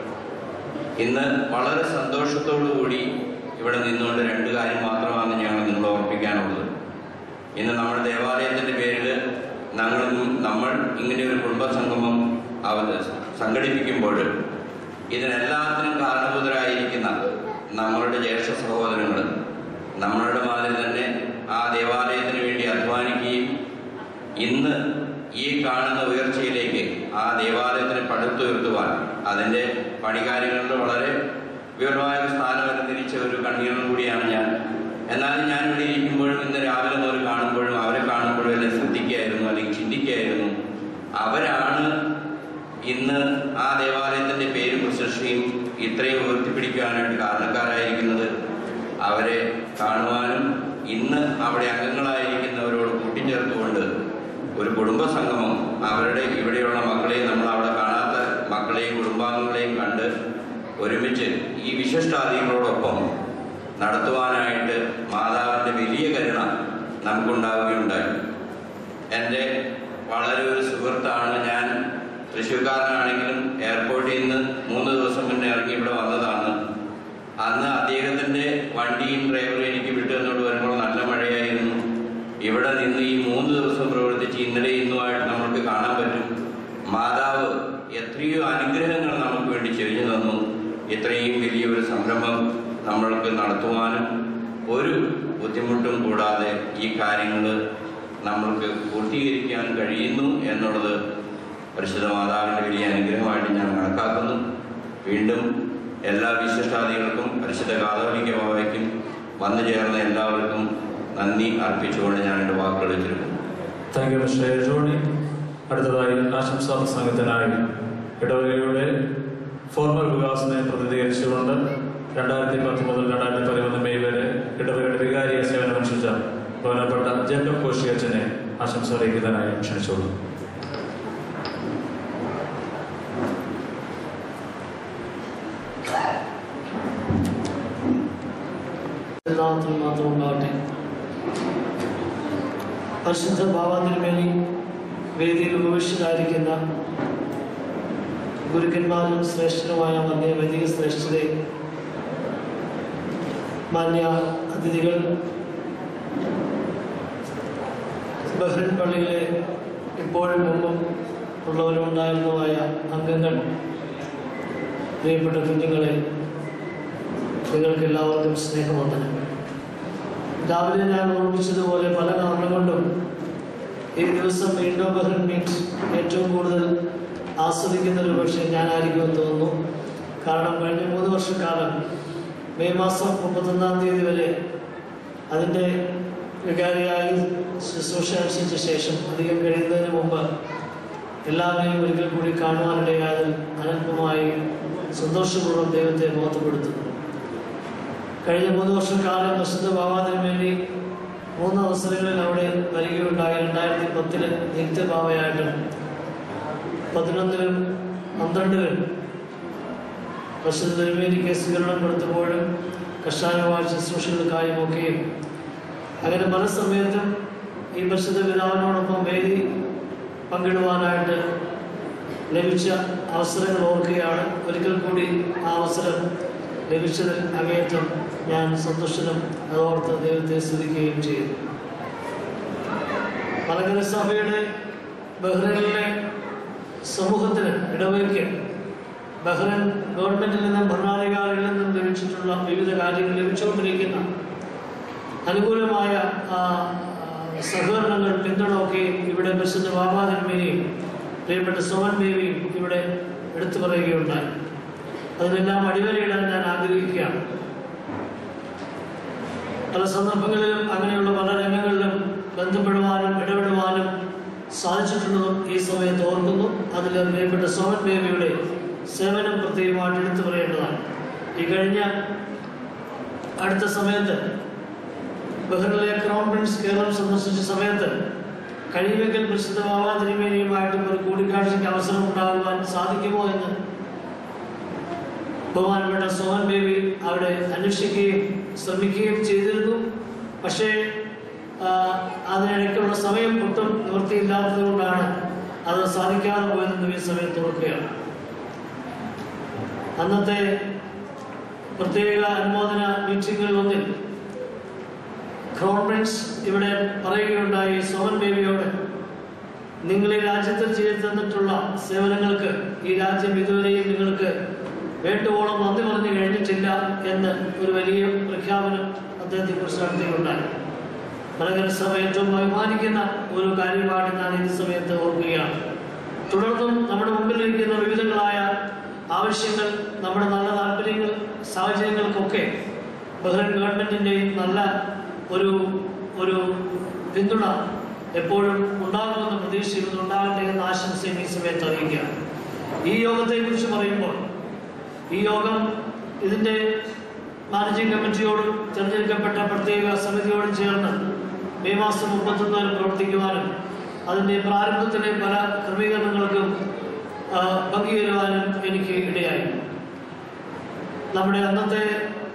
Speaker 8: ഇന്ന് വളരെ സന്തോഷത്തോടു കൂടി ഇവിടെ നിന്നുകൊണ്ട് രണ്ട് കാര്യം മാത്രമാണ് ഞങ്ങൾ നിങ്ങൾ ഓർപ്പിക്കാനുള്ളത് ഇന്ന് നമ്മുടെ ദേവാലയത്തിന്റെ പേരിൽ ഞങ്ങൾ നമ്മൾ ഇങ്ങനെ ഒരു കുടുംബസംഗമം അവ- സംഘടിപ്പിക്കുമ്പോൾ ഇതിനെല്ലാത്തിനും കാരണഭൂതരായിരിക്കുന്ന നമ്മളുടെ ജ്യേഷ്ഠ സഹോദരങ്ങൾ നമ്മളുടെ മാതിരി തന്നെ ആ ദേവാലയത്തിന് വേണ്ടി അധ്വാനിക്കുകയും ഇന്ന് ഈ കാണുന്ന ഉയർച്ചയിലേക്ക് ആ ദേവാലയത്തിന് പടുത്തുയർത്തുവാൻ അതിൻ്റെ പണികാര്യങ്ങളിൽ വളരെ വിപുലമായ ഒരു സ്ഥാനം അലങ്കരിച്ച ഒരു കണ്ണീറും കൂടിയാണ് ഞാൻ എന്നാലും ഞാൻ ഇവിടെ ഇരിക്കുമ്പോഴും ഇന്ന് രാവിലെ മുതൽ കാണുമ്പോഴും അവരെ കാണുമ്പോഴും എല്ലാം ശ്രദ്ധിക്കുകയായിരുന്നു അല്ലെങ്കിൽ ചിന്തിക്കുകയായിരുന്നു അവരാണ് ഇന്ന് ആ ദേവാലയത്തിന്റെ പേരും പ്രശസ്തിയും ഇത്രയും ഉയർത്തിപ്പിടിക്കാനായിട്ട് കാരണക്കാരായിരിക്കുന്നത് അവരെ കാണുവാനും ഇന്ന് അവിടെ അംഗങ്ങളായിരിക്കുന്നവരോട് കൂട്ടിച്ചേർത്തുകൊണ്ട് ഒരു കുടുംബ സംഗമം അവരുടെ ഇവിടെയുള്ള മക്കളെയും നമ്മൾ അവിടെ കാണാത്ത മക്കളെയും കുടുംബാംഗങ്ങളെയും കണ്ട് ഒരുമിച്ച് ഈ വിശിഷ്ടാതിഥികളോടൊപ്പം നടത്തുവാനായിട്ട് മാതാവിൻ്റെ വലിയ കരുണ നമുക്കുണ്ടാവുകയുണ്ടായി എൻ്റെ വളരെ ഒരു സുഹൃത്താണ് ഞാൻ തൃശ്ശൂർക്കാരനാണെങ്കിലും എയർപോർട്ടിൽ നിന്ന് മൂന്ന് ദിവസം മുന്നേ ഇറങ്ങി ഇവിടെ വന്നതാണ് അന്ന് അദ്ദേഹത്തിന്റെ വണ്ടിയും ഡ്രൈവറും എനിക്ക് വിട്ടു തന്നോട് വരുമ്പോൾ നല്ല മഴയായിരുന്നു ഇവിടെ നിന്ന് ഈ മൂന്ന് ദിവസം പ്രവർത്തിച്ച് ഇന്നലെ ഇന്നുമായിട്ട് നമുക്ക് കാണാൻ പറ്റും മാതാവ് എത്രയോ അനുഗ്രഹങ്ങൾ നമുക്ക് വേണ്ടി ചെരിഞ്ഞു തന്നു ഇത്രയും വലിയൊരു സംരംഭം നമ്മൾക്ക് നടത്തുവാനും ഒരു ബുദ്ധിമുട്ടും കൂടാതെ ഈ കാര്യങ്ങൾ നമ്മൾക്ക് പൂർത്തീകരിക്കാൻ കഴിയുന്നു എന്നുള്ളത് പരിശുദ്ധ മാതാവിൻ്റെ വലിയ അനുഗ്രഹമായിട്ട് ഞാൻ കണക്കാക്കുന്നു വീണ്ടും എല്ലാ വിശിഷ്ടാദികൾക്കും പരിശുദ്ധ കാതോലിക്ക ബാബയ്ക്കും വന്നു ചേർന്ന എല്ലാവർക്കും നന്ദി അർപ്പിച്ചുകൊണ്ട് ഞാൻ എൻ്റെ വാക്കുകൾ ചുരുക്കുന്നു
Speaker 4: താങ്ക് യു മിസ്റ്റർ ജോണി അടുത്തതായി ആശംസാ പ്രസംഗത്തിനായി ഇടവകയുടെ ഫോർമൽ വികാസത്തെ പ്രതിനിധീകരിച്ചുകൊണ്ട് രണ്ടായിരത്തി പത്ത് മുതൽ രണ്ടായിരത്തി പതിമൂന്ന് മെയ് വരെ ഇടവകയുടെ വികാരിയ സേവനമനുഷ്ഠിച്ച ബഹുമാനപ്പെട്ട ജേക്കബ് കോശി അച്ഛനെ ആശംസ അറിയിക്കുന്നതിനായി ക്ഷണിച്ചോളൂ
Speaker 9: നാമത്തിൽ മാത്രം ഉണ്ടാവട്ടെ പരിശുദ്ധ ഭാവാതിരുമേനി വേദിയിൽ ഉപവിഷ്ടരായിരിക്കുന്ന ഗുരുക്കന്മാരും ശ്രേഷ്ഠരുമായ മന്യ വൈദിക ശ്രേഷ്ഠരെ മാന്യ അതിഥികൾ ബഹ്റിൻ പള്ളിയിലെ ഇപ്പോഴും മുമ്പും ഉള്ളവരും ഉണ്ടായിരുന്നതുമായ അംഗങ്ങൾ പ്രിയപ്പെട്ട കുഞ്ഞുങ്ങളെ നിങ്ങൾക്ക് എല്ലാവർക്കും സ്നേഹവന്ദനം രാവിലെ ഞാൻ ഓർമ്മിച്ചതുപോലെ പല കാരണം കൊണ്ടും ഈ ദിവസം വീണ്ടും ബഹ്റിൻ മീറ്റ് ഏറ്റവും കൂടുതൽ ആസ്വദിക്കുന്ന ഒരു പക്ഷേ ഞാനായിരിക്കുമെന്ന് തോന്നുന്നു കാരണം കഴിഞ്ഞ മൂന്ന് വർഷക്കാലം മെയ് മാസം മുപ്പത്തൊന്നാം തീയതി വരെ അതിൻ്റെ വികാരിയായി ശുശ്രൂഷ അനുഷ്ഠിച്ച ശേഷം അധികം കഴിയുന്നതിന് മുമ്പ് എല്ലാവരെയും ഒരിക്കൽ കൂടി കാണുവാനിടയായതിൽ അനൽപമായി സന്തോഷപൂർവ്വം ദൈവത്തെ ബോധപ്പെടുത്തുന്നു കഴിഞ്ഞ മൂന്ന് വർഷക്കാലം വിശുദ്ധ ബാബാദിന് വേണ്ടി മൂന്ന് അവസരങ്ങളിൽ അവിടെ വരികയുണ്ടായി രണ്ടായിരത്തി പത്തില് നിത്യഭാവയായിട്ടും പതിനൊന്നിലും പന്ത്രണ്ടിലും വിശുദ്ധ തിരുമേനിക്ക് സ്വീകരണം കൊടുത്തപ്പോഴും കർഷാനുമായ ശുശ്രൂഷകൾക്കായും ഒക്കെയും അങ്ങനെ പല സമയത്തും ഈ പരിശുദ്ധ പിതാവിനോടൊപ്പം വേദി പങ്കിടുവാനായിട്ട് ലഭിച്ച അവസരങ്ങൾ ഓർക്കുകയാണ് ഒരിക്കൽ കൂടി ആ അവസരം ലഭിച്ചതിൽ അങ്ങേയറ്റം ഞാൻ സന്തുഷ്ടനും അതോർത്ത് ദൈവത്തെ സ്തുതിക്കുകയും ചെയ്യുന്നു മലങ്കര സഭയുടെ ബഹ്റൈനിലെ സമൂഹത്തിന് ഇടവയ്ക്ക് ബഹ്റൈൻ ഗവൺമെന്റിൽ നിന്നും ഭരണാധികാരികളിൽ നിന്നും ലഭിച്ചിട്ടുള്ള വിവിധ കാര്യങ്ങൾ ലഭിച്ചുകൊണ്ടിരിക്കുന്ന അനുകൂലമായ ആ, ആ, സഹകരണങ്ങൾ പിന്തുണക്കുകയും ഇവിടെ പ്രസിദ്ധ ബാബാതിന്മേനെയും പ്രിയപ്പെട്ട സോമൻ ദേവിയും ഇവിടെ എടുത്തു പറയുകയുണ്ടായി അതിനെല്ലാം അടിവരയിടാൻ ഞാൻ ആഗ്രഹിക്കുകയാണ് പല സന്ദർഭങ്ങളിലും അങ്ങനെയുള്ള പല രംഗങ്ങളിലും ബന്ധപ്പെടുവാനും ഇടപെടുവാനും സാധിച്ചിട്ടുള്ളതും ഈ സമയത്ത് ഓർക്കുന്നു അതിൽ പ്രിയപ്പെട്ട സോമൻ ബേബിയുടെ സേവനം പ്രത്യേകമായിട്ട് എടുത്തു പറയേണ്ടതാണ് ഈ കഴിഞ്ഞ അടുത്ത സമയത്ത് ബഹ്റിനിലെ ക്രൗൺ പ്രിൻസ് കേരളം സന്ദർശിച്ച സമയത്ത് കഴിയുമെങ്കിൽ പ്രസിദ്ധ ബാബാ തിരുമേനിയുമായിട്ടും ഒരു കൂടിക്കാഴ്ചയ്ക്ക് അവസരം ഉണ്ടാകുവാൻ സാധിക്കുമോ എന്ന് ബഹുമാനപ്പെട്ട സോഹൻ ബേബി അവിടെ അന്വേഷിക്കുകയും ശ്രമിക്കുകയും ചെയ്തിരുന്നു പക്ഷേ ആ, അതിനിടയ്ക്കുള്ള സമയം ഒട്ടും നിവൃത്തിയില്ലാത്തത് കൊണ്ടാണ് അത് സാധിക്കാതെ പോയതെന്ന് ഈ സമയത്ത് ഓർക്കുകയാണ് അന്നത്തെ പ്രത്യേക അനുമോദന മീറ്റിംഗുകളിൽ ഒന്നിൽ ക്രൗൺ പ്രിൻസ് ഇവിടെ പറയുകയുണ്ടായി സോമൻ ബേബിയോട് നിങ്ങൾ ഈ രാജ്യത്തിൽ ചെയ്തു തന്നിട്ടുള്ള സേവനങ്ങൾക്ക് ഈ രാജ്യം ഇതുവരെയും നിങ്ങൾക്ക് വേണ്ടുവോളം നന്ദി പറഞ്ഞു കഴിഞ്ഞിട്ടില്ല എന്ന് ഒരു വലിയ പ്രഖ്യാപനം അദ്ദേഹത്തെ കുറിച്ച് നടത്തിയിട്ടുണ്ടായി മലങ്കര സഭ ഏറ്റവും ബഹുമാനിക്കുന്ന ഒരു കാര്യമാണ് ഞാൻ ഈ സമയത്ത് ഓർക്കുകയാണ് തുടർന്നും നമ്മുടെ മുമ്പിലിരിക്കുന്ന വിവിധങ്ങളായ ആവശ്യങ്ങൾ നമ്മുടെ നല്ല താല്പര്യങ്ങൾ സാഹചര്യങ്ങൾക്കൊക്കെ ബഹ്റൈൻ ഗവൺമെന്റിന്റെയും നല്ല ഒരു ഒരു പിന്തുണ എപ്പോഴും ഉണ്ടാകുമെന്ന പ്രതീക്ഷയും ഇത് ഉണ്ടാകട്ടെ എന്ന ആശംസയും ഈ സമയത്ത് അറിയിക്കുക ഈ യോഗത്തെ കുറിച്ച് പറയുമ്പോൾ ഈ യോഗം ഇതിന്റെ മാനേജിംഗ് കമ്മിറ്റിയോടും തിരഞ്ഞെടുക്കപ്പെട്ട പ്രത്യേക സമിതിയോടും ചേർന്ന് മെയ് മാസം മുപ്പത്തൊന്ന് വരെ പ്രവർത്തിക്കുവാനും അതിന്റെ പ്രാരംഭത്തിലെ പല ക്രമീകരണങ്ങൾക്കും ആ, പങ്കുചേരുവാനും എനിക്ക് ഇടയായി നമ്മുടെ അന്നത്തെ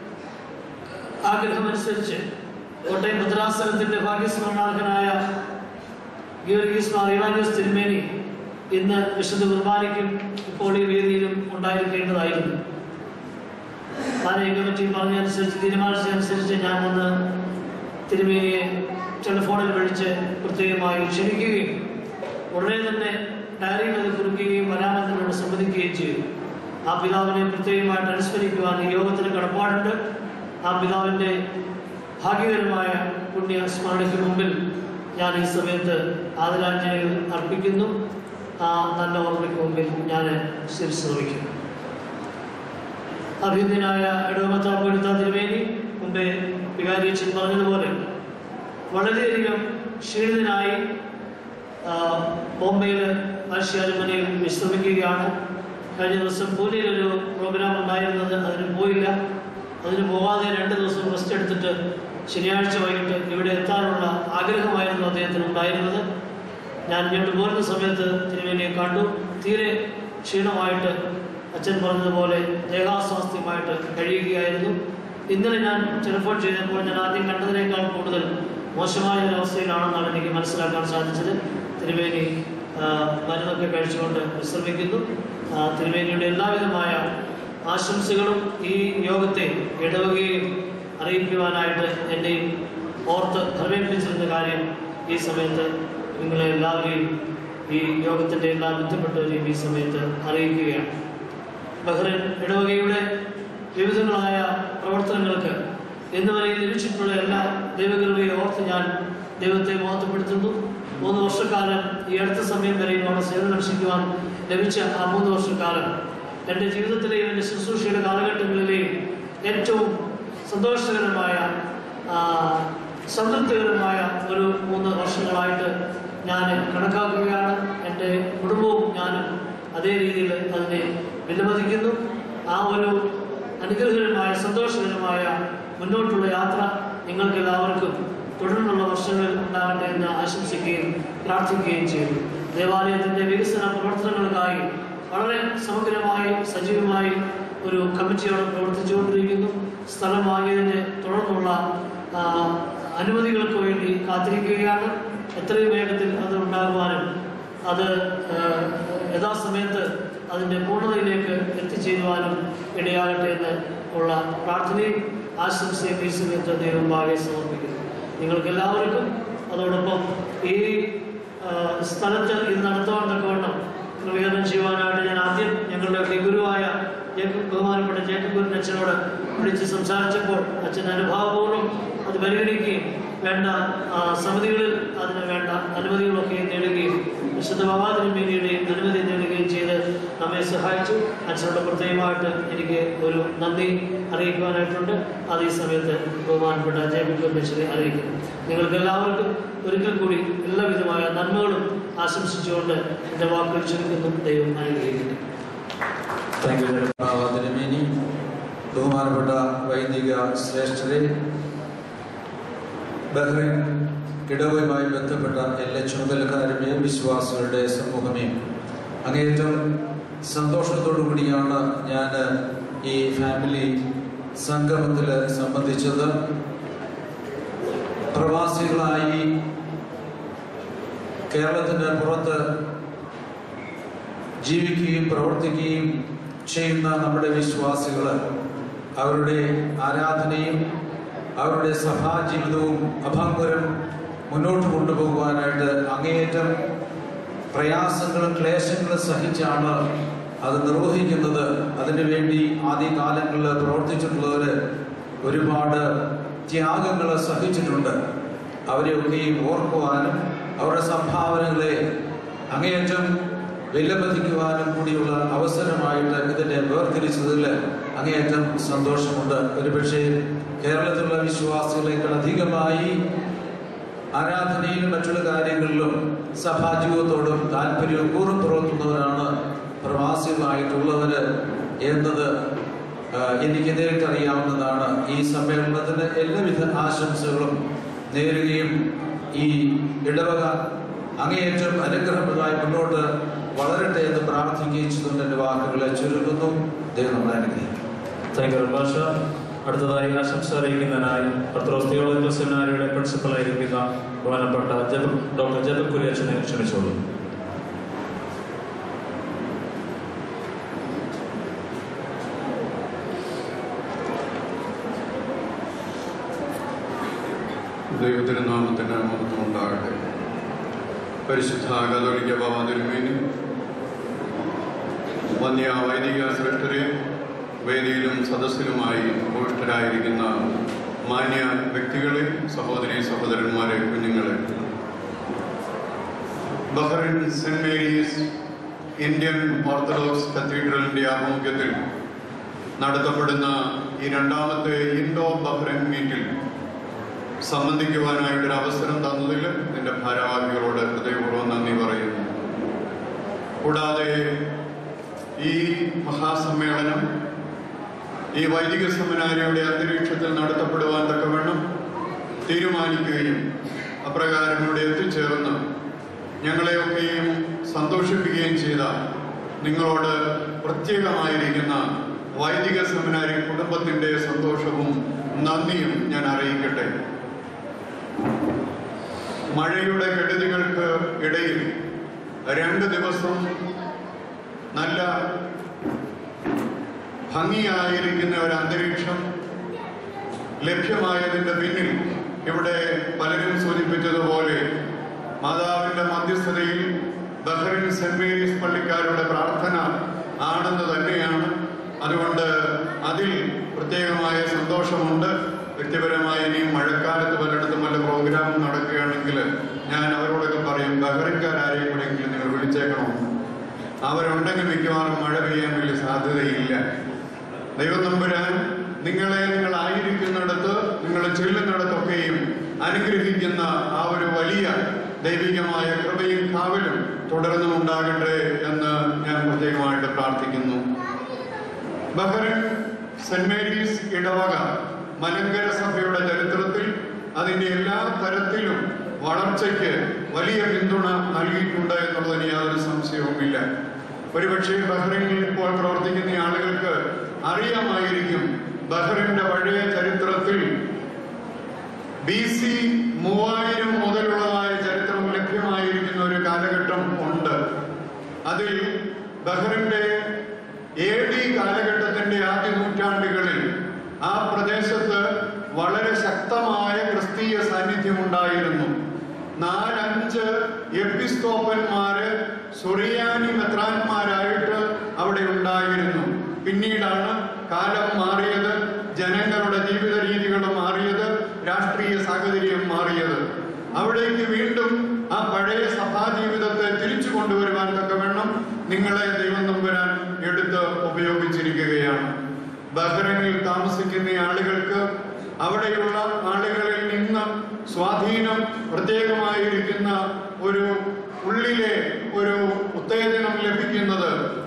Speaker 9: ആഗ്രഹമനുസരിച്ച് കോട്ടയം ഭദ്രാസനത്തിന്റെ ഭാഗ്യസ്മരണാർഹനായ ഗീവർഗീസ് മാർ ഇവാനിയോസ് തിരുമേനി ഇന്ന് വിശുദ്ധ കുർബാനയ്ക്കും ഇപ്പോൾ ഈ വേദിയിലും ഉണ്ടായിരിക്കേണ്ടതായിരുന്നു മാനേജ് കമ്മിറ്റി പറഞ്ഞതനുസരിച്ച് തീരുമാനിച്ചതനുസരിച്ച് ഞാൻ വന്ന് തിരുമേനിയെ ടെലിഫോണിൽ വിളിച്ച് പ്രത്യേകമായി ക്ഷണിക്കുകയും ഉടനെ തന്നെ ഡയറിയിൽ അത് കുറിക്കുകയും വരാമെന്നതിനോട് സമ്മതിക്കുകയും ചെയ്തു ആ പിതാവിനെ പ്രത്യേകമായിട്ട് അനുസ്മരിക്കുവാൻ ഈ യോഗത്തിന് കടപ്പാടുണ്ട് ആ പിതാവിൻ്റെ ഭാഗ്യകരമായ പുണ്യ സ്മരണയ്ക്ക് മുമ്പിൽ ഞാൻ ഈ സമയത്ത് ആദരാഞ്ജലികൾ അർപ്പിക്കുന്നു ആ നല്ല ഓർമ്മയ്ക്ക് മുമ്പിൽ ഞാൻ ശിരസ് വഹിക്കുന്നു അഭിന്ദനായ ഇടവമത്താപ്പെടുത്ത തിരുവേനി മുമ്പേ വികാരിയച്ഛൻ പറഞ്ഞതുപോലെ വളരെയധികം ക്ഷീണിതനായി ആ, ബോംബെയിൽ ആശയാലുമനയിൽ വിശ്രമിക്കുകയാണ് കഴിഞ്ഞ ദിവസം പൂനെയിലൊരു പ്രോഗ്രാം ഉണ്ടായിരുന്നത് അതിന് പോയില്ല അതിന് പോകാതെ രണ്ട് ദിവസം റെസ്റ്റ് എടുത്തിട്ട് ശനിയാഴ്ച വൈകിട്ട് ഇവിടെ എത്താനുള്ള ആഗ്രഹമായിരുന്നു അദ്ദേഹത്തിന് ഉണ്ടായിരുന്നത് ഞാൻ ഇങ്ങോട്ട് പോരുന്ന സമയത്ത് തിരുവേനിയെ കണ്ടു തീരെ ക്ഷീണമായിട്ട് അച്ഛൻ പറഞ്ഞതുപോലെ ദേഹാസ്വാസ്ഥ്യമായിട്ട് കഴിയുകയായിരുന്നു ഇന്നലെ ഞാൻ ടെലിഫോൺ ചെയ്തപ്പോൾ ഞാൻ ആദ്യം കണ്ടതിനേക്കാൾ കൂടുതൽ മോശമായ ഒരു അവസ്ഥയിലാണെന്നാണ് എനിക്ക് മനസ്സിലാക്കാൻ സാധിച്ചത് തിരുവേനി ആ, മരുന്നൊക്കെ കഴിച്ചുകൊണ്ട് വിശ്രമിക്കുന്നു ആ, തിരുവേനിയുടെ എല്ലാവിധമായ ആശംസകളും ഈ യോഗത്തെ ഇടവകയും അറിയിക്കുവാനായിട്ട് എന്നെയും ഓർത്ത് ഭരമേൽപ്പിച്ചിരുന്ന കാര്യം ഈ സമയത്ത് നിങ്ങളെ എല്ലാവരെയും ഈ യോഗത്തിൻ്റെ എല്ലാ ബന്ധപ്പെട്ടവരെയും ഈ സമയത്ത് അറിയിക്കുകയാണ് ബഹ്റൈൻ ഇടവകയുടെ വിവിധങ്ങളായ പ്രവർത്തനങ്ങൾക്ക് ഇന്ന് വരെ ലഭിച്ചിട്ടുള്ള എല്ലാ ദൈവകൃപയെ ഓർത്ത് ഞാൻ ദൈവത്തെ മഹത്വപ്പെടുത്തുന്നു മൂന്ന് വർഷക്കാലം ഈ അടുത്ത സമയം വരെയും അവിടെ സേവനം അനുഷ്ഠിക്കുവാൻ ലഭിച്ച ആ മൂന്ന് വർഷക്കാലം എൻ്റെ ജീവിതത്തിലെയും എൻ്റെ ശുശ്രൂഷയുടെ കാലഘട്ടങ്ങളിലെയും ഏറ്റവും സന്തോഷകരമായ ആ, സംതൃപ്തികരമായ ഒരു മൂന്ന് വർഷങ്ങളായിട്ട് ഞാൻ കണക്കാക്കുകയാണ് എൻ്റെ കുടുംബവും ഞാനും അതേ രീതിയിൽ അതിനെ വിലമതിക്കുന്നു ആ ഒരു അനുഗ്രഹകരമായ സന്തോഷകരമായ മുന്നോട്ടുള്ള യാത്ര നിങ്ങൾക്ക് എല്ലാവർക്കും തുടർന്നുള്ള വർഷങ്ങളിൽ ഉണ്ടാകട്ടെ എന്ന് ആശംസിക്കുകയും പ്രാർത്ഥിക്കുകയും ചെയ്തു ദേവാലയത്തിന്റെ വികസന പ്രവർത്തനങ്ങൾക്കായി വളരെ സമഗ്രമായി സജീവമായി ഒരു കമ്മിറ്റിയോടെ പ്രവർത്തിച്ചുകൊണ്ടിരിക്കുന്നു സ്ഥലം വാങ്ങിയതിന് തുടർന്നുള്ള ആ, അനുമതികൾക്ക് വേണ്ടി കാത്തിരിക്കുകയാണ് എത്രയും വേഗത്തിൽ അത് ഉണ്ടാകുവാനും അത് ആ, യഥാസമയത്ത് അതിൻ്റെ പൂർണ്ണതയിലേക്ക് എത്തിച്ചേരുവാനും ഇടയാകട്ടെ എന്ന് ഉള്ള പ്രാർത്ഥനയും ആശംസയും ഈ സമയത്ത് ദൈവമാകെ സമർപ്പിക്കുന്നു നിങ്ങൾക്ക് എല്ലാവർക്കും അതോടൊപ്പം ഈ ആ, സ്ഥലത്ത് ഇത് നടത്തുവാൻ തക്കവണ്ണം ക്രമീകരണം ചെയ്യുവാനായിട്ട് ഞാൻ ആദ്യം ഞങ്ങളുടെ ഗുരുവായ ജേക്കബ് ബഹുമാനപ്പെട്ട ജേക്കബ് ഗുരുൻ അച്ഛനോട് വിളിച്ച് സംസാരിച്ചപ്പോൾ അച്ഛൻ അനുഭാവപൂർവ്വം അത് പരിഗണിക്കുകയും വേണ്ട ആ, സമിതികളിൽ അതിന് വേണ്ട അനുമതികളൊക്കെ നേടുകയും വിശുദ്ധ ബാബാതിരുമേനിയുടെയും അനുമതി നേടുകയും ചെയ്ത് നമ്മെ സഹായിച്ചു അച്ഛനോട് പ്രത്യേകമായിട്ട് എനിക്ക് ഒരു നന്ദി അറിയിക്കുവാനായിട്ടുണ്ട് അത് ഈ സമയത്ത് ബഹുമാനപ്പെട്ട ജേക്കബ് ഗുരുൻ അച്ഛനെ അറിയിക്കുന്നു നിങ്ങൾക്ക് എല്ലാവർക്കും ഒരിക്കൽ കൂടി എല്ലാവിധമായ നന്മകളും ആശംസിച്ചുകൊണ്ട് എൻ്റെ വാക്കുകൾ ചുരുക്കുന്നു ദൈവം അനുഗ്രഹിക്കട്ടെ
Speaker 4: താങ്ക് യു
Speaker 10: തിരുമേനി ബഹുമാനപ്പെട്ട വൈദിക ശ്രേഷ്ഠരെ ബഹ്റൈൻ ഇടവുമായി ബന്ധപ്പെട്ട എല്ലാ ചുമതലക്കാരുമേ വിശ്വാസികളുടെ സമൂഹമേ അങ്ങേറ്റം സന്തോഷത്തോടു കൂടിയാണ് ഞാൻ ഈ ഫാമിലി സംഗമത്തിൽ സംബന്ധിച്ചത് പ്രവാസികളായി കേരളത്തിന് പുറത്ത് ജീവിക്കുകയും പ്രവർത്തിക്കുകയും ചെയ്യുന്ന നമ്മുടെ വിശ്വാസികൾ അവരുടെ ആരാധനയും അവരുടെ സഭാജീവിതവും അഭംഗുരം മുന്നോട്ട് കൊണ്ടുപോകുവാനായിട്ട് അങ്ങേയറ്റം പ്രയാസങ്ങളും ക്ലേശങ്ങളും സഹിച്ചാണ് അത് നിർവഹിക്കുന്നത് അതിനു വേണ്ടി ആദ്യകാലങ്ങളിൽ പ്രവർത്തിച്ചിട്ടുള്ളവർ ഒരുപാട് ത്യാഗങ്ങൾ സഹിച്ചിട്ടുണ്ട് അവരെയൊക്കെയും ഓർക്കുവാനും അവരുടെ സംഭാവനകളെ അങ്ങേയറ്റം വിലമതിക്കുവാനും കൂടിയുള്ള അവസരമായിട്ട് ഇതിനെ വേർതിരിച്ചതിൽ അങ്ങേയറ്റം സന്തോഷമുണ്ട് ഒരുപക്ഷെ കേരളത്തിലുള്ള വിശ്വാസികളെക്കാൾ അധികമായി ആരാധനയിലും മറ്റുള്ള കാര്യങ്ങളിലും സഭാജീവിതത്തോടും താല്പര്യവും കൂറും പുറത്തുന്നവരാണ് പ്രവാസികളായിട്ടുള്ളവര് എന്നത് ആ, എനിക്ക് നേരിട്ടറിയാവുന്നതാണ് ഈ സമ്മേളനത്തിന് എല്ലാവിധ ആശംസകളും നേരുകയും ഈ ഇടവക അങ്ങേയറ്റം അനുഗ്രഹപ്രദമായി മുന്നോട്ട് വളരട്ടെ എന്ന് പ്രാർത്ഥിക്കുകയും ചെയ്തുകൊണ്ട് എൻ്റെ വാക്കുകളെ ചുരുക്കുന്നു ദൈവം നമ്മളെ അനുഗ്രഹിക്കും
Speaker 4: താങ്ക് യു ഭാഷ അടുത്തതായി ആശംസ അറിയിക്കുന്നതിനായി പത്രോസ് തിയോളജിക്കൽ സെമിനാരിയുടെ പ്രിൻസിപ്പലായിരിക്കുന്ന ബഹുമാനപ്പെട്ട ജബ ഡോക്ടർ ജബൽ കുര്യച്ചനെ ക്ഷണിച്ചോളൂ
Speaker 11: ദൈവത്തിൻ്റെ നാമത്തിന് മഹത്വം ഉണ്ടാകട്ടെ പരിശുദ്ധ കത്തോലിക്ക ബാബ തിരുമേനി വന്യ വൈദിക ശ്രേഷ്ഠരെ വേദിയിലും സദസ്സിലുമായി ഉപവിഷ്ടരായിരിക്കുന്ന മാന്യ വ്യക്തികളെ സഹോദരി സഹോദരന്മാരെ കുഞ്ഞുങ്ങളെ Bahrain saint Mary's Indian orthodox കത്തീഡ്രലിന്റെ ആഭിമുഖ്യത്തിൽ നടത്തപ്പെടുന്ന ഈ രണ്ടാമത്തെ ഇൻഡോ ബഹ്റിൻ മീറ്റിൽ സംബന്ധിക്കുവാനായിട്ടൊരു അവസരം തന്നതിൽ എൻ്റെ ഭാരവാഹികളോട് ഹൃദയപൂർവ്വം നന്ദി പറയുന്നു കൂടാതെ ഈ മഹാസമ്മേളനം ഈ വൈദിക സെമിനാരിയുടെ അന്തരീക്ഷത്തിൽ നടത്തപ്പെടുവാൻ തക്കവണ്ണം തീരുമാനിക്കുകയും അപ്രകാരം ഇവിടെ എത്തിച്ചേർന്ന് ഞങ്ങളെയൊക്കെയും സന്തോഷിപ്പിക്കുകയും ചെയ്ത നിങ്ങളോട് പ്രത്യേകമായിരിക്കുന്ന വൈദിക സെമിനാരി കുടുംബത്തിൻ്റെ സന്തോഷവും നന്ദിയും ഞാൻ അറിയിക്കട്ടെ മഴയുടെ കെടുതികൾക്ക് ഇടയിൽ രണ്ട് ദിവസം നല്ല ഭംഗിയായിരിക്കുന്ന ഒരു അന്തരീക്ഷം ലഭ്യമായതിന്റെ പിന്നിൽ ഇവിടെ പലരും സൂചിപ്പിച്ചതുപോലെ മാതാവിന്റെ മധ്യസ്ഥതയിൽ ബഹ്റിൻ സെന്റ് മേരീസ് പള്ളിക്കാരുടെ പ്രാർത്ഥന ആണെന്ന് തന്നെയാണ് അതുകൊണ്ട് അതിൽ പ്രത്യേകമായ സന്തോഷമുണ്ട് വ്യക്തിപരമായി ഇനിയും മഴക്കാലത്ത് പലയിടത്തും വല്ല പ്രോഗ്രാം നടക്കുകയാണെങ്കിൽ ഞാൻ അവരോടൊക്കെ പറയും ബഹ്റിൻകാരെയും കൂടെയെങ്കിലും നിങ്ങൾ വിളിച്ചേക്കണം അവരുണ്ടെങ്കിൽ മിക്കവാറും മഴ പെയ്യാൻ വലിയ സാധ്യതയില്ല ദൈവം നമ്പുരാൻ നിങ്ങളെ നിങ്ങളായിരിക്കുന്നിടത്ത് നിങ്ങൾ ചെല്ലുന്നിടത്തൊക്കെയും അനുഗ്രഹിക്കുന്ന ആ ഒരു വലിയ ദൈവികമായ കൃപയും കാവലും തുടർന്നും ഉണ്ടാകട്ടെ എന്ന് ഞാൻ പ്രത്യേകമായിട്ട് പ്രാർത്ഥിക്കുന്നു ബഹ്റിൻ സെന്റ് മേരീസ് ഇടവക മലങ്കര സഭയുടെ ചരിത്രത്തിൽ അതിന്റെ എല്ലാ തരത്തിലും വളർച്ചയ്ക്ക് വലിയ പിന്തുണ നൽകിയിട്ടുണ്ട് എന്നുള്ളതിന് യാതൊരു സംശയവുമില്ല ഒരുപക്ഷെ ബഹ്റൈനിൽ ഇപ്പോൾ പ്രവർത്തിക്കുന്ന ആളുകൾക്ക് അറിയാമായിരിക്കും ബഹ്റിന്റെ പഴയ ചരിത്രത്തിൽ ബി സി മൂവായിരം മുതലുള്ളതായ ചരിത്രം ലഭ്യമായിരിക്കുന്ന ഒരു കാലഘട്ടം ഉണ്ട് അതിൽ ബഹ്റിന്റെ എ ഡി കാലഘട്ടത്തിന്റെ ആദ്യ നൂറ്റാണ്ടുകളിൽ ആ പ്രദേശത്ത് വളരെ ശക്തമായ ക്രിസ്തീയ സാന്നിധ്യം ഉണ്ടായിരുന്നു നാലഞ്ച് എപ്പിസ്കോപ്പന്മാര് സുറിയാനി മെത്രാന്മാരായിട്ട് അവിടെ ഉണ്ടായിരുന്നു പിന്നീടാണ് കാലം മാറിയത് ജനങ്ങളുടെ ജീവിത രീതികൾ മാറിയത് രാഷ്ട്രീയ സാഹചര്യം മാറിയത് അവിടേക്ക് വീണ്ടും ആ പഴയ സഭാജീവിതത്തെ തിരിച്ചു കൊണ്ടുവരുവാൻ തക്കവണ്ണം നിങ്ങളെ ദൈവം നമ്പുരാൻ എടുത്ത് ഉപയോഗിച്ചിരിക്കുകയാണ് ബഹ്റൈനിൽ താമസിക്കുന്ന ആളുകൾക്ക് അവിടെയുള്ള ആളുകളിൽ നിന്ന് സ്വാധീനം പ്രത്യേകമായിരിക്കുന്ന ഒരു ഉള്ളിലെ ഒരു ഉത്തേജനം ലഭിക്കുന്നത്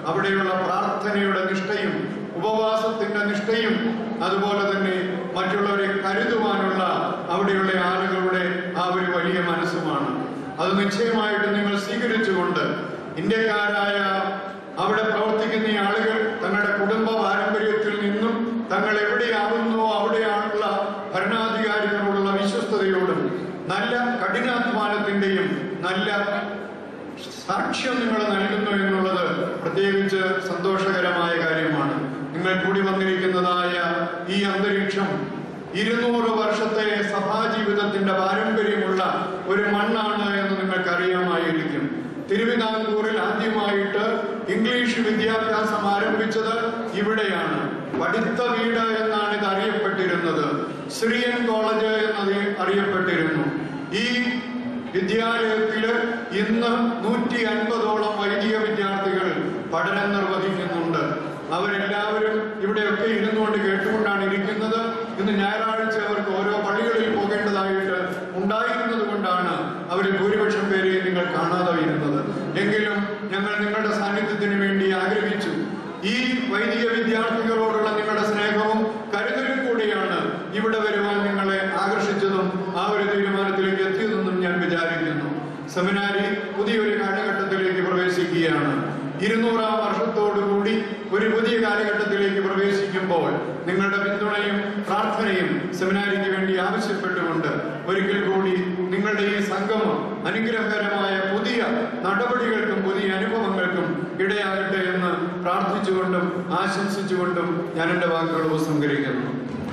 Speaker 11: അവിടെയുള്ള പ്രാർത്ഥനയുടെ നിഷ്ഠയും ഉപവാസത്തിന്റെ നിഷ്ഠയും അതുപോലെ തന്നെ മറ്റുള്ളവരെ കരുതുവാനുള്ള അവിടെയുള്ള ആളുകളുടെ ആ ഒരു വലിയ മനസ്സുമാണ് അത് നിശ്ചയമായിട്ട് നിങ്ങൾ സ്വീകരിച്ചുകൊണ്ട് ഇന്ത്യക്കാരായ അവിടെ പ്രവർത്തിക്കുന്ന ഈ ആളുകൾ തങ്ങളുടെ കുടുംബ പാരമ്പര്യത്തിൽ നിന്നും തങ്ങൾ എവിടെയാകുന്നോ അവിടെയാണുള്ള ഭരണാധികാരികളോടുള്ള വിശ്വസ്തയോടും നല്ല കഠിനാധ്വാനത്തിന്റെയും നല്ല സാക്ഷ്യം നിങ്ങൾ നൽകുന്നു എന്നുള്ളത് പ്രത്യേകിച്ച് സന്തോഷകരമായ കാര്യമാണ് നിങ്ങൾ കൂടി വന്നിരിക്കുന്നതായ ഈ അന്തരീക്ഷം ഇരുന്നൂറ് വർഷത്തെ സഭാജീവിതത്തിന്റെ പാരമ്പര്യമുള്ള ഒരു മണ്ണാണ് എന്ന് നിങ്ങൾക്കറിയാമായിരിക്കും തിരുവിതാംകൂറിൽ ആദ്യമായിട്ട് ഇംഗ്ലീഷ് വിദ്യാഭ്യാസം ആരംഭിച്ചത് ഇവിടെയാണ് പഠിത്ത വീട് എന്നാണ് ഇത് അറിയപ്പെട്ടിരുന്നത് സിറിയൻ കോളേജ് എന്നത് അറിയപ്പെട്ടിരുന്നു ഈ വിദ്യാലയത്തില് ഇന്ന് നൂറ്റി അൻപതോളം വൈദിക വിദ്യാർത്ഥികൾ പഠനം നിർവഹിക്കുന്നുണ്ട് അവരെല്ലാവരും ഇവിടെയൊക്കെ ഇരുന്നുകൊണ്ട് കേട്ടുകൊണ്ടാണ് ഇരിക്കുന്നത് ഇന്ന് ഞായറാഴ്ച അവർക്ക് ഓരോ പള്ളികളിൽ പോകേണ്ടതായിട്ട് ഉണ്ടായിരുന്നത് കൊണ്ടാണ് അവരിൽ ഭൂരിപക്ഷം പേരെയും നിങ്ങൾ കാണാതെ ഇരുന്നത് എങ്കിലും ഞങ്ങൾ നിങ്ങളുടെ സാന്നിധ്യത്തിന് വേണ്ടി ആഗ്രഹിച്ചു ഈ വൈദിക വിദ്യാർത്ഥികളോടുള്ള നിങ്ങളുടെ സ്നേഹവും കരുതലും കൂടിയാണ് ഇവിടെ വരുവാൻ നിങ്ങളെ ആകർഷിച്ചതും ആ ഒരു തീരുമാനത്തിലേക്ക് എത്തിയതെന്നും ഞാൻ വിചാരിക്കുന്നു സെമിനാരി പുതിയൊരു കാലഘട്ടത്തിലേക്ക് പ്രവേശിക്കുകയാണ് ഇരുന്നൂറാം വർഷത്തോടുകൂടി ഒരു പുതിയ കാലഘട്ടത്തിലേക്ക് പ്രവേശിക്കുമ്പോൾ നിങ്ങളുടെ പിന്തുണയും പ്രാർത്ഥനയും സെമിനാരിക്ക് വേണ്ടി ആവശ്യപ്പെട്ടുകൊണ്ട് ഒരിക്കൽ കൂടി നിങ്ങളുടെ ഈ സംഗമം അനുഗ്രഹകരമായ പുതിയ നടപടികൾക്കും പുതിയ അനുഭവങ്ങൾക്കും ഇടയാകട്ടെ എന്ന് പ്രാർത്ഥിച്ചുകൊണ്ടും ആശംസിച്ചുകൊണ്ടും ഞാൻ എൻ്റെ വാക്കുകൾ ഉപസംഹരിക്കുന്നു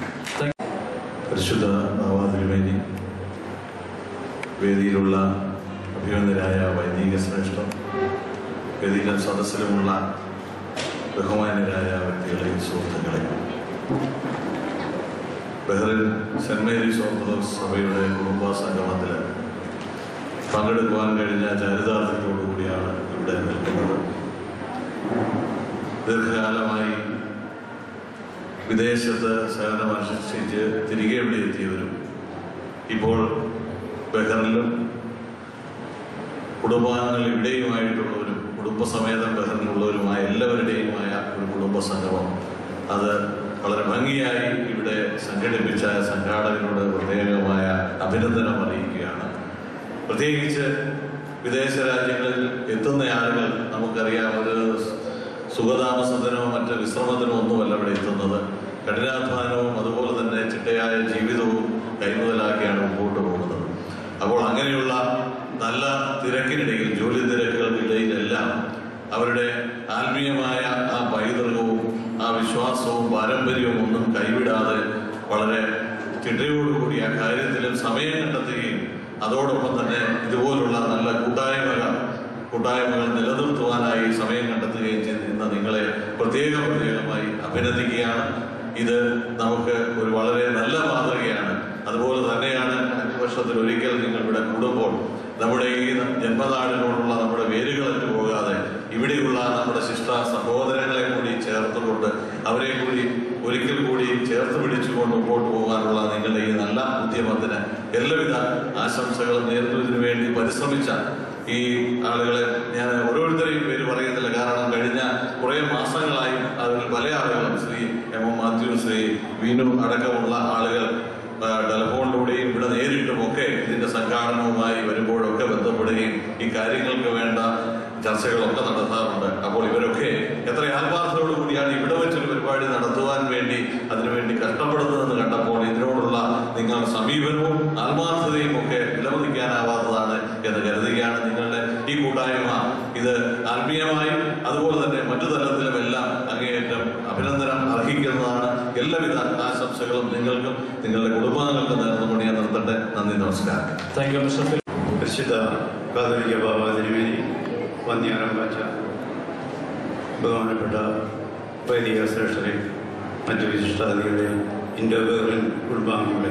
Speaker 12: പരിശുദ്ധ നവാതിരുമേനി വേദിയിലുള്ള അഭിനന്ദരായ വൈദിക ശ്രേഷ്ഠം വേദിയിലും സദസ്സിലുമുള്ള ബഹുമാന്യരായ വ്യക്തികളെ സുഹൃത്തുക്കളെ ബഹ്റിൻ സെന്റ് മേരീസ് ഓർത്തഡോക്സ് സഭയുടെ കുടുംബ സംഗമത്തിൽ പങ്കെടുക്കുവാൻ കഴിഞ്ഞ ചരിതാർത്ഥ്യത്തോടു കൂടിയാണ് ഇവിടെ നിൽക്കുന്നത് ദീർഘകാലമായി വിദേശത്ത് സേവനം അനുഷ്ഠിച്ച് തിരികെ ഇവിടെ എത്തിയവരും ഇപ്പോൾ ബഹറിലും കുടുംബാംഗങ്ങൾ ഇവിടെയുമായിട്ടുള്ളവരും കുടുംബസമേതം ബഹറിലുള്ളവരുമായ എല്ലാവരുടെയുമായ ഒരു കുടുംബ സംഗമം അത് വളരെ ഭംഗിയായി ഇവിടെ സംഘടിപ്പിച്ച സംഘാടകരോട് പ്രത്യേകമായ അഭിനന്ദനം അറിയിക്കുകയാണ് പ്രത്യേകിച്ച് വിദേശ രാജ്യങ്ങളിൽ എത്തുന്ന ആളുകൾ നമുക്കറിയാം ഒരു സുഖതാമസത്തിനോ മറ്റ് വിശ്രമത്തിനോ ഒന്നുമല്ല ഇവിടെ എത്തുന്നത് കഠിനാധ്വാനവും അതുപോലെ തന്നെ ചിട്ടയായ ജീവിതവും കൈമുതലാക്കിയാണ് മുമ്പോട്ട് പോകുന്നത് അപ്പോൾ അങ്ങനെയുള്ള നല്ല തിരക്കിനിടയിൽ ജോലി തിരക്കുകൾക്കിടയിലെല്ലാം അവരുടെ ആത്മീയമായ ആ പൈതൃകവും ആ വിശ്വാസവും പാരമ്പര്യവും ഒന്നും കൈവിടാതെ വളരെ ചിട്ടയോടുകൂടി ആ കാര്യത്തിലും സമയം കണ്ടെത്തുകയും അതോടൊപ്പം തന്നെ ഇതുപോലുള്ള നല്ല കൂട്ടായ്മകൾ കൂട്ടായ്മകൾ നിലനിർത്തുവാനായി സമയം കണ്ടെത്തുകയും ചെയ്തിരുന്ന നിങ്ങളെ പ്രത്യേക പ്രത്യേകമായി അഭിനന്ദിക്കുകയാണ് ഇത് നമുക്ക് ഒരു വളരെ നല്ല മാതൃകയാണ് അതുപോലെ തന്നെയാണ് അഞ്ച് വർഷത്തിൽ ഒരിക്കൽ നിങ്ങൾ ഇവിടെ കൂടുമ്പോൾ നമ്മുടെ ഈ ജന്മനാടിനോടുള്ള നമ്മുടെ വേരുകളറ്റ് പോകാതെ ഇവിടെയുള്ള നമ്മുടെ ശിഷ്ട സഹോദരങ്ങളെ കൂടി ചേർത്തുകൊണ്ട് അവരെ കൂടി ഒരിക്കൽ കൂടി ചേർത്ത് പിടിച്ചുകൊണ്ട് മുമ്പോട്ട് പോകാനുള്ള നിങ്ങളുടെ ഈ നല്ല ഉദ്യമത്തിന് എല്ലാവിധ ആശംസകളും നേരിടുന്നതിന് വേണ്ടി പരിശ്രമിച്ച ഈ ആളുകളെ ഞാൻ ഓരോരുത്തരെയും പേര് പറയുന്നില്ല കാരണം കഴിഞ്ഞ കുറേ മാസങ്ങളായി അതിൽ പല ആളുകളും ശ്രീ എം എം മാത്യു ശ്രീ വീനു അടക്കമുള്ള ആളുകൾ ആ, ടെലിഫോണിലൂടെയും ഇവിടെ നേരിട്ടും ഒക്കെ ഇതിന്റെ സംഘാടനവുമായി വരുമ്പോഴൊക്കെ ബന്ധപ്പെടുകയും ഈ കാര്യങ്ങൾക്ക് വേണ്ട ചർച്ചകളൊക്കെ നടത്താറുണ്ട് അപ്പോൾ ഇവരൊക്കെ എത്ര ആത്മാർത്ഥതയോടു കൂടിയാണ് ഇവിടെ വെച്ചൊരു പരിപാടി നടത്തുവാൻ വേണ്ടി അതിനുവേണ്ടി കഷ്ടപ്പെടുന്നതെന്ന് കണ്ടപ്പോൾ ഇതിനോടുള്ള നിങ്ങൾ സമീപനവും ആത്മാർത്ഥതയും ഒക്കെ വിലമതിക്കാനാവാത്തതാണ് എന്ന് കരുതുകയാണ് നിങ്ങളുടെ ഈ കൂട്ടായ്മ ഇത് ആത്മീയമായും അതുപോലെ തന്നെ മറ്റു തലത്തിലും എല്ലാം അങ്ങേയറ്റം അഭിനന്ദനം അർഹിക്കുന്നതാണ് എല്ലാവിധ ആശംസകളും നിങ്ങൾക്കും നിങ്ങളുടെ കുടുംബാംഗങ്ങൾക്കും നേർന്നുകൊണ്ട് ഞാൻ നിർത്തട്ടെ നന്ദി നമസ്കാരം
Speaker 4: താങ്ക് യു മിസ്റ്റർ ഫിലിപ്പ്
Speaker 13: പരിശുദ്ധ കാതോലിക്ക ബാബ തിരുമേനി വന്യാനം കാച്ച ബഹുമാനപ്പെട്ട വൈദിക ശ്രേഷ്ഠരെ മറ്റു വിശിഷ്ടാതികളെ ഇൻഡോ ബഹ്റിൻ കുടുംബാംഗങ്ങളെ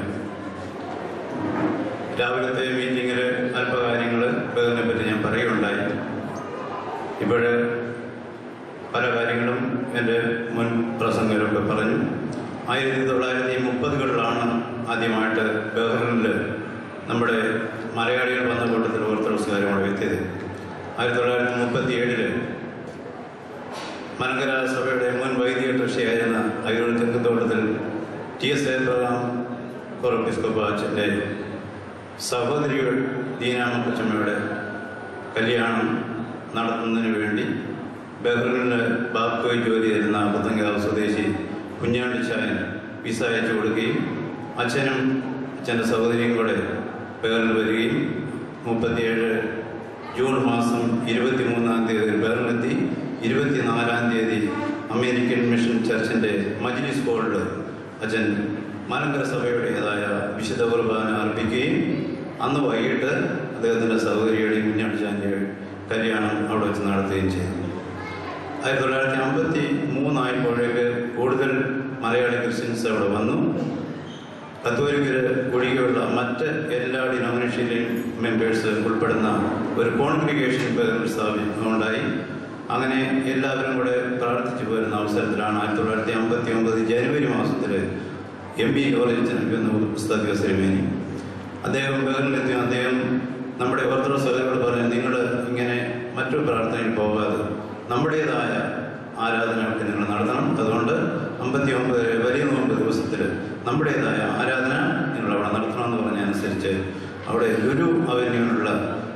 Speaker 13: രാവിലത്തെ മീറ്റിങ്ങിൽ അല്പകാര്യങ്ങൾ ബഹറിനെ പറ്റി ഞാൻ പറയുകയുണ്ടായി ഇപ്പോഴ് പല കാര്യങ്ങളും എൻ്റെ മുൻ പ്രസംഗരൊക്കെ പറഞ്ഞു ആയിരത്തി തൊള്ളായിരത്തി മുപ്പതുകളിലാണ് ആദ്യമായിട്ട് ബഹ്റിനിൽ നമ്മുടെ മലയാളികൾ വന്ന കൂട്ടത്തിൽ ഓർത്തഡോക്സുകാരും അവിടെ എത്തിയത് ആയിരത്തി തൊള്ളായിരത്തി മുപ്പത്തി ഏഴില് മലങ്കര സഭയുടെ മുൻ വൈദിക കൃഷിയായിരുന്ന അയ്യൂർ തെക്കുത്തോട്ടത്തിൽ ടി എസ് എബ്രഹാം കൊറപ്പിസ്കോപ്പ അച്ഛൻ്റെ സഹോദരി ദീനാമ കൊച്ചമ്മയുടെ കല്യാണം നടത്തുന്നതിന് വേണ്ടി ബഹ്റിനിൽ ബാപ്കോയിൽ ജോലി ചെയ്യുന്ന പുത്തങ്കാവ് സ്വദേശി കുഞ്ഞാണ്ടിച്ചായൻ വിസ അയച്ചു കൊടുക്കുകയും അച്ഛനും അച്ഛൻ്റെ സഹോദരിയും കൂടെ ബഹ്റിൽ വരികയും മുപ്പത്തിയേഴ് ജൂൺ മാസം ഇരുപത്തി മൂന്നാം തീയതി ബഹ്റിനെത്തി ഇരുപത്തിനാലാം തീയതി അമേരിക്കൻ മിഷൻ ചർച്ചിൻ്റെ മജ്ലിസ് ഹോളിൽ അച്ഛൻ മലങ്കര സഭയുടേതായ വിശുദ്ധ കുർബാന അർപ്പിക്കുകയും അന്ന് വൈകിട്ട് അദ്ദേഹത്തിൻ്റെ സഹോദരിയുടെയും കുഞ്ഞാണ്ടിച്ചാൻ്റെയും കല്യാണം അവിടെ വെച്ച് നടത്തുകയും ചെയ്തു ആയിരത്തി തൊള്ളായിരത്തി അമ്പത്തി മൂന്നായപ്പോഴേക്ക് കൂടുതൽ മലയാളി ക്രിസ്ത്യൻസ് അവിടെ വന്നു കത്തോലിക്കര് ഒഴികെയുള്ള മറ്റ് എല്ലാ ഡിനോമിനേഷനിലെയും മെമ്പേഴ്സ് ഉൾപ്പെടുന്ന ഒരു കോൺഗ്രിഗേഷൻ സ്ഥാപിക്കുന്നുണ്ടായി അങ്ങനെ എല്ലാവരും കൂടെ പ്രാർത്ഥിച്ചു പോരുന്ന അവസരത്തിലാണ് ആയിരത്തി തൊള്ളായിരത്തി അമ്പത്തി ഒമ്പത് ജനുവരി മാസത്തിൽ എം പി കോളേജ് നൽകുന്ന പുസ്തക സെറിമനി അദ്ദേഹം ബഹറിലെത്തി അദ്ദേഹം നമ്മുടെ ഓർത്തഡോക്സ് സഭയോട് പറഞ്ഞു നിങ്ങൾ ഇങ്ങനെ മറ്റു പ്രാർത്ഥനയിൽ പോകാതെ നമ്മുടേതായ ആരാധനയൊക്കെ നിങ്ങൾ നടത്തണം അതുകൊണ്ട് അമ്പത്തി ഒമ്പത് വലിയ നോമ്പ് ദിവസത്തിൽ നമ്മുടേതായ ആരാധന നിങ്ങൾ അവിടെ നടത്തണമെന്ന് പറഞ്ഞ അനുസരിച്ച് അവിടെ ലുരു അവന്യൂലുള്ള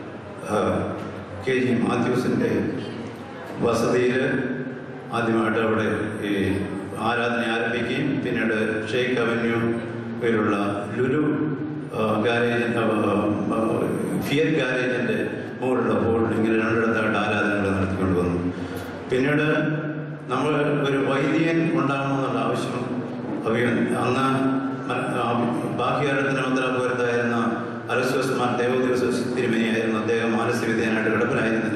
Speaker 13: കെ ജി മാത്യൂസിൻ്റെ വസതിയിൽ ആദ്യമായിട്ട് അവിടെ ഈ ആരാധന ആരംഭിക്കുകയും പിന്നീട് ഷെയ്ഖ് അവന്യൂയിലുള്ള ലുരു ഗാരേജ് ഫിയറ്റ് ഗാരേജിൻ്റെ മുകളിലുള്ള ഹോളിൽ ഇങ്ങനെ രണ്ടിടത്തായിട്ട് ആരാധനകൾ നടത്തിക്കൊണ്ട് വന്നു പിന്നീട് നമ്മൾ ഒരു വൈദികൻ ഉണ്ടാകണമെന്നുള്ള ആവശ്യം അഭിയ അന്ന് ബാഹ്യാരത്തിന് മന്ത്രാപുരത്തായിരുന്ന അലസ്വസ് മാർ ദേവോദ്യോസ് തിരുമേനിയായിരുന്നു അദ്ദേഹം മാനസിക വിദ്യാനായിട്ട് കിടപ്പിലായിരുന്നില്ല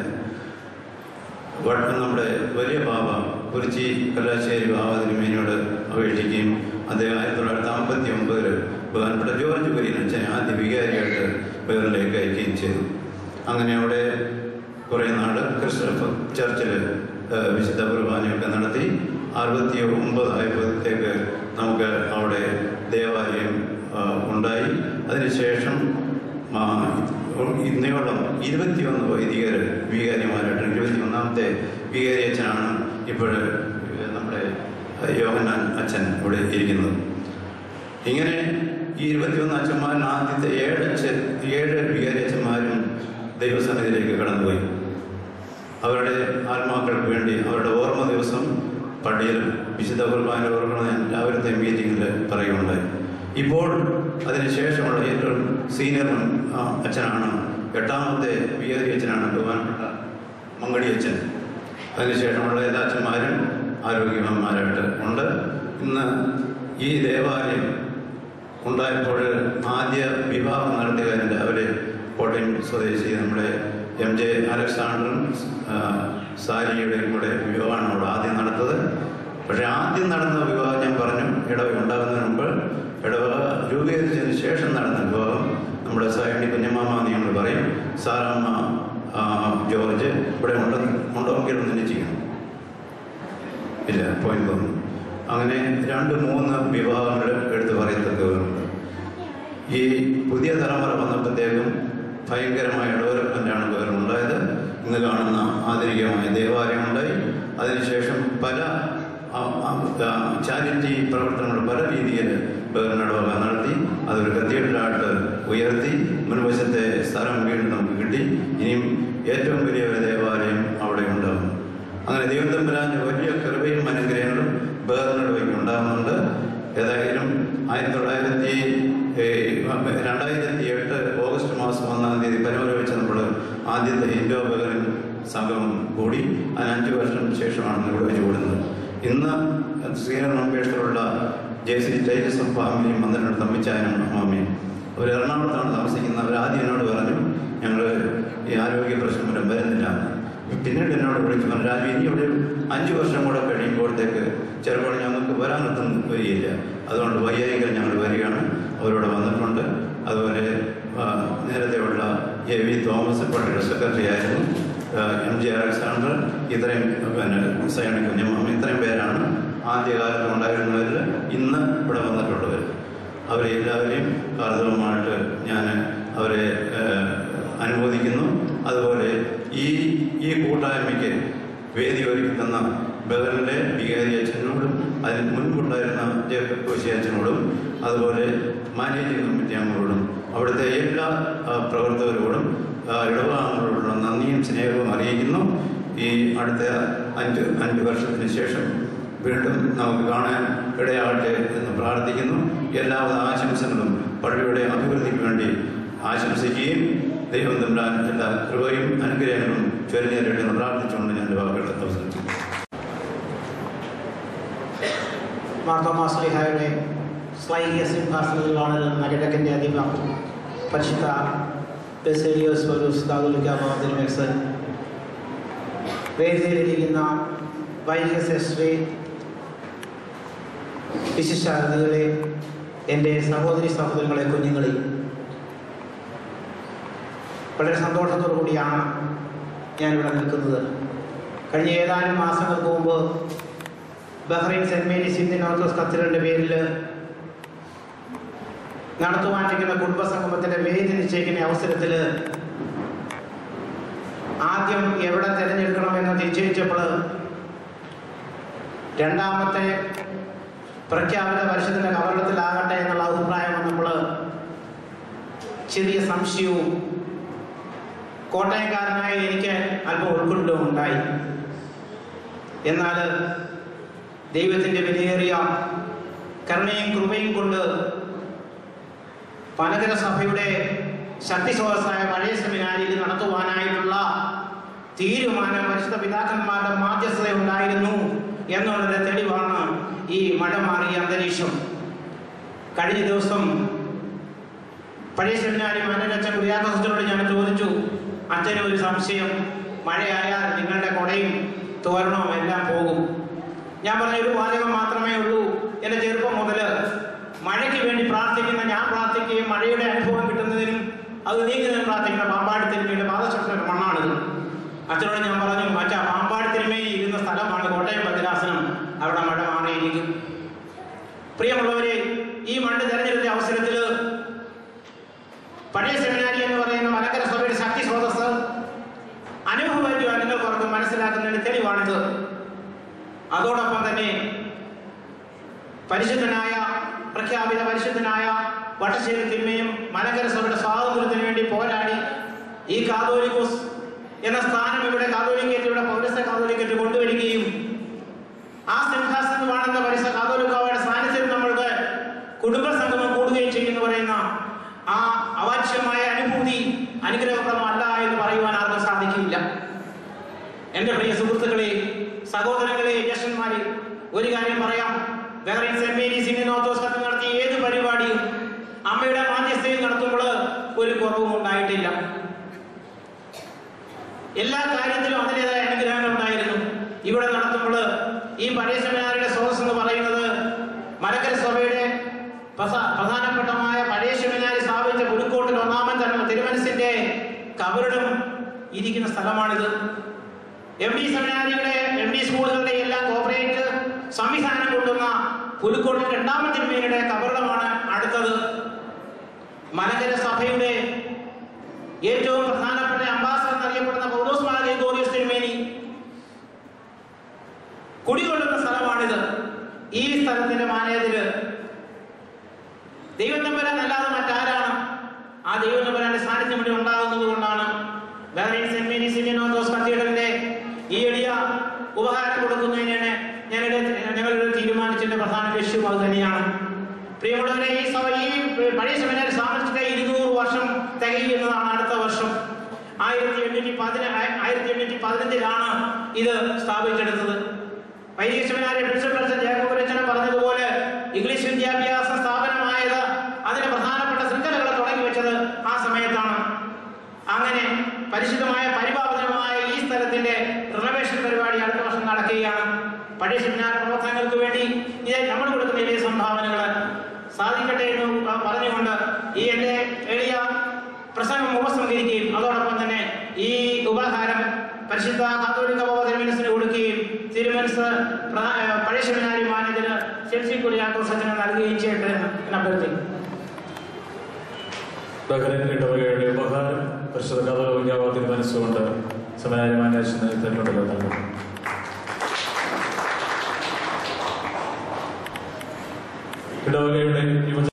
Speaker 13: വട- നമ്മുടെ വലിയ ബാബ കുറിച്ചി കല്ലാശ്ശേരി ബാബ തിരുമേനിയോട് അപേക്ഷിക്കുകയും അദ്ദേഹം ആയിരത്തി തൊള്ളായിരത്തി അമ്പത്തി ഒമ്പതിൽ ബഹുമാനപ്പെട്ട ജോർജ് കുര്യൻ അച്ഛനെ ആദ്യ വികാരിയായിട്ട് ബഹറിലേക്ക് അയക്കുകയും ചെയ്തു അങ്ങനെ അവിടെ കുറേ നാട് ക്രിസ്ത്യൻ ചർച്ചിൽ വിശുദ്ധ കുർബാനയൊക്കെ നടത്തി അറുപത്തി ഒമ്പത് ആയപ്പോഴത്തേക്ക് നമുക്ക് അവിടെ ദേവാലയം ആ, ഉണ്ടായി അതിനുശേഷം ആ, ഇന്നയോളം ഇരുപത്തിയൊന്ന് വൈദികർ വികാരിമാരായിട്ട് ഇരുപത്തിയൊന്നാമത്തെ വികാരി അച്ഛനാണ് ഇപ്പോൾ നമ്മുടെ യോഹന്നാൻ അച്ഛൻ ഇവിടെ ഇരിക്കുന്നത് ഇങ്ങനെ ഈ ഇരുപത്തിയൊന്ന് അച്ഛന്മാരിൽ ആദ്യത്തെ ഏഴ് അച്ഛൻ ഏഴ് വികാരി അച്ഛന്മാരും ദൈവസന്നിധിയിലേക്ക് കടന്നുപോയി അവരുടെ ആത്മാക്കൾക്ക് വേണ്ടി അവരുടെ ഓർമ്മ ദിവസം പള്ളിയിൽ വിശുദ്ധ കുർബാന ഓർക്കണം ഞാൻ രാവിലത്തെ മീറ്റിങ്ങിൽ പറയുകയുണ്ടായി ഇപ്പോൾ അതിനുശേഷമുള്ള ഏറ്റവും സീനിയർ ആ, അച്ഛനാണ് എട്ടാമത്തെ വികാരി അച്ഛനാണ് ബഹുമാനപ്പെട്ട മങ്കടി അച്ഛൻ അതിനുശേഷമുള്ള എല്ലാ അച്ഛന്മാരും ആരോഗ്യവാന്മാരായിട്ട് ഉണ്ട് ഇന്ന് ഈ ദേവാലയം ഉണ്ടായപ്പോൾ ആദ്യ വിവാഹം നടത്തിയവരുണ്ട് അവർ കോട്ടയം സ്വദേശി നമ്മുടെ എം ജെ അലക്സാണ്ടറും ആ, സാരിയുടെയും കൂടെ വിവാഹമാണ് അവിടെ ആദ്യം നടത്തത് പക്ഷേ ആദ്യം നടന്ന വിവാഹം ഞാൻ പറഞ്ഞു ഇടവ ഉണ്ടാകുന്നതിന് മുമ്പ് ഇടവ രൂപീകരിച്ചതിന് ശേഷം നടന്ന വിവാഹം നമ്മുടെ സായണി കുഞ്ഞമ്മാമ എന്ന് ഞങ്ങൾ പറയും സാറമ്മ ആ, ജോർജ് ഇവിടെ ഉണ്ടോ ഉണ്ടോങ്കിൽ ഒന്ന് ചെയ്യണം ഇല്ല പോയിന്റ് തോന്നുന്നു അങ്ങനെ രണ്ട് മൂന്ന് വിവാഹങ്ങൾ എടുത്തു പറയത്തക്കവരുണ്ട് ഈ പുതിയ തലമുറ വന്നപ്പോഴത്തേക്കും ഭയങ്കരമായ ഡെവലപ്മെൻ്റാണ് വേറെ ഉണ്ടായത് ഇന്ന് കാണുന്ന ആധുനികമായ ദേവാലയം ഉണ്ടായി അതിനുശേഷം പല ചാരിറ്റി പ്രവർത്തനങ്ങൾ പല രീതിയിൽ വേറിനടവക നടത്തി അതൊരു കത്തീഡ്രലായിട്ട് ഉയർത്തി മുൻവശത്തെ സ്ഥലം വീണ്ടും നമുക്ക് കിട്ടി ഇനിയും ഏറ്റവും വലിയ ഒരു ദേവാലയം അവിടെ ഉണ്ടാകും അങ്ങനെ ദൈവം തമ്പുരാന്റെ വലിയ കൃപയും അനുഗ്രഹങ്ങളും വേറിനടവയ്ക്ക് ഉണ്ടാകുന്നുണ്ട് ഏതായാലും ആയിരത്തി തൊള്ളായിരത്തി രണ്ടായിരത്തി എട്ട് ഓഗസ്റ്റ് മാസം ഒന്നാം തീയതി പനോര വെച്ച് നമ്മൾ ആദ്യത്തെ ഇൻഡോ ബഹറിൻ സംഗമം കൂടി അതിന് അഞ്ച് വർഷം ശേഷമാണ് ഇവിടെ വെച്ച് കൂടുന്നത് ഇന്ന് സീനിയർ മെമ്പേഴ്സിലുള്ള ജെ സി ടൈലസും ഫാമിലിയും വന്നിട്ടുണ്ട് തമ്മിച്ചായനും മാമിയും അവർ എറണാകുളത്താണ് താമസിക്കുന്നത് അവർ ആദ്യം എന്നോട് പറഞ്ഞു ഞങ്ങൾ ഈ ആരോഗ്യ പ്രശ്നം വരും വരുന്നില്ല പിന്നീട് എന്നോട് വിളിച്ചു പറഞ്ഞു രാജു ഇനി ഇവിടെ അഞ്ച് വർഷം കൂടെ കഴിയുമ്പോഴത്തേക്ക് ചിലപ്പോൾ ഞങ്ങൾക്ക് വരാനൊന്നും വരികയില്ല അതുകൊണ്ട് വയ്യായികൾ ഞങ്ങൾ വരികയാണ് അവരോട് വന്നിട്ടുണ്ട് അതുപോലെ ആ, നേരത്തെയുള്ള എ വി തോമസ് പള്ളിയുടെ സെക്രട്ടറി ആയിരുന്നു ആ, എം ജി അലക്സാണ്ടർ ഇത്രയും പിന്നെ സൈണി കുഞ്ഞമ്മ ഇത്രയും പേരാണ് ആദ്യകാലത്ത് ഉണ്ടായിരുന്നവരിൽ ഇന്ന് ഇവിടെ വന്നിട്ടുള്ളവർ അവരെ എല്ലാവരെയും കാർത്തവമായിട്ട് ഞാൻ അവരെ ഏഹ്, അനുമോദിക്കുന്നു അതുപോലെ ഈ ഈ കൂട്ടായ്മയ്ക്ക് വേദി ഒരുക്കി തന്ന ബഹറിൻ്റെ വികാരി അച്ഛനോടും അതിന് മുൻപുണ്ടായിരുന്ന ജേക്കബ് കോശി അച്ഛനോടും അതുപോലെ മാനേജിംഗ് കമ്മിറ്റി അംഗങ്ങളോടും അവിടുത്തെ എല്ലാ ആ, പ്രവർത്തകരോടും ആ, ഇടവകാംഗങ്ങളോടുള്ള നന്ദിയും സ്നേഹവും അറിയിക്കുന്നു ഈ അടുത്ത അഞ്ച് അഞ്ച് വർഷത്തിന് ശേഷം വീണ്ടും നമുക്ക് കാണാൻ ഇടയാകട്ടെ എന്ന് പ്രാർത്ഥിക്കുന്നു എല്ലാവിധ ആശംസകളും പള്ളിയുടെ അഭിവൃദ്ധിക്ക് വേണ്ടി ആശംസിക്കുകയും ദൈവം തമ്മിലാൻ എല്ലാ കൃപയും അനുഗ്രഹങ്ങളും ചൊരിഞ്ഞേരട്ടെ എന്ന് പ്രാർത്ഥിച്ചുകൊണ്ട് ഞാൻ എൻ്റെ വാക്കുകൾ അവസാനിച്ചു
Speaker 14: മാർത്തോമാസ്ലിഹായുടെ സ്ലൈഹിക സിംഹാസനത്തിൽ വളരുന്ന കിഴക്കിൻ്റെ അധിപം പരിശുദ്ധ ബെസേലിയോസ് പൗലോസ് കാതോലിക്ക മാതിരിമെക്സൻ വേദിയിലിരിക്കുന്ന വൈദിക സെസ്ട്രി വിശിഷ്ടാതിഥികളെ എൻ്റെ സഹോദരി സഹോദരങ്ങളെ കുഞ്ഞുങ്ങളെ വളരെ സന്തോഷത്തോടു കൂടിയാണ് ഞാനിവിടെ നിൽക്കുന്നത് കഴിഞ്ഞ ഏതാനും മാസങ്ങൾക്ക് മുമ്പ് Bahrain saint Mary's Indian orthodox കത്തീഡ്രലിന്റെ പേരിൽ നടത്തുവാനിരിക്കുന്ന കുടുംബസംഗമത്തിന്റെ വേദി നിശ്ചയിക്കുന്ന അവസരത്തിൽ ആദ്യം എവിടെ തിരഞ്ഞെടുക്കണമെന്ന് നിശ്ചയിച്ചപ്പോൾ രണ്ടാമത്തെ പ്രഖ്യാപിത പരിഷത്തിന്റെ കവരണത്തിലാകട്ടെ എന്നുള്ള അഭിപ്രായം നമ്മൾ ചെറിയ സംശയവും കോട്ടയക്കാരനായ എനിക്ക് അല്പം ഉൾക്കൊണ്ടും ഉണ്ടായി എന്നാൽ ദൈവത്തിൻ്റെ വിലയേറിയ കരുണയും കൃപയും കൊണ്ട് പനകര സഭയുടെ ശക്തിസ്രോതസ്സായ പഴയ സെമിനാരിയിൽ നടത്തുവാനായിട്ടുള്ള തീരുമാനം പരിശുദ്ധ പിതാക്കന്മാരുടെ മാധ്യസ്ഥത ഉണ്ടായിരുന്നു എന്നുള്ളതിന്റെ തെളിവാണ് ഈ മഴ മാറിയ അന്തരീക്ഷം കഴിഞ്ഞ ദിവസം പഴയ സെമിനാരി മനോരച്ചൻ കുര്യാക്കോസിനോട് ഞാൻ ചോദിച്ചു അച്ഛന് ഒരു സംശയം മഴയായാൽ നിങ്ങളുടെ കൊടയും തോരണവും എല്ലാം പോകും ഞാൻ പറഞ്ഞ ഒരു വാചകം മാത്രമേ ഉള്ളൂ എൻ്റെ ചെറുപ്പം മുതൽ മഴയ്ക്ക് വേണ്ടി പ്രാർത്ഥിക്കുന്ന ഞാൻ പ്രാർത്ഥിക്കുകയും മഴയുടെ അനുഭവം കിട്ടുന്നതിനും അത് നീങ്ങുന്നതിനും പ്രാർത്ഥിക്കുന്ന പാമ്പാടി തിരുമയുടെ പാദശക്തിയുടെ മണ്ണാണിത് അച്ഛനോട് ഞാൻ പറഞ്ഞു മറ്റാ പാമ്പാടി തിരുമയിൽ ഇരുന്ന സ്ഥലമാണ് കോട്ടയം ഭദ്രാസനം അവിടെ മഴ മാറിയിരിക്കും പ്രിയമുള്ളവരെ ഈ മണ്ണ് തെരഞ്ഞെടുത്ത അവസരത്തിൽ പഴയ സെമിനാരി എന്ന് പറയുന്ന മലക്കര സഭയുടെ ശക്തി സ്രോതസ് അനുഭവമായിട്ടുവാൻ നിങ്ങൾക്ക് മനസ്സിലാക്കുന്നതിന് തെളിവാണിത് അതോടൊപ്പം തന്നെ പരിശുദ്ധനായ പ്രഖ്യാപിത പരിശുദ്ധനായ വട്ടശ്ശേരി തിന്മയും മലങ്കര സഭയുടെ സ്വാതന്ത്ര്യത്തിന് വേണ്ടി പോരാടി ഈ കാതോലിക്കോസ് എന്ന സ്ഥാനം ഇവിടെ കാതോലിക്കേറ്റ് ഇവിടെ പൗരസ്യ കാതോലിക്കേറ്റ് കൊണ്ടുവരികയും ആ സിംഹാസനം കാണുന്ന പരിസ കാതോലിക്കാവയുടെ സാന്നിധ്യം നമ്മളുടെ കുടുംബ സംഗമം കൂടുകയും ചെയ്യുന്നു പറയുന്ന ആ അവാച്യമായ അനുഭൂതി അനുഗ്രഹപ്രദമല്ല എന്ന് പറയുവാൻ ആർക്കും സാധിക്കില്ല എന്റെ പ്രിയ സുഹൃത്തുക്കളെ സഹോദരങ്ങളെ ജ്യേഷ്ഠന്മാരെ ഒരു കാര്യം പറയാം വേറെ സെന്റ് മേരീസ് ഇന്ത്യൻ ഓർത്തഡോക്സ് കത്ത് നടത്തിയ ഏത് പരിപാടിയും അമ്മയുടെ മാധ്യസ്ഥയിൽ നടത്തുമ്പോൾ ഒരു കുറവും ഉണ്ടായിട്ടില്ല എല്ലാ കാര്യത്തിലും അതിൻ്റെതായ അനുഗ്രഹങ്ങൾ ഉണ്ടായിരുന്നു ഇവിടെ നടത്തുമ്പോൾ ഈ പഴയ സെമിനാറിയുടെ സ്രോതസ് എന്ന് പറയുന്നത് മലക്കര സഭയുടെ പ്രസ- പ്രധാനപ്പെട്ടമായ പഴയ സെമിനാരി സ്ഥാപിച്ച പുതുക്കോട്ടിൽ ഒന്നാമൻ തന്നെ തിരുമനസിന്റെ കബറിടം ഇരിക്കുന്ന സ്ഥലമാണിത് എം ഡി സെമിനാരിയുടെ എം ഡി സ്കൂളുകളുടെ എല്ലാം കോപ്പറേറ്റ് സംവിധാനം കൊണ്ടുവന്ന പുതുക്കോട്ടിൽ രണ്ടാമത്തെ തിരുമേനിയുടെ കബറിടമാണ് അടുത്തത് മലങ്കര സഭയുടെ ഏറ്റവും പ്രധാനപ്പെട്ട അംബാസഡർ എന്നറിയപ്പെടുന്ന പൗലോസ് മാലി ഗോറിയസ് തിരുമേനി കുടികൊള്ളുന്ന സ്ഥലമാണിത് ഈ സ്ഥലത്തിന്റെ മാനേജര് ദൈവം തമ്പരാൻ അല്ലാതെ മറ്റാരാണ് ആ ദൈവം തമ്പരാന്റെ സാന്നിധ്യം ഇവിടെ ഉണ്ടാകുന്നത് കൊണ്ടാണ് വേറെ സെന്റ് മേരീസ് ഇന്ത്യൻ ഓർത്തഡോക്സ് കത്തീഡ്രലിന്റെ ഈ എളിയ ഉപഹാരം കൊടുക്കുന്നതിനാണ് ഞങ്ങളുടെ ഞങ്ങളുടെ തീരുമാനിച്ചതിന്റെ പ്രധാന ലക്ഷ്യം അത് തന്നെയാണ് പ്രിയമുള്ളവരെ ഈ സഭ ഈ പഴയ സെമിനാരി സ്ഥാപിച്ചിട്ട് ഇരുന്നൂറ് വർഷം തികയുന്നതാണ് അടുത്ത വർഷം ആയിരത്തി എണ്ണൂറ്റി പതിന ആയിരത്തി എണ്ണൂറ്റി പതിനഞ്ചിലാണ് ഇത് സ്ഥാപിച്ചെടുത്തത് വൈദിക സെമിനാരി പ്രിൻസിപ്പൽ ജേക്കബ് പറഞ്ഞതുപോലെ ഇംഗ്ലീഷ് വിദ്യാഭ്യാസ സ്ഥാപനമായത് അതിന് പ്രധാനപ്പെട്ട ശൃംഖലകൾ തുടങ്ങി വെച്ചത് ആ സമയത്താണ് അങ്ങനെ പരിശുദ്ധമായ പരിപാലനമായ ഈ സ്ഥലത്തിന്റെ റിനോവേഷൻ പരിപാടി അടുത്ത വർഷം നടക്കുകയാണ് പഴയ സെമിനാർ പ്രവർത്തനങ്ങൾക്ക് വേണ്ടി ഇത് നമ്മൾ കൊടുക്കുന്ന വലിയ സംഭാവനകൾ സാധിക്കട്ടെ എന്ന് പറഞ്ഞുകൊണ്ട് ഈ എന്റെ എളിയ പ്രസംഗം ഉപസംഹരിക്കുകയും അതോടൊപ്പം തന്നെ ഈ ഉപഹാരം പരിശുദ്ധ കാത്തോലിക്ക ബാബ തിരുമനസിന് കൊടുക്കുകയും തിരുമനസ് പ്ര- ഏഹ് പഴയ സെമിനാരി മാനേജര് ചെൽസി കുര്യാക്കോസത്തിന് നൽകുകയും ചെയ്യട്ടെ എന്ന് അഭ്യർത്ഥിക്കുന്നു
Speaker 4: ബഹ്റൈൻ ഇടവകയുടെ ഉപഹാരം പരിശുദ്ധ കഥ മനസ്സുകൊണ്ട് സമയാരി മാനേജ് നേതൃത്വം നൽകുന്നു ഇടവകയുടെ യുവജ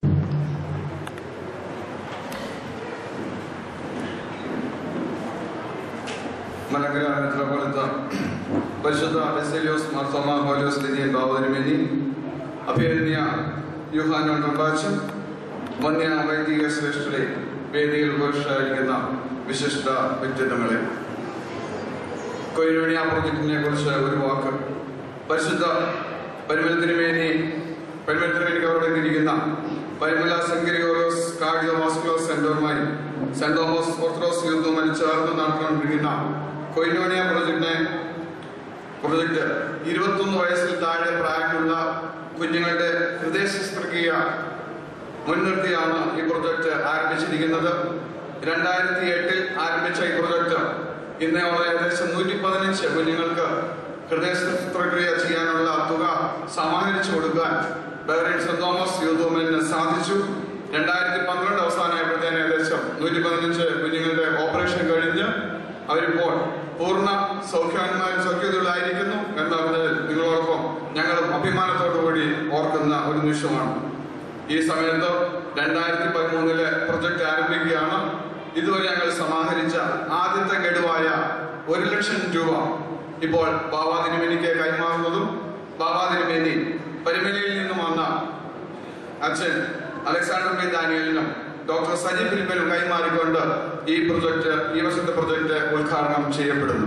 Speaker 15: മലങ്കര മെത്രോപൊലിത്ത പരിശുദ്ധ ബെസേലിയോസ് മാർത്തോമ പൗലോസ് ലിതിയൻ ബാബുതിരുമേനി അഭിനന്യ യുഹാനോൻ റമ്പാച്ചൻ വന്യ വൈദിക ശ്രേഷ്ഠരെ വേദിയിൽ പുരുഷായിരിക്കുന്ന വിശിഷ്ട വ്യക്തിത്വങ്ങളെ കൊയിലോണിയ പ്രോജക്റ്റിനെ കുറിച്ച് ഒരു വാക്ക് പരിശുദ്ധ പരിമൽ തിരുമേനി പരിമൽ തിരുമേനിക്ക് അവിടെ ഇരിക്കുന്ന പരിമല സെങ്കരിയോറോസ് കാർഡിയോ വാസ്കുലർ സെന്ററുമായി സെന്റ് തോമസ് ഓർത്തഡോക്സ് യൂത്തുമായി ചേർന്ന് നടന്നുകൊണ്ടിരിക്കുന്ന കൊയിലോണിയ പ്രോജക്റ്റിനെ പ്രൊജക്ട് ഇരുപത്തൊന്ന് വയസ്സിൽ താഴെ പ്രായമുള്ള കുഞ്ഞുങ്ങളുടെ ഹൃദയ ശസ്ത്രക്രിയ മുൻനിർത്തിയാണ് ഈ പ്രൊജക്ട് ആരംഭിച്ചിരിക്കുന്നത് രണ്ടായിരത്തി എട്ടിൽ ആരംഭിച്ച ഈ പ്രൊജക്ട് ഇന്നോളം ഏകദേശം നൂറ്റി പതിനഞ്ച് കുഞ്ഞുങ്ങൾക്ക് ഹൃദയ ശസ്ത്രക്രിയ ചെയ്യാനുള്ള തുക സമാഹരിച്ചു കൊടുക്കാൻ ബഹ്റൈൻ സെന്റ് തോമസ് യൂത്തോമിന് സാധിച്ചു രണ്ടായിരത്തി പന്ത്രണ്ട് അവസാനമായപ്പോഴത്തേന് ഏകദേശം നൂറ്റി പതിനഞ്ച് കുഞ്ഞുങ്ങളുടെ ഓപ്പറേഷൻ കഴിഞ്ഞ് അവരിപ്പോൾ പൂർണ്ണ സൗഖ്യവാന്മാരും സൗഖ്യതകളായിരിക്കുന്നു എന്നതിൽ നിങ്ങളോടൊപ്പം ഞങ്ങളും അഭിമാനത്തോടു കൂടി ഓർക്കുന്ന ഒരു നിമിഷമാണ് ഈ സമയത്ത് രണ്ടായിരത്തി പതിമൂന്നിലെ പ്രൊജക്ട് ആരംഭിക്കുകയാണ് ഇതുവരെ ഞങ്ങൾ സമാഹരിച്ച ആദ്യത്തെ ഗഡുവായ ഒരു ലക്ഷം രൂപ ഇപ്പോൾ ബാബാ തിരുമേനിക്ക് കൈമാറുന്നതും ബാബാ തിരുമേനി പരിമലയിൽ നിന്നും വന്ന അച്ഛൻ അലക്സാണ്ടർ ബി ദാനിയലിനും ഡോക്ടർ സജി ഫിലിപ്പിനും കൈമാറിക്കൊണ്ട് ഈ പ്രൊജക്ട് ഈ വർഷത്തെ പ്രൊജക്ട് ഉദ്ഘാടനം ചെയ്യപ്പെടുന്നു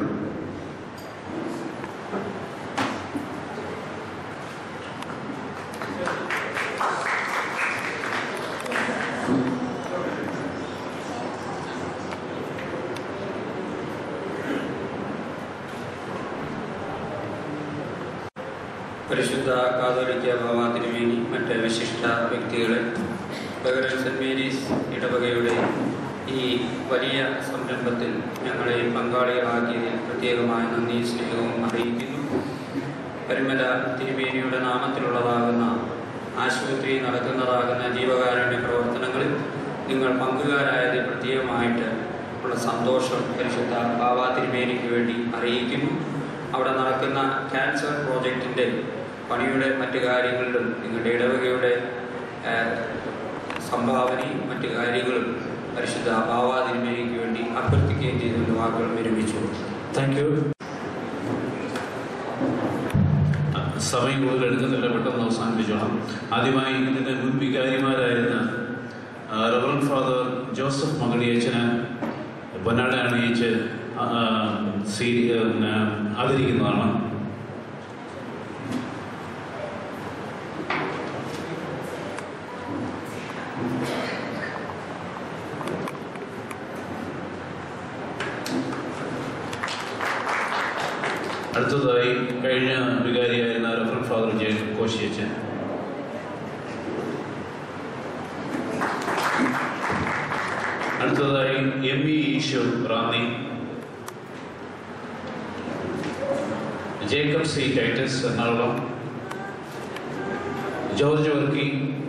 Speaker 16: പരിശുദ്ധ കാതോലിക്ക ബാബ തിരുമേനി മറ്റ് വിശിഷ്ട വ്യക്തികളെ ബഹ്റൈൻ സെന്റ് മേരീസ് ഇടവകയുടെ ഈ വലിയ സംരംഭത്തിൽ ഞങ്ങളെ പങ്കാളികളാക്കിയതിൽ പ്രത്യേകമായ നന്ദി സ്നേഹവും അറിയിക്കുന്നു പരിമല തിരുമേനിയുടെ നാമത്തിലുള്ളതാകുന്ന ആശുപത്രി നടക്കുന്നതാകുന്ന ജീവകാരുണ്യ പ്രവർത്തനങ്ങളിൽ നിങ്ങൾ പങ്കുകാരായതിൽ പ്രത്യേകമായിട്ട് ഉള്ള സന്തോഷം പരിശുദ്ധ ബാബ തിരുമേനിക്ക് വേണ്ടി അറിയിക്കുന്നു അവിടെ നടക്കുന്ന ക്യാൻസർ പ്രോജക്റ്റിൻ്റെ പണിയുടെ മറ്റു കാര്യങ്ങളിലും നിങ്ങളുടെ ഇടവകയുടെ ഏഹ്, സംഭാവനയും മറ്റു കാര്യങ്ങളും പരിശുദ്ധ ബാബ തിരുമേനിക്ക് വേണ്ടി അഭ്യർത്ഥിക്കുകയും ചെയ്തുകൊണ്ട് വാക്കുകൾ വിരമിച്ചു
Speaker 4: താങ്ക് യു സമയം കൂടുതൽ എടുക്കുന്നില്ല പെട്ടെന്ന് അവസാനിപ്പിച്ചോളാം ആദ്യമായി ഇതിൻ്റെ മുൻ വികാരിമാരായിരുന്ന റവറൻ ഫാദർ ജോസഫ് മകടിയച്ചന് പൊന്നാട അണിയിച്ച് ആ, സീ പിന്നെ ആദരിക്കുന്നതാണ് അടുത്തതായി കഴിഞ്ഞ വികാരിയായിരുന്ന റഫറൻ ഫാദർ ജേക്കബ് കോശിയച്ചൻ അടുത്തതായി M E Eesho Ranni Jacob C Titus Ernakulam George Varkey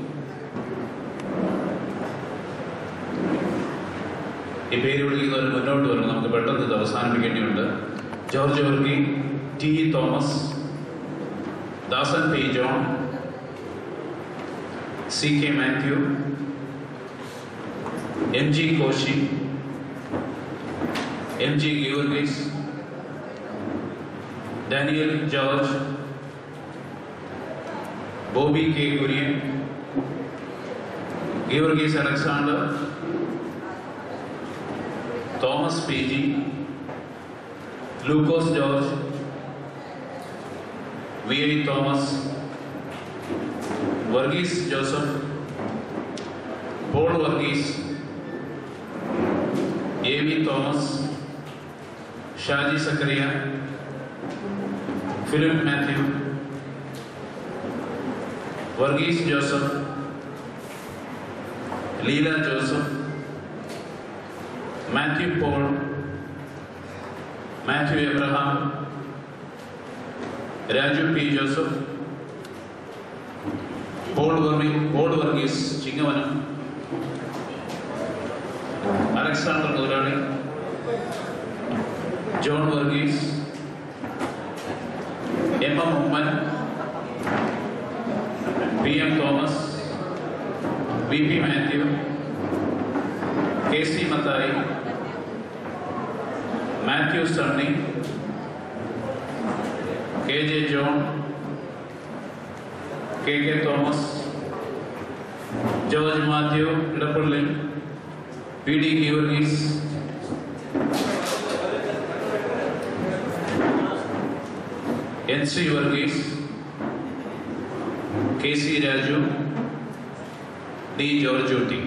Speaker 4: ഈ പേര് വിളിക്കുന്നവർ മുന്നോട്ട് വരണം നമുക്ക് പെട്ടെന്ന് ഇത് അവസാനിപ്പിക്കേണ്ടിയുണ്ട് George Varkey T E Thomas Dasan P John C K Mathew M G Koshy M G Geevarghese Daniel George Bobby K Kurian Geevarghese Alexander Thomas P G Lukose George V I Thomas Varghese Joseph Paul Varghese A V Thomas Shaji Zachariah Philip Mathew Varghese Joseph Leela Joseph Mathew Paul Mathew Abraham Raju P Joseph Paul വർഗീ പോൾ വർഗീസ് ചിങ്ങവനം അലക്സാണ്ടർ മുതലാളി John Varghese M M Oommen P M Thomas
Speaker 17: V P Mathew K C Mathai Mathew Sunny K J John K K Thomas George Mathew Edappally P D Geevarghese N C Varghese K C Raju D George Ooty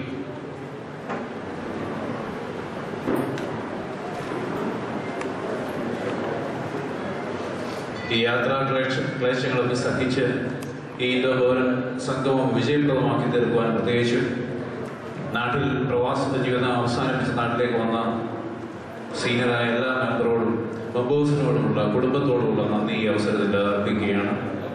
Speaker 17: ഈ യാത്രാ ക്ലേശ ക്ലേശങ്ങളൊക്കെ സഹിച്ച് ഈ ഇന്ത്യഭവൻ സംഗമം വിജയപ്രദമാക്കി തീർക്കുവാൻ പ്രത്യേകിച്ചും നാട്ടിൽ പ്രവാസ ജീവിതം അവസാനിപ്പിച്ച നാട്ടിലേക്ക് വന്ന സീനിയറായ എല്ലാ മെമ്പറോടും മെമ്പേഴ്സിനോടുമുള്ള കുടുംബത്തോടുമുള്ള നന്ദി ഈ അവസരത്തിൽ അർപ്പിക്കുകയാണ്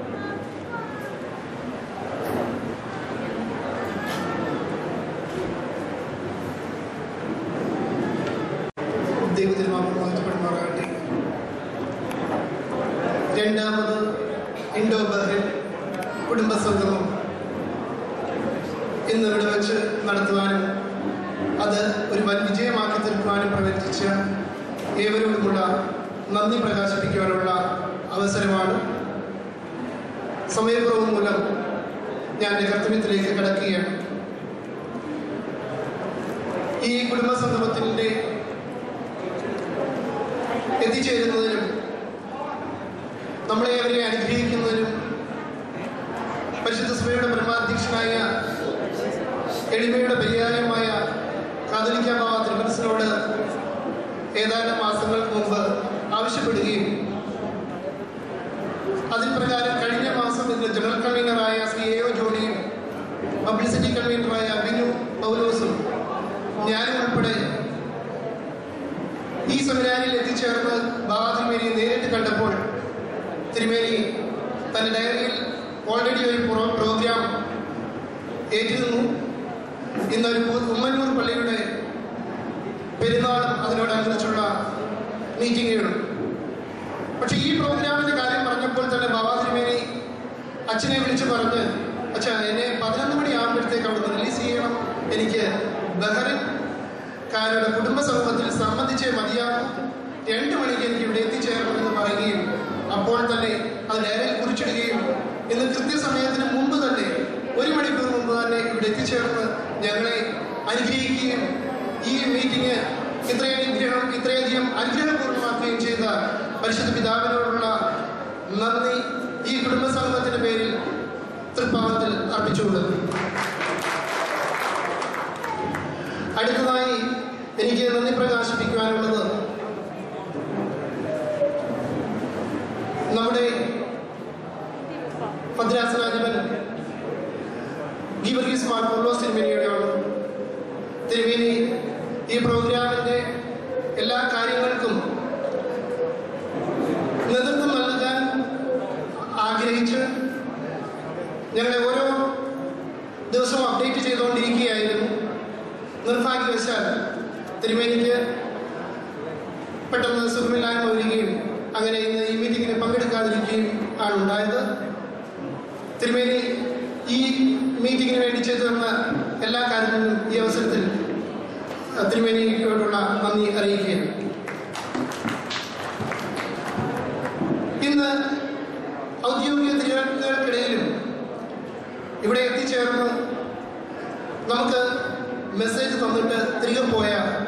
Speaker 18: ദൈവത്തിരുമാമം വാഴ്ത്തപ്പെടുമാറാകട്ടെ രണ്ടാമത് ഇൻഡോ ബഹ്റിൻ കുടുംബസംഗമം ഇന്ന് ഇവിടെ വെച്ച് നടത്തുവാനും അത് ഒരു വൻ വിജയമാക്കി തീർക്കുവാനും പ്രവർത്തിച്ച ഏവരോടുമുള്ള നന്ദി പ്രകാശിപ്പിക്കുവാനുള്ള അവസരമാണ് സമയക്കുറവ് മൂലം ഞാൻ എൻ്റെ കർത്തവ്യത്തിലേക്ക് കടക്കുകയാണ് ഈ കുടുംബസംഗമത്തിൻ്റെ എത്തിച്ചേരുന്നതിനും നമ്മളെ അവരെ അനുഗ്രഹിക്കുന്നതിനും പരിശുദ്ധ സഭയുടെ പരമാധ്യക്ഷനായ എളിമയുടെ പര്യായമായ കാതലിക്ക ബാബ തിരുമനസിനോട് ഏതാനും മാസങ്ങൾക്ക് മുമ്പ് ആവശ്യപ്പെടുകയും അതിൻ പ്രകാരം കഴിഞ്ഞ മാസം ഇതിന്റെ ജനറൽ കൺവീനറായ ശ്രീ എ ഒ ജോണിയും പബ്ലിസിറ്റി കൺവീനറായ ബിനു പൗലോസും ഞാനും ഉൾപ്പെടെ ഈ സെമിനാരിൽ എത്തിച്ചേർന്ന് ബാബാ തിരുമേനിയെ നേരിട്ട് കണ്ടപ്പോൾ തിരുമേനി തന്റെ ഡയറിയിൽ ഓൾറെഡി ഒരു പ്രോ- പ്രോഗ്രാം ഏറ്റിരുന്നു ഇന്നൊരു പു- ഉമ്മന്നൂർ പള്ളിയുടെ പെരുന്നാളും അതിനോടനുബന്ധിച്ചുള്ള മീറ്റിങ്ങുകളും പക്ഷെ ഈ പ്രോഗ്രാമിന്റെ കാര്യം പറഞ്ഞപ്പോൾ തന്നെ ബാബാ തിരുമേനി അച്ഛനെ വിളിച്ച് പറഞ്ഞ് അച്ഛാ എന്നെ പതിനൊന്ന് മണി ആകുമ്പോഴത്തേക്ക് അവിടെ റിലീസ് ചെയ്യണം എനിക്ക് ബഹറിൻ കാരുടെ കുടുംബ സമൂഹത്തിൽ സംബന്ധിച്ചേ മതിയാകും രണ്ട് മണിക്ക് എനിക്ക് ഇവിടെ എത്തിച്ചേരണമെന്ന് പറയുകയും അപ്പോൾ തന്നെ അത് നേരെ കുറിച്ചിടുകയും ഇന്ന് കൃത്യസമയത്തിന് മുമ്പ് തന്നെ ഒരു മണിക്കൂർ മുമ്പ് തന്നെ ഇവിടെ എത്തിച്ചേർന്ന് ഞങ്ങളെ അനുഗ്രഹിക്കുകയും ഈ മീറ്റിംഗ് ഇത്രയും അനുഗ്രഹം ഇത്രയധികം അനുഗ്രഹപൂർണ്ണമാക്കുകയും ചെയ്ത പരിശുദ്ധ പിതാവിനോടുള്ള നന്ദി ഈ കുടുംബ സംഘത്തിന്റെ പേരിൽ തൃപ്പാവത്തിൽ അർപ്പിച്ചുകൊള്ളുന്നു അടുത്തതായി എനിക്ക് നന്ദി പ്രകാശിപ്പിക്കുവാനുള്ളത് നമ്മുടെ ഭദ്രാസനാധിപൻ ഗീവർഗീസ് മാർ പൗലോസ് തിരുമേനിയുടെയാണ് തിരുമേനി ഈ പ്രോഗ്രാമിന്റെ എല്ലാ കാര്യങ്ങൾക്കും നേതൃത്വം നൽകാൻ ആഗ്രഹിച്ച് ഞങ്ങളെ ഓരോ ദിവസവും അപ്ഡേറ്റ് ചെയ്തുകൊണ്ടിരിക്കുകയായിരുന്നു നിർഭാഗ്യവശാൽ തിരുമേനിക്ക് പെട്ടെന്ന് സുഖമില്ലായ്മ വരികയും അങ്ങനെ ഇന്ന് ഈ മീറ്റിങ്ങിന് പങ്കെടുക്കാതിരിക്കുകയും ആണ് ഉണ്ടായത് തിരുമേനി ഈ മീറ്റിങ്ങിന് വേണ്ടി ചെയ്തു തന്ന എല്ലാ കാര്യങ്ങളിലും ഈ അവസരത്തിൽ അഹ് തിരുമേനിയോടുള്ള നന്ദി അറിയിക്കുകയാണ് ഇന്ന് ഔദ്യോഗിക തിരുവനന്തപുരത്തിനിടയിലും ഇവിടെ എത്തിച്ചേർന്ന് നമുക്ക് മെസ്സേജ് തന്നിട്ട് തിരികെ പോയ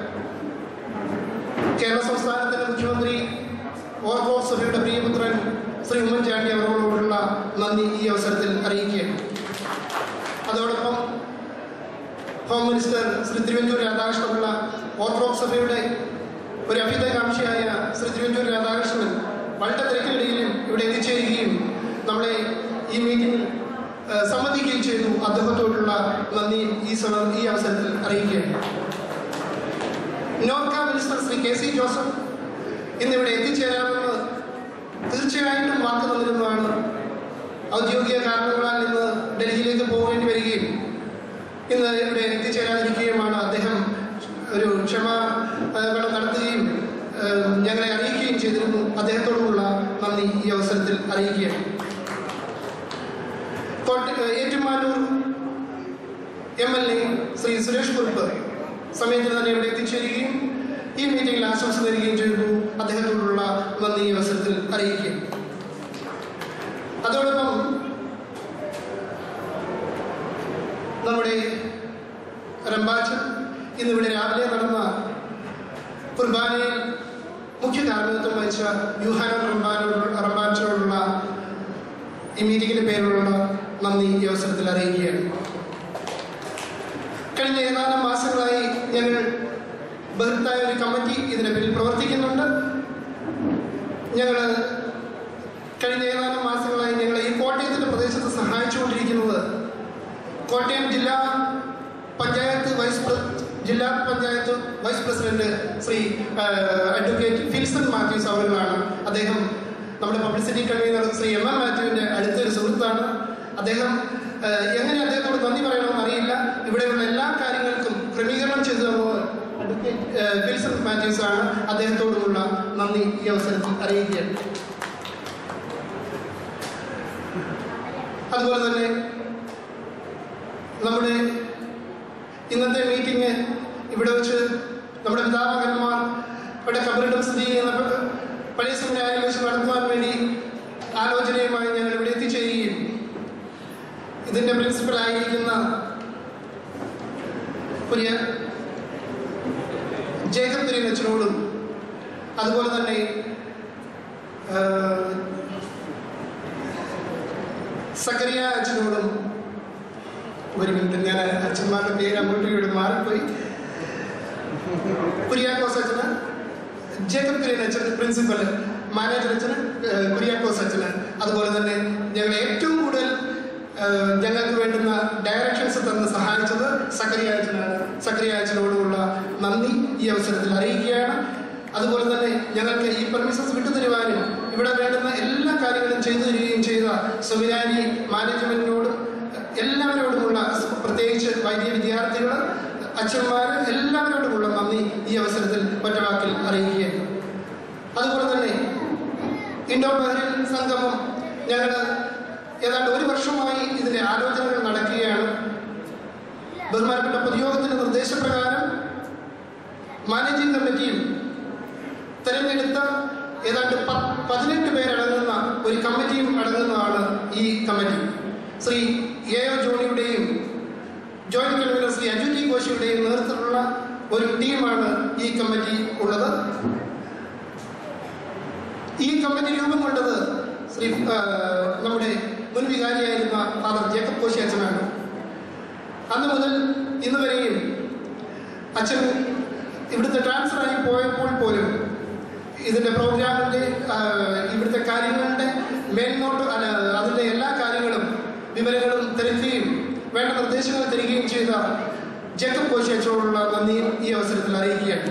Speaker 18: കേരള സംസ്ഥാനത്തിന്റെ മുഖ്യമന്ത്രി ഓർത്തഡോക്സ് സഭയുടെ പ്രിയപുത്രൻ ശ്രീ ഉമ്മൻചാണ്ടി അവരോടുള്ള നന്ദി ഈ അവസരത്തിൽ അറിയിക്കുകയാണ് അതോടൊപ്പം home minister Shri Thiruvanchoor Radhakrishnapillai orthodox സഭയുടെ ഒരു അഭ്യുതകാംക്ഷിയായ ശ്രീ തിരുവഞ്ചൂർ രാധാകൃഷ്ണൻ വളരെ തിരക്കിനിടയിലും ഇവിടെ എത്തിച്ചേരുകയും നമ്മളെ ഈ മീറ്റിംഗിൽ ഏഹ്, സംബന്ധിക്കുകയും ചെയ്തു അദ്ദേഹത്തോടുള്ള നന്ദി ഈ സമ ഈ അവസരത്തിൽ അറിയിക്കുകയാണ് Norka minister Shri K C Joseph ഇന്നിവിടെ എത്തിച്ചേരാമെന്ന് തീർച്ചയായിട്ടും വാക്ക് തന്നിരുന്നതാണ് ഔദ്യോഗിക കാരണങ്ങളാൽ ഇന്ന് ഡൽഹിയിലേക്ക് പോകേണ്ടി വരികയും ഇന്ന് ഇവിടെ എത്തിച്ചേരാതിരിക്കുകയുമാണ് അദ്ദേഹം ഒരു ക്ഷമ ഏഹ്, വേണം നടത്തുകയും ഏഹ്, ഞങ്ങളെ അറിയിക്കുകയും ചെയ്തിരുന്നു അദ്ദേഹത്തോടുമുള്ള നന്ദി ഈ അവസരത്തിൽ അറിയിക്കുകയാണ് കോട്ട- Ettumanoor M L A Suresh Kurup സമയത്തിന് തന്നെ ഇവിടെ എത്തിച്ചേരുകയും ഈ മീറ്റിംഗിൽ ആശംസ തരികയും ചെയ്തു അദ്ദേഹത്തോടുള്ള നന്ദി ഈ അവസരത്തിൽ അറിയിക്കുകയും അതോടൊപ്പം നമ്മുടെ റംബാച്ചൻ ഇന്നിവിടെ രാവിലെ നടന്ന കുർബാനയിൽ മുഖ്യ കാർമ്മികത്വം വഹിച്ച യുഹാന റംബാനോട് റംബാച്ചോടുള്ള ഈ മീറ്റിംഗിന്റെ പേരിലുള്ള നന്ദി ഈ അവസരത്തിൽ അറിയിക്കുകയാണ് കഴിഞ്ഞ ഏതാനും മാസങ്ങളായി ഞങ്ങൾ ബൃഹത്തായ ഒരു കമ്മിറ്റി ഇതിന് പിന്നിൽ പ്രവർത്തിക്കുന്നുണ്ട് ഞങ്ങൾ കഴിഞ്ഞ ഏതാനും മാസങ്ങളായി ഞങ്ങൾ ഈ കോട്ടയത്തിന്റെ പ്രദേശത്ത് സഹായിച്ചുകൊണ്ടിരിക്കുന്നത് കോട്ടയം ജില്ലാ പഞ്ചായത്ത് വൈസ് പ്ര- ജില്ലാ panchayat vice president Shri advocate Filson Mathews അവர்களാണ് അദ്ദേഹം നമ്മുടെ publicity convener Shri M M മാത്യുവിന്റെ അടുത്തൊരു സുഹൃത്താണ് അദ്ദേഹം ആ, എങ്ങനെ അദ്ദേഹത്തോട് നന്ദി പറയണമെന്ന് അറിയില്ല ഇവിടെയുള്ള എല്ലാ കാര്യങ്ങൾക്കും ക്രമീകരണം ചെയ്തു തന്നത് അഡ്വക്കേറ്റ് ആ, ഫിൽസൺ മാത്യൂസ് ആണ് അദ്ദേഹത്തോടുമുള്ള നന്ദി ഈ അവസരത്തിൽ അറിയിക്കുകയാണ് അതുപോലെ തന്നെ നമ്മുടെ ഇന്നത്തെ മീറ്റിംഗ് ഇവിടെ വെച്ച് നമ്മുടെ പിതാമകന്മാർ ഇവിടെ കബറിടം സ്ഥിതി ചെയ്യുന്ന പ- പഴയ സെമിനാരിൽ വെച്ച് നടത്തുവാൻ വേണ്ടി ആലോചനയുമായി ഞങ്ങൾ ഇവിടെ എത്തിച്ചേരുകയും ഇതിന്റെ പ്രിൻസിപ്പൽ ആയിരിക്കുന്ന പുതിയ ജേക്കബ് തിരുവച്ചനോടും അതുപോലെ തന്നെ ആ, സക്കറിയ അച്ഛനോടും ഒരു മിനിറ്റ് ഞാൻ അച്ഛന്മാരുടെ പേര് അങ്ങോട്ടും ഇങ്ങോട്ടും മാറിപ്പോയി കുര്യാക്കോസ് അച്ഛന് ജേക്കബ് കുര്യൻ അച്ഛൻ പ്രിൻസിപ്പൽ മാനേജർ അച്ഛന് ഏഹ്, കുര്യാക്കോസ് അച്ഛന് അതുപോലെ തന്നെ ഞങ്ങൾ ഏറ്റവും കൂടുതൽ ഏഹ്, ഞങ്ങൾക്ക് വേണ്ടുന്ന ഡയറക്ഷൻസ് തന്ന് സഹായിച്ചത് സക്കറിയ അച്ഛനാണ് സക്കറിയ അച്ഛനോടുള്ള നന്ദി ഈ അവസരത്തിൽ അറിയിക്കുകയാണ് അതുപോലെ തന്നെ ഞങ്ങൾക്ക് ഈ പെർമിഷൻസ് വിട്ടുതരുവാനും ഇവിടെ വേണ്ടുന്ന എല്ലാ കാര്യങ്ങളും ചെയ്തു തരികയും ചെയ്ത സെമിനാരി മാനേജ്മെന്റിനോടും എല്ലാവരോടുമുള്ള പ്രത്യേകിച്ച് വൈദ്യ വിദ്യാർത്ഥികൾ അച്ഛന്മാർ എല്ലാവരോടുമുള്ള നന്ദി ഈ അവസരത്തിൽ ഒറ്റവാക്കിൽ അറിയിക്കുകയാണ് അതുപോലെ തന്നെ ഇൻഡോ ബഹ്റിൻ സംഗമം ഞങ്ങൾ ഏതാണ്ട് ഒരു വർഷമായി ഇതിന്റെ ആലോചനകൾ നടക്കുകയാണ് ബഹുമാനപ്പെട്ട പൊതുയോഗത്തിന്റെ നിർദ്ദേശപ്രകാരം മാനേജിംഗ് കമ്മിറ്റിയും തെരഞ്ഞെടുത്ത ഏതാണ്ട് പ- പതിനെട്ട് പേരടങ്ങുന്ന ഒരു കമ്മിറ്റിയും അടങ്ങുന്നതാണ് ഈ കമ്മിറ്റി ശ്രീ എ ഒ ജോണിയുടെയും joint convener Shri Aju T കോശിയുടെയും നേതൃത്വത്തിലുള്ള ഒരു ടീമാണ് ഈ കമ്മിറ്റി ഉള്ളത് ഈ കമ്മിറ്റി രൂപം കൊണ്ടത് ശ്രീ ആ, നമ്മുടെ മുൻ വികാരിയായിരുന്ന ഫാദർ ജേക്കബ് കോശി അച്ഛനാണ് അന്ന് മുതൽ ഇന്ന് വരെയും അച്ഛൻ ഇവിടുത്തെ ട്രാൻസ്ഫർ ആയി പോയപ്പോൾ പോലും ഇതിന്റെ പ്രോഗ്രാമിന്റെ ആ, ഇവിടുത്തെ കാര്യങ്ങളുടെ മേൽനോട്ട് അല്ല അതിന്റെ എല്ലാ കാര്യങ്ങളും വിവരങ്ങളും തിരക്കുകയും വേണ്ട നിർദ്ദേശങ്ങൾ തരികയും ചെയ്ത ജേക്കബ് കോശി അച്ഛനോടുള്ള നന്ദിയും ഈ അവസരത്തിൽ അറിയിക്കുകയാണ്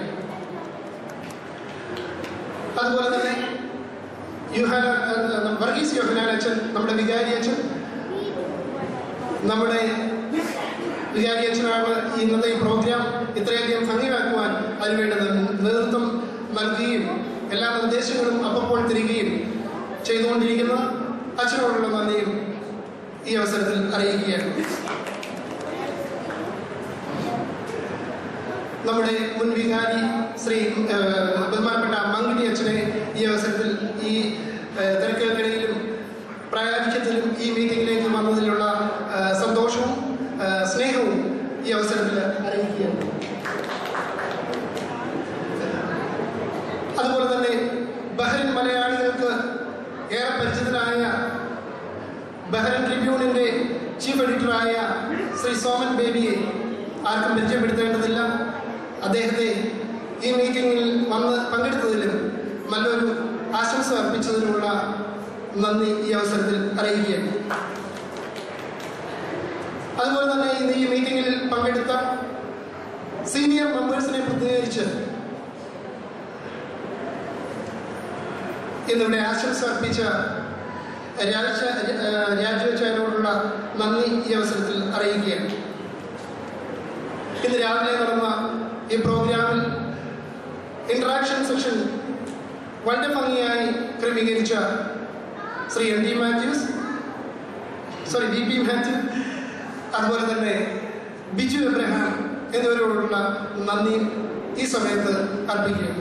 Speaker 18: അതുപോലെ തന്നെ യുഹാന ആ, വർഗീസ് യോഹനാൻ അച്ഛൻ നമ്മുടെ വികാരി അച്ഛൻ നമ്മുടെ വികാരി അച്ഛനാണ് ഈ ഇന്നത്തെ ഈ പ്രോഗ്രാം ഇത്രയധികം ഭംഗിയാക്കുവാൻ അതിനുവേണ്ട നേതൃത്വം നൽകുകയും എല്ലാ നിർദ്ദേശങ്ങളും അപ്പോൾ തരികയും ചെയ്തുകൊണ്ടിരിക്കുന്ന അച്ഛനോടുള്ള നന്ദിയും ഈ അവസരത്തിൽ അറിയിക്കുകയാണ് നമ്മുടെ മുൻ വികാരി ശ്രീ ആ, ബഹുമാനപ്പെട്ട മങ്കിടി അച്ഛനെ ഈ അവസരത്തിൽ ഈ ആ, തിരക്കുകൾക്കിടയിലും പ്രായാധിക്യത്തിലും ഈ മീറ്റിംഗിലേക്ക് വന്നതിലുള്ള ആ, സന്തോഷവും ആ, സ്നേഹവും ഈ അവസരത്തിൽ അറിയിക്കുകയാണ് അതുപോലെ തന്നെ ബഹ്റിൻ മലയാളികൾക്ക് ഏറെ പരിചിതനായ ബഹ്റിൻ ട്രിബ്യൂണിന്റെ ചീഫ് എഡിറ്ററായ ശ്രീ സോമൻ ബേബിയെ ആർക്കും പരിചയപ്പെടുത്തേണ്ടതില്ല അദ്ദേഹത്തെ ഈ മീറ്റിംഗിൽ വന്ന് പങ്കെടുത്തതിലും നല്ലൊരു ആശംസ അർപ്പിച്ചതിനുമുള്ള നന്ദി ഈ അവസരത്തിൽ അറിയിക്കുകയാണ് അതുപോലെ തന്നെ ഇന്ന് ഈ മീറ്റിംഗിൽ പങ്കെടുത്ത സീനിയർ മെമ്പേഴ്സിനെ പ്രതിനിധീകരിച്ച് ഇന്നിവിടെ ആശംസ അർപ്പിച്ച രാജ രാജുവച്ചാനോടുള്ള നന്ദി ഈ അവസരത്തിൽ അറിയിക്കുകയാണ് ഇന്ന് രാവിലെ നടന്ന ഈ പ്രോഗ്രാമിൽ ഇന്ററാക്ഷൻ സെഷൻ വളരെ ഭംഗിയായി ക്രമീകരിച്ച Shri N D Mathews sorry D P Mathew അതുപോലെ തന്നെ ബിജു എബ്രഹാം എന്നിവരോടുള്ള നന്ദി ഈ സമയത്ത് അർപ്പിക്കുകയാണ്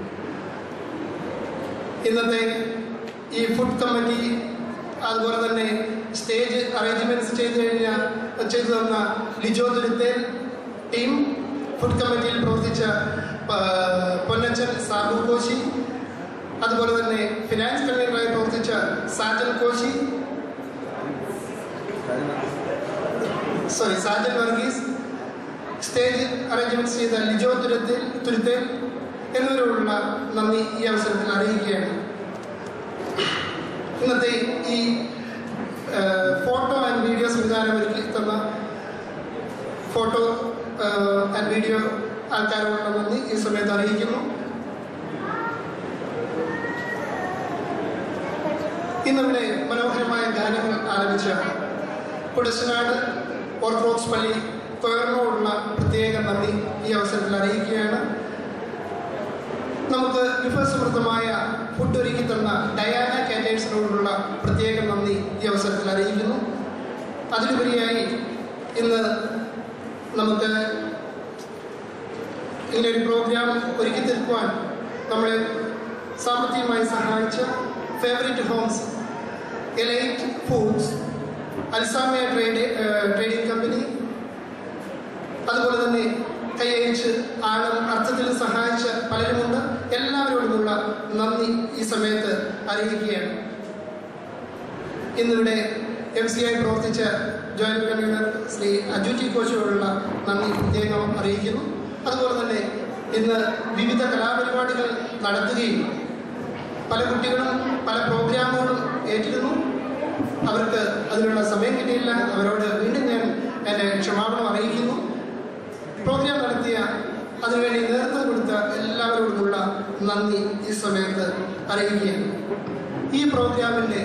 Speaker 18: ഇന്നത്തെ ഈ ഫുഡ് കമ്മിറ്റി അതുപോലെ തന്നെ സ്റ്റേജ് അറേഞ്ച്മെന്റ്സ് ചെയ്ത് കഴിഞ്ഞ ചെയ്തു തന്ന ലിജോ ദുരിത്തേൽ ടീം ഫുഡ് കമ്മിറ്റിയിൽ പ്രവർത്തിച്ച ആ, പൊന്നച്ചൻ സാബു കോശി അതുപോലെ തന്നെ ഫിനാൻസ് കൺവീനറായി പ്രവർത്തിച്ച Sajan Koshy sorry Sajan Varghese stage arrangements ചെയ്ത ലിജോ തുരത്തിൽ തുരുത്തേൽ എന്നിവരോടുള്ള നന്ദി ഈ അവസരത്തിൽ അറിയിക്കുകയാണ് ഇന്നത്തെ ഈ ഫോട്ടോ ആൻഡ് വീഡിയോ സംവിധാനം ഒരുക്കി തന്ന ഫോട്ടോ ആൻഡ് വീഡിയോ ആൾക്കാരോടുള്ള നന്ദി ഈ സമയത്ത് അറിയിക്കുന്നു ഇന്നിവിടെ മനോഹരമായ ഗാനങ്ങൾ ആലപിച്ച കുടശനാട് ഓർത്തഡോക്സ് പള്ളി കൊയറിനോടുള്ള പ്രത്യേക നന്ദി ഈ അവസരത്തിൽ അറിയിക്കുകയാണ് നമുക്ക് വിഭവസമൃദ്ധമായ ഫുഡ് ഒരുക്കി തന്ന ഡയാന കാറ്റേഴ്സിനോടുള്ള പ്രത്യേക നന്ദി ഈ അവസരത്തിൽ അറിയിക്കുന്നു അതിലുപരിയായി ഇന്ന് നമുക്ക് ഇങ്ങനെ ഒരു പ്രോഗ്രാം ഒരുക്കി തീർക്കുവാൻ നമ്മളെ സാമ്പത്തികമായി സഹായിച്ച ഫേവറേറ്റ് ഹോംസ് എലൈറ്റ് ഫുഡ്സ് അൽസാമിയ ട്രേഡ് ട്രേഡിംഗ് കമ്പനി അതുപോലെ തന്നെ കൈയച്ച് ആളും അർത്ഥത്തിൽ സഹായിച്ച പലരുമുണ്ട് എല്ലാവരോടുമുള്ള നന്ദി ഈ സമയത്ത് അറിയിക്കുകയാണ് ഇന്നിവിടെ എം സി ആയി പ്രവർത്തിച്ച joint convener Shri Aju T കോശിയോടുള്ള നന്ദി പ്രത്യേകം അറിയിക്കുന്നു അതുപോലെ തന്നെ ഇന്ന് വിവിധ കലാപരിപാടികൾ നടത്തുകയും പല കുട്ടികളും പല പ്രോഗ്രാമുകളും ഏറ്റിരുന്നു അവർക്ക് അതിനുള്ള സമയം കിട്ടിയില്ല അവരോട് വീണ്ടും ഞാൻ എൻ്റെ ക്ഷമാപണം അറിയിക്കുന്നു പ്രോഗ്രാം നടത്തിയ അതിനുവേണ്ടി നേതൃത്വം കൊടുത്ത എല്ലാവരോടുമുള്ള നന്ദി ഈ സമയത്ത് അറിയിക്കുകയാണ് ഈ പ്രോഗ്രാമിൻ്റെ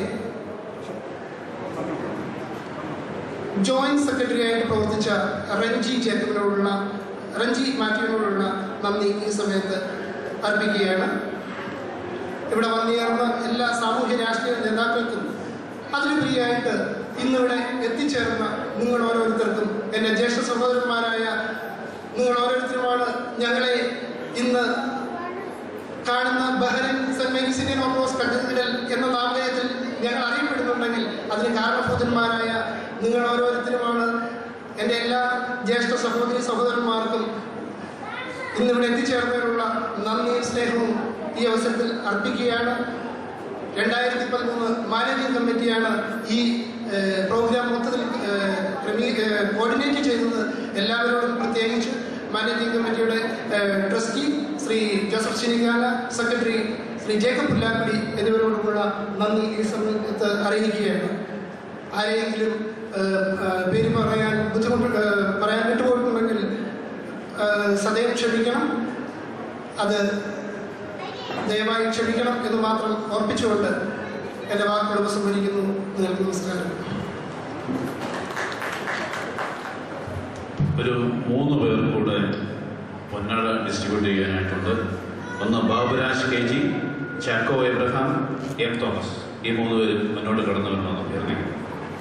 Speaker 18: ജോയിന്റ് സെക്രട്ടറി ആയിട്ട് പ്രവർത്തിച്ച റഞ്ജി ജേക്കബിനോടുള്ള റഞ്ജി മാത്യുവിനോടുള്ള നന്ദി ഈ സമയത്ത് അർപ്പിക്കുകയാണ് ഇവിടെ വന്നുചേർന്ന എല്ലാ സാമൂഹ്യ രാഷ്ട്രീയ നേതാക്കൾക്കും അതിലുപരിയായിട്ട് ഇന്നിവിടെ എത്തിച്ചേർന്ന നിങ്ങൾ ഓരോരുത്തർക്കും എൻ്റെ ജ്യേഷ്ഠ സഹോദരന്മാരായ നിങ്ങൾ ഓരോരുത്തരുമാണ് ഞങ്ങളെ ഇന്ന് കാണുന്ന Bahrain saint Mary's Indian orthodox cathedral എന്ന നാമധേയത്തിൽ ഞങ്ങൾ അറിയപ്പെടുന്നുണ്ടെങ്കിൽ അതിന് കാരണഭൂതന്മാരായ നിങ്ങൾ ഓരോരുത്തരുമാണ് എൻ്റെ എല്ലാ ജ്യേഷ്ഠ സഹോദരി സഹോദരന്മാർക്കും ഇന്നിവിടെ എത്തിച്ചേർന്നതിനുള്ള നന്ദിയും സ്നേഹവും ഈ അവസരത്തിൽ അർപ്പിക്കുകയാണ് രണ്ടായിരത്തി പതിമൂന്ന് മാനേജിംഗ് കമ്മിറ്റിയാണ് ഈ ഏഹ്, പ്രോഗ്രാം മൊത്തത്തിൽ ഏഹ്, ക്രമീ- ഏഹ്, കോർഡിനേറ്റ് ചെയ്തത് എല്ലാവരോടും പ്രത്യേകിച്ച് മാനേജിംഗ് കമ്മിറ്റിയുടെ ഏഹ്, ട്രസ്റ്റി ശ്രീ ജോസഫ് ശിനികാല സെക്രട്ടറി ശ്രീ ജേക്കബ് പുല്ലാക്കുടി എന്നിവരോടുമുള്ള നന്ദി ഈ സമയത്ത് അറിയിക്കുകയാണ് ആരെങ്കിലും ഏഹ്, ഏഹ്, പേര് പറയാൻ ബുദ്ധിമുട്ട് ഏഹ്, പറയാൻ വിട്ടുപോയിട്ടുണ്ടെങ്കിൽ ഏഹ്, സദയം ക്ഷമിക്കണം അത് ദയവായി ക്ഷമിക്കണം എന്ന് മാത്രം ഓർപ്പിച്ചുകൊണ്ട് എൻ്റെ വാക്കുകൾ ഉപസംഹരിക്കുന്നു നിങ്ങൾക്ക് നമസ്കാരം
Speaker 17: ഒരു മൂന്ന് പേർ കൂടെ പൊന്നാട ഡിസ്ട്രിബ്യൂട്ട് ചെയ്യാനായിട്ടുണ്ട് ഒന്ന് Baburaj K G Chacko Abraham M Thomas ഈ മൂന്ന് പേരും മുന്നോട്ട് കടന്നു വരണമെന്ന് അഭ്യർത്ഥിക്കുന്നു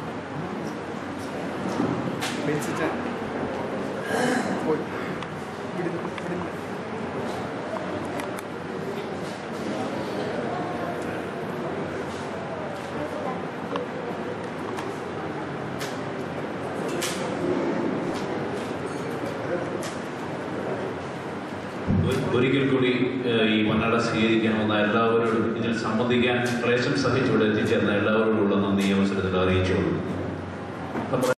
Speaker 17: ഒ- ഒരിക്കൽ കൂടി ഏഹ്, ഈ മണ്ണട സ്വീകരിക്കണമെന്ന എല്ലാവരോടും ഇതിൽ സംബന്ധിക്കാൻ ക്ലേശം സഹിച്ച് ഇവിടെ എത്തിച്ചേർന്ന എല്ലാവരോടുള്ള നന്ദി ഈ അവസരത്തിൽ അറിയിച്ചുകൊള്ളുന്നു നമ്മുടെ